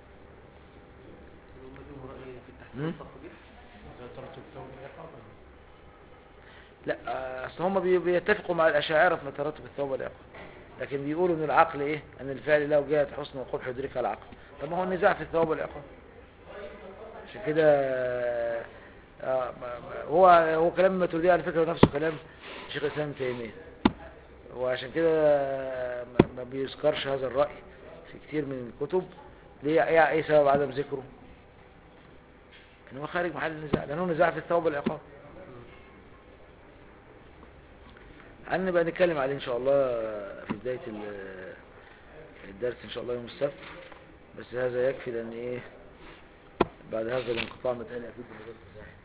B: هم لهم رأي في التحسين
A: مم.
B: والتقبيح
A: لا آه، أصل هم بي- بيتفقوا مع الأشاعرة في مترتب الثوبة والعقل لكن بيقولوا ان العقل ايه ان الفعل له جهة حسن وقبح يدركها العقل طب ما هو النزاع في الثواب والعقاب عشان كده آه، ما- ما- هو هو كلام الماتريدي على فكرة نفسه كلام شيخ الاسلام ابن تيمية وعشان كده ما- ما بيذكرش هذا الرأي في كتير من الكتب ليه ايه ايه سبب عدم ذكره ان هو خارج محل النزاع لانه نزاع في الثواب والعقاب هنبقى نتكلم عليه ان شاء الله في بداية ال- الدرس ان شاء الله يوم السبت بس هذا يكفي لان ايه بعد هذا الانقطاع متهيألي اكيد المدرس صحيح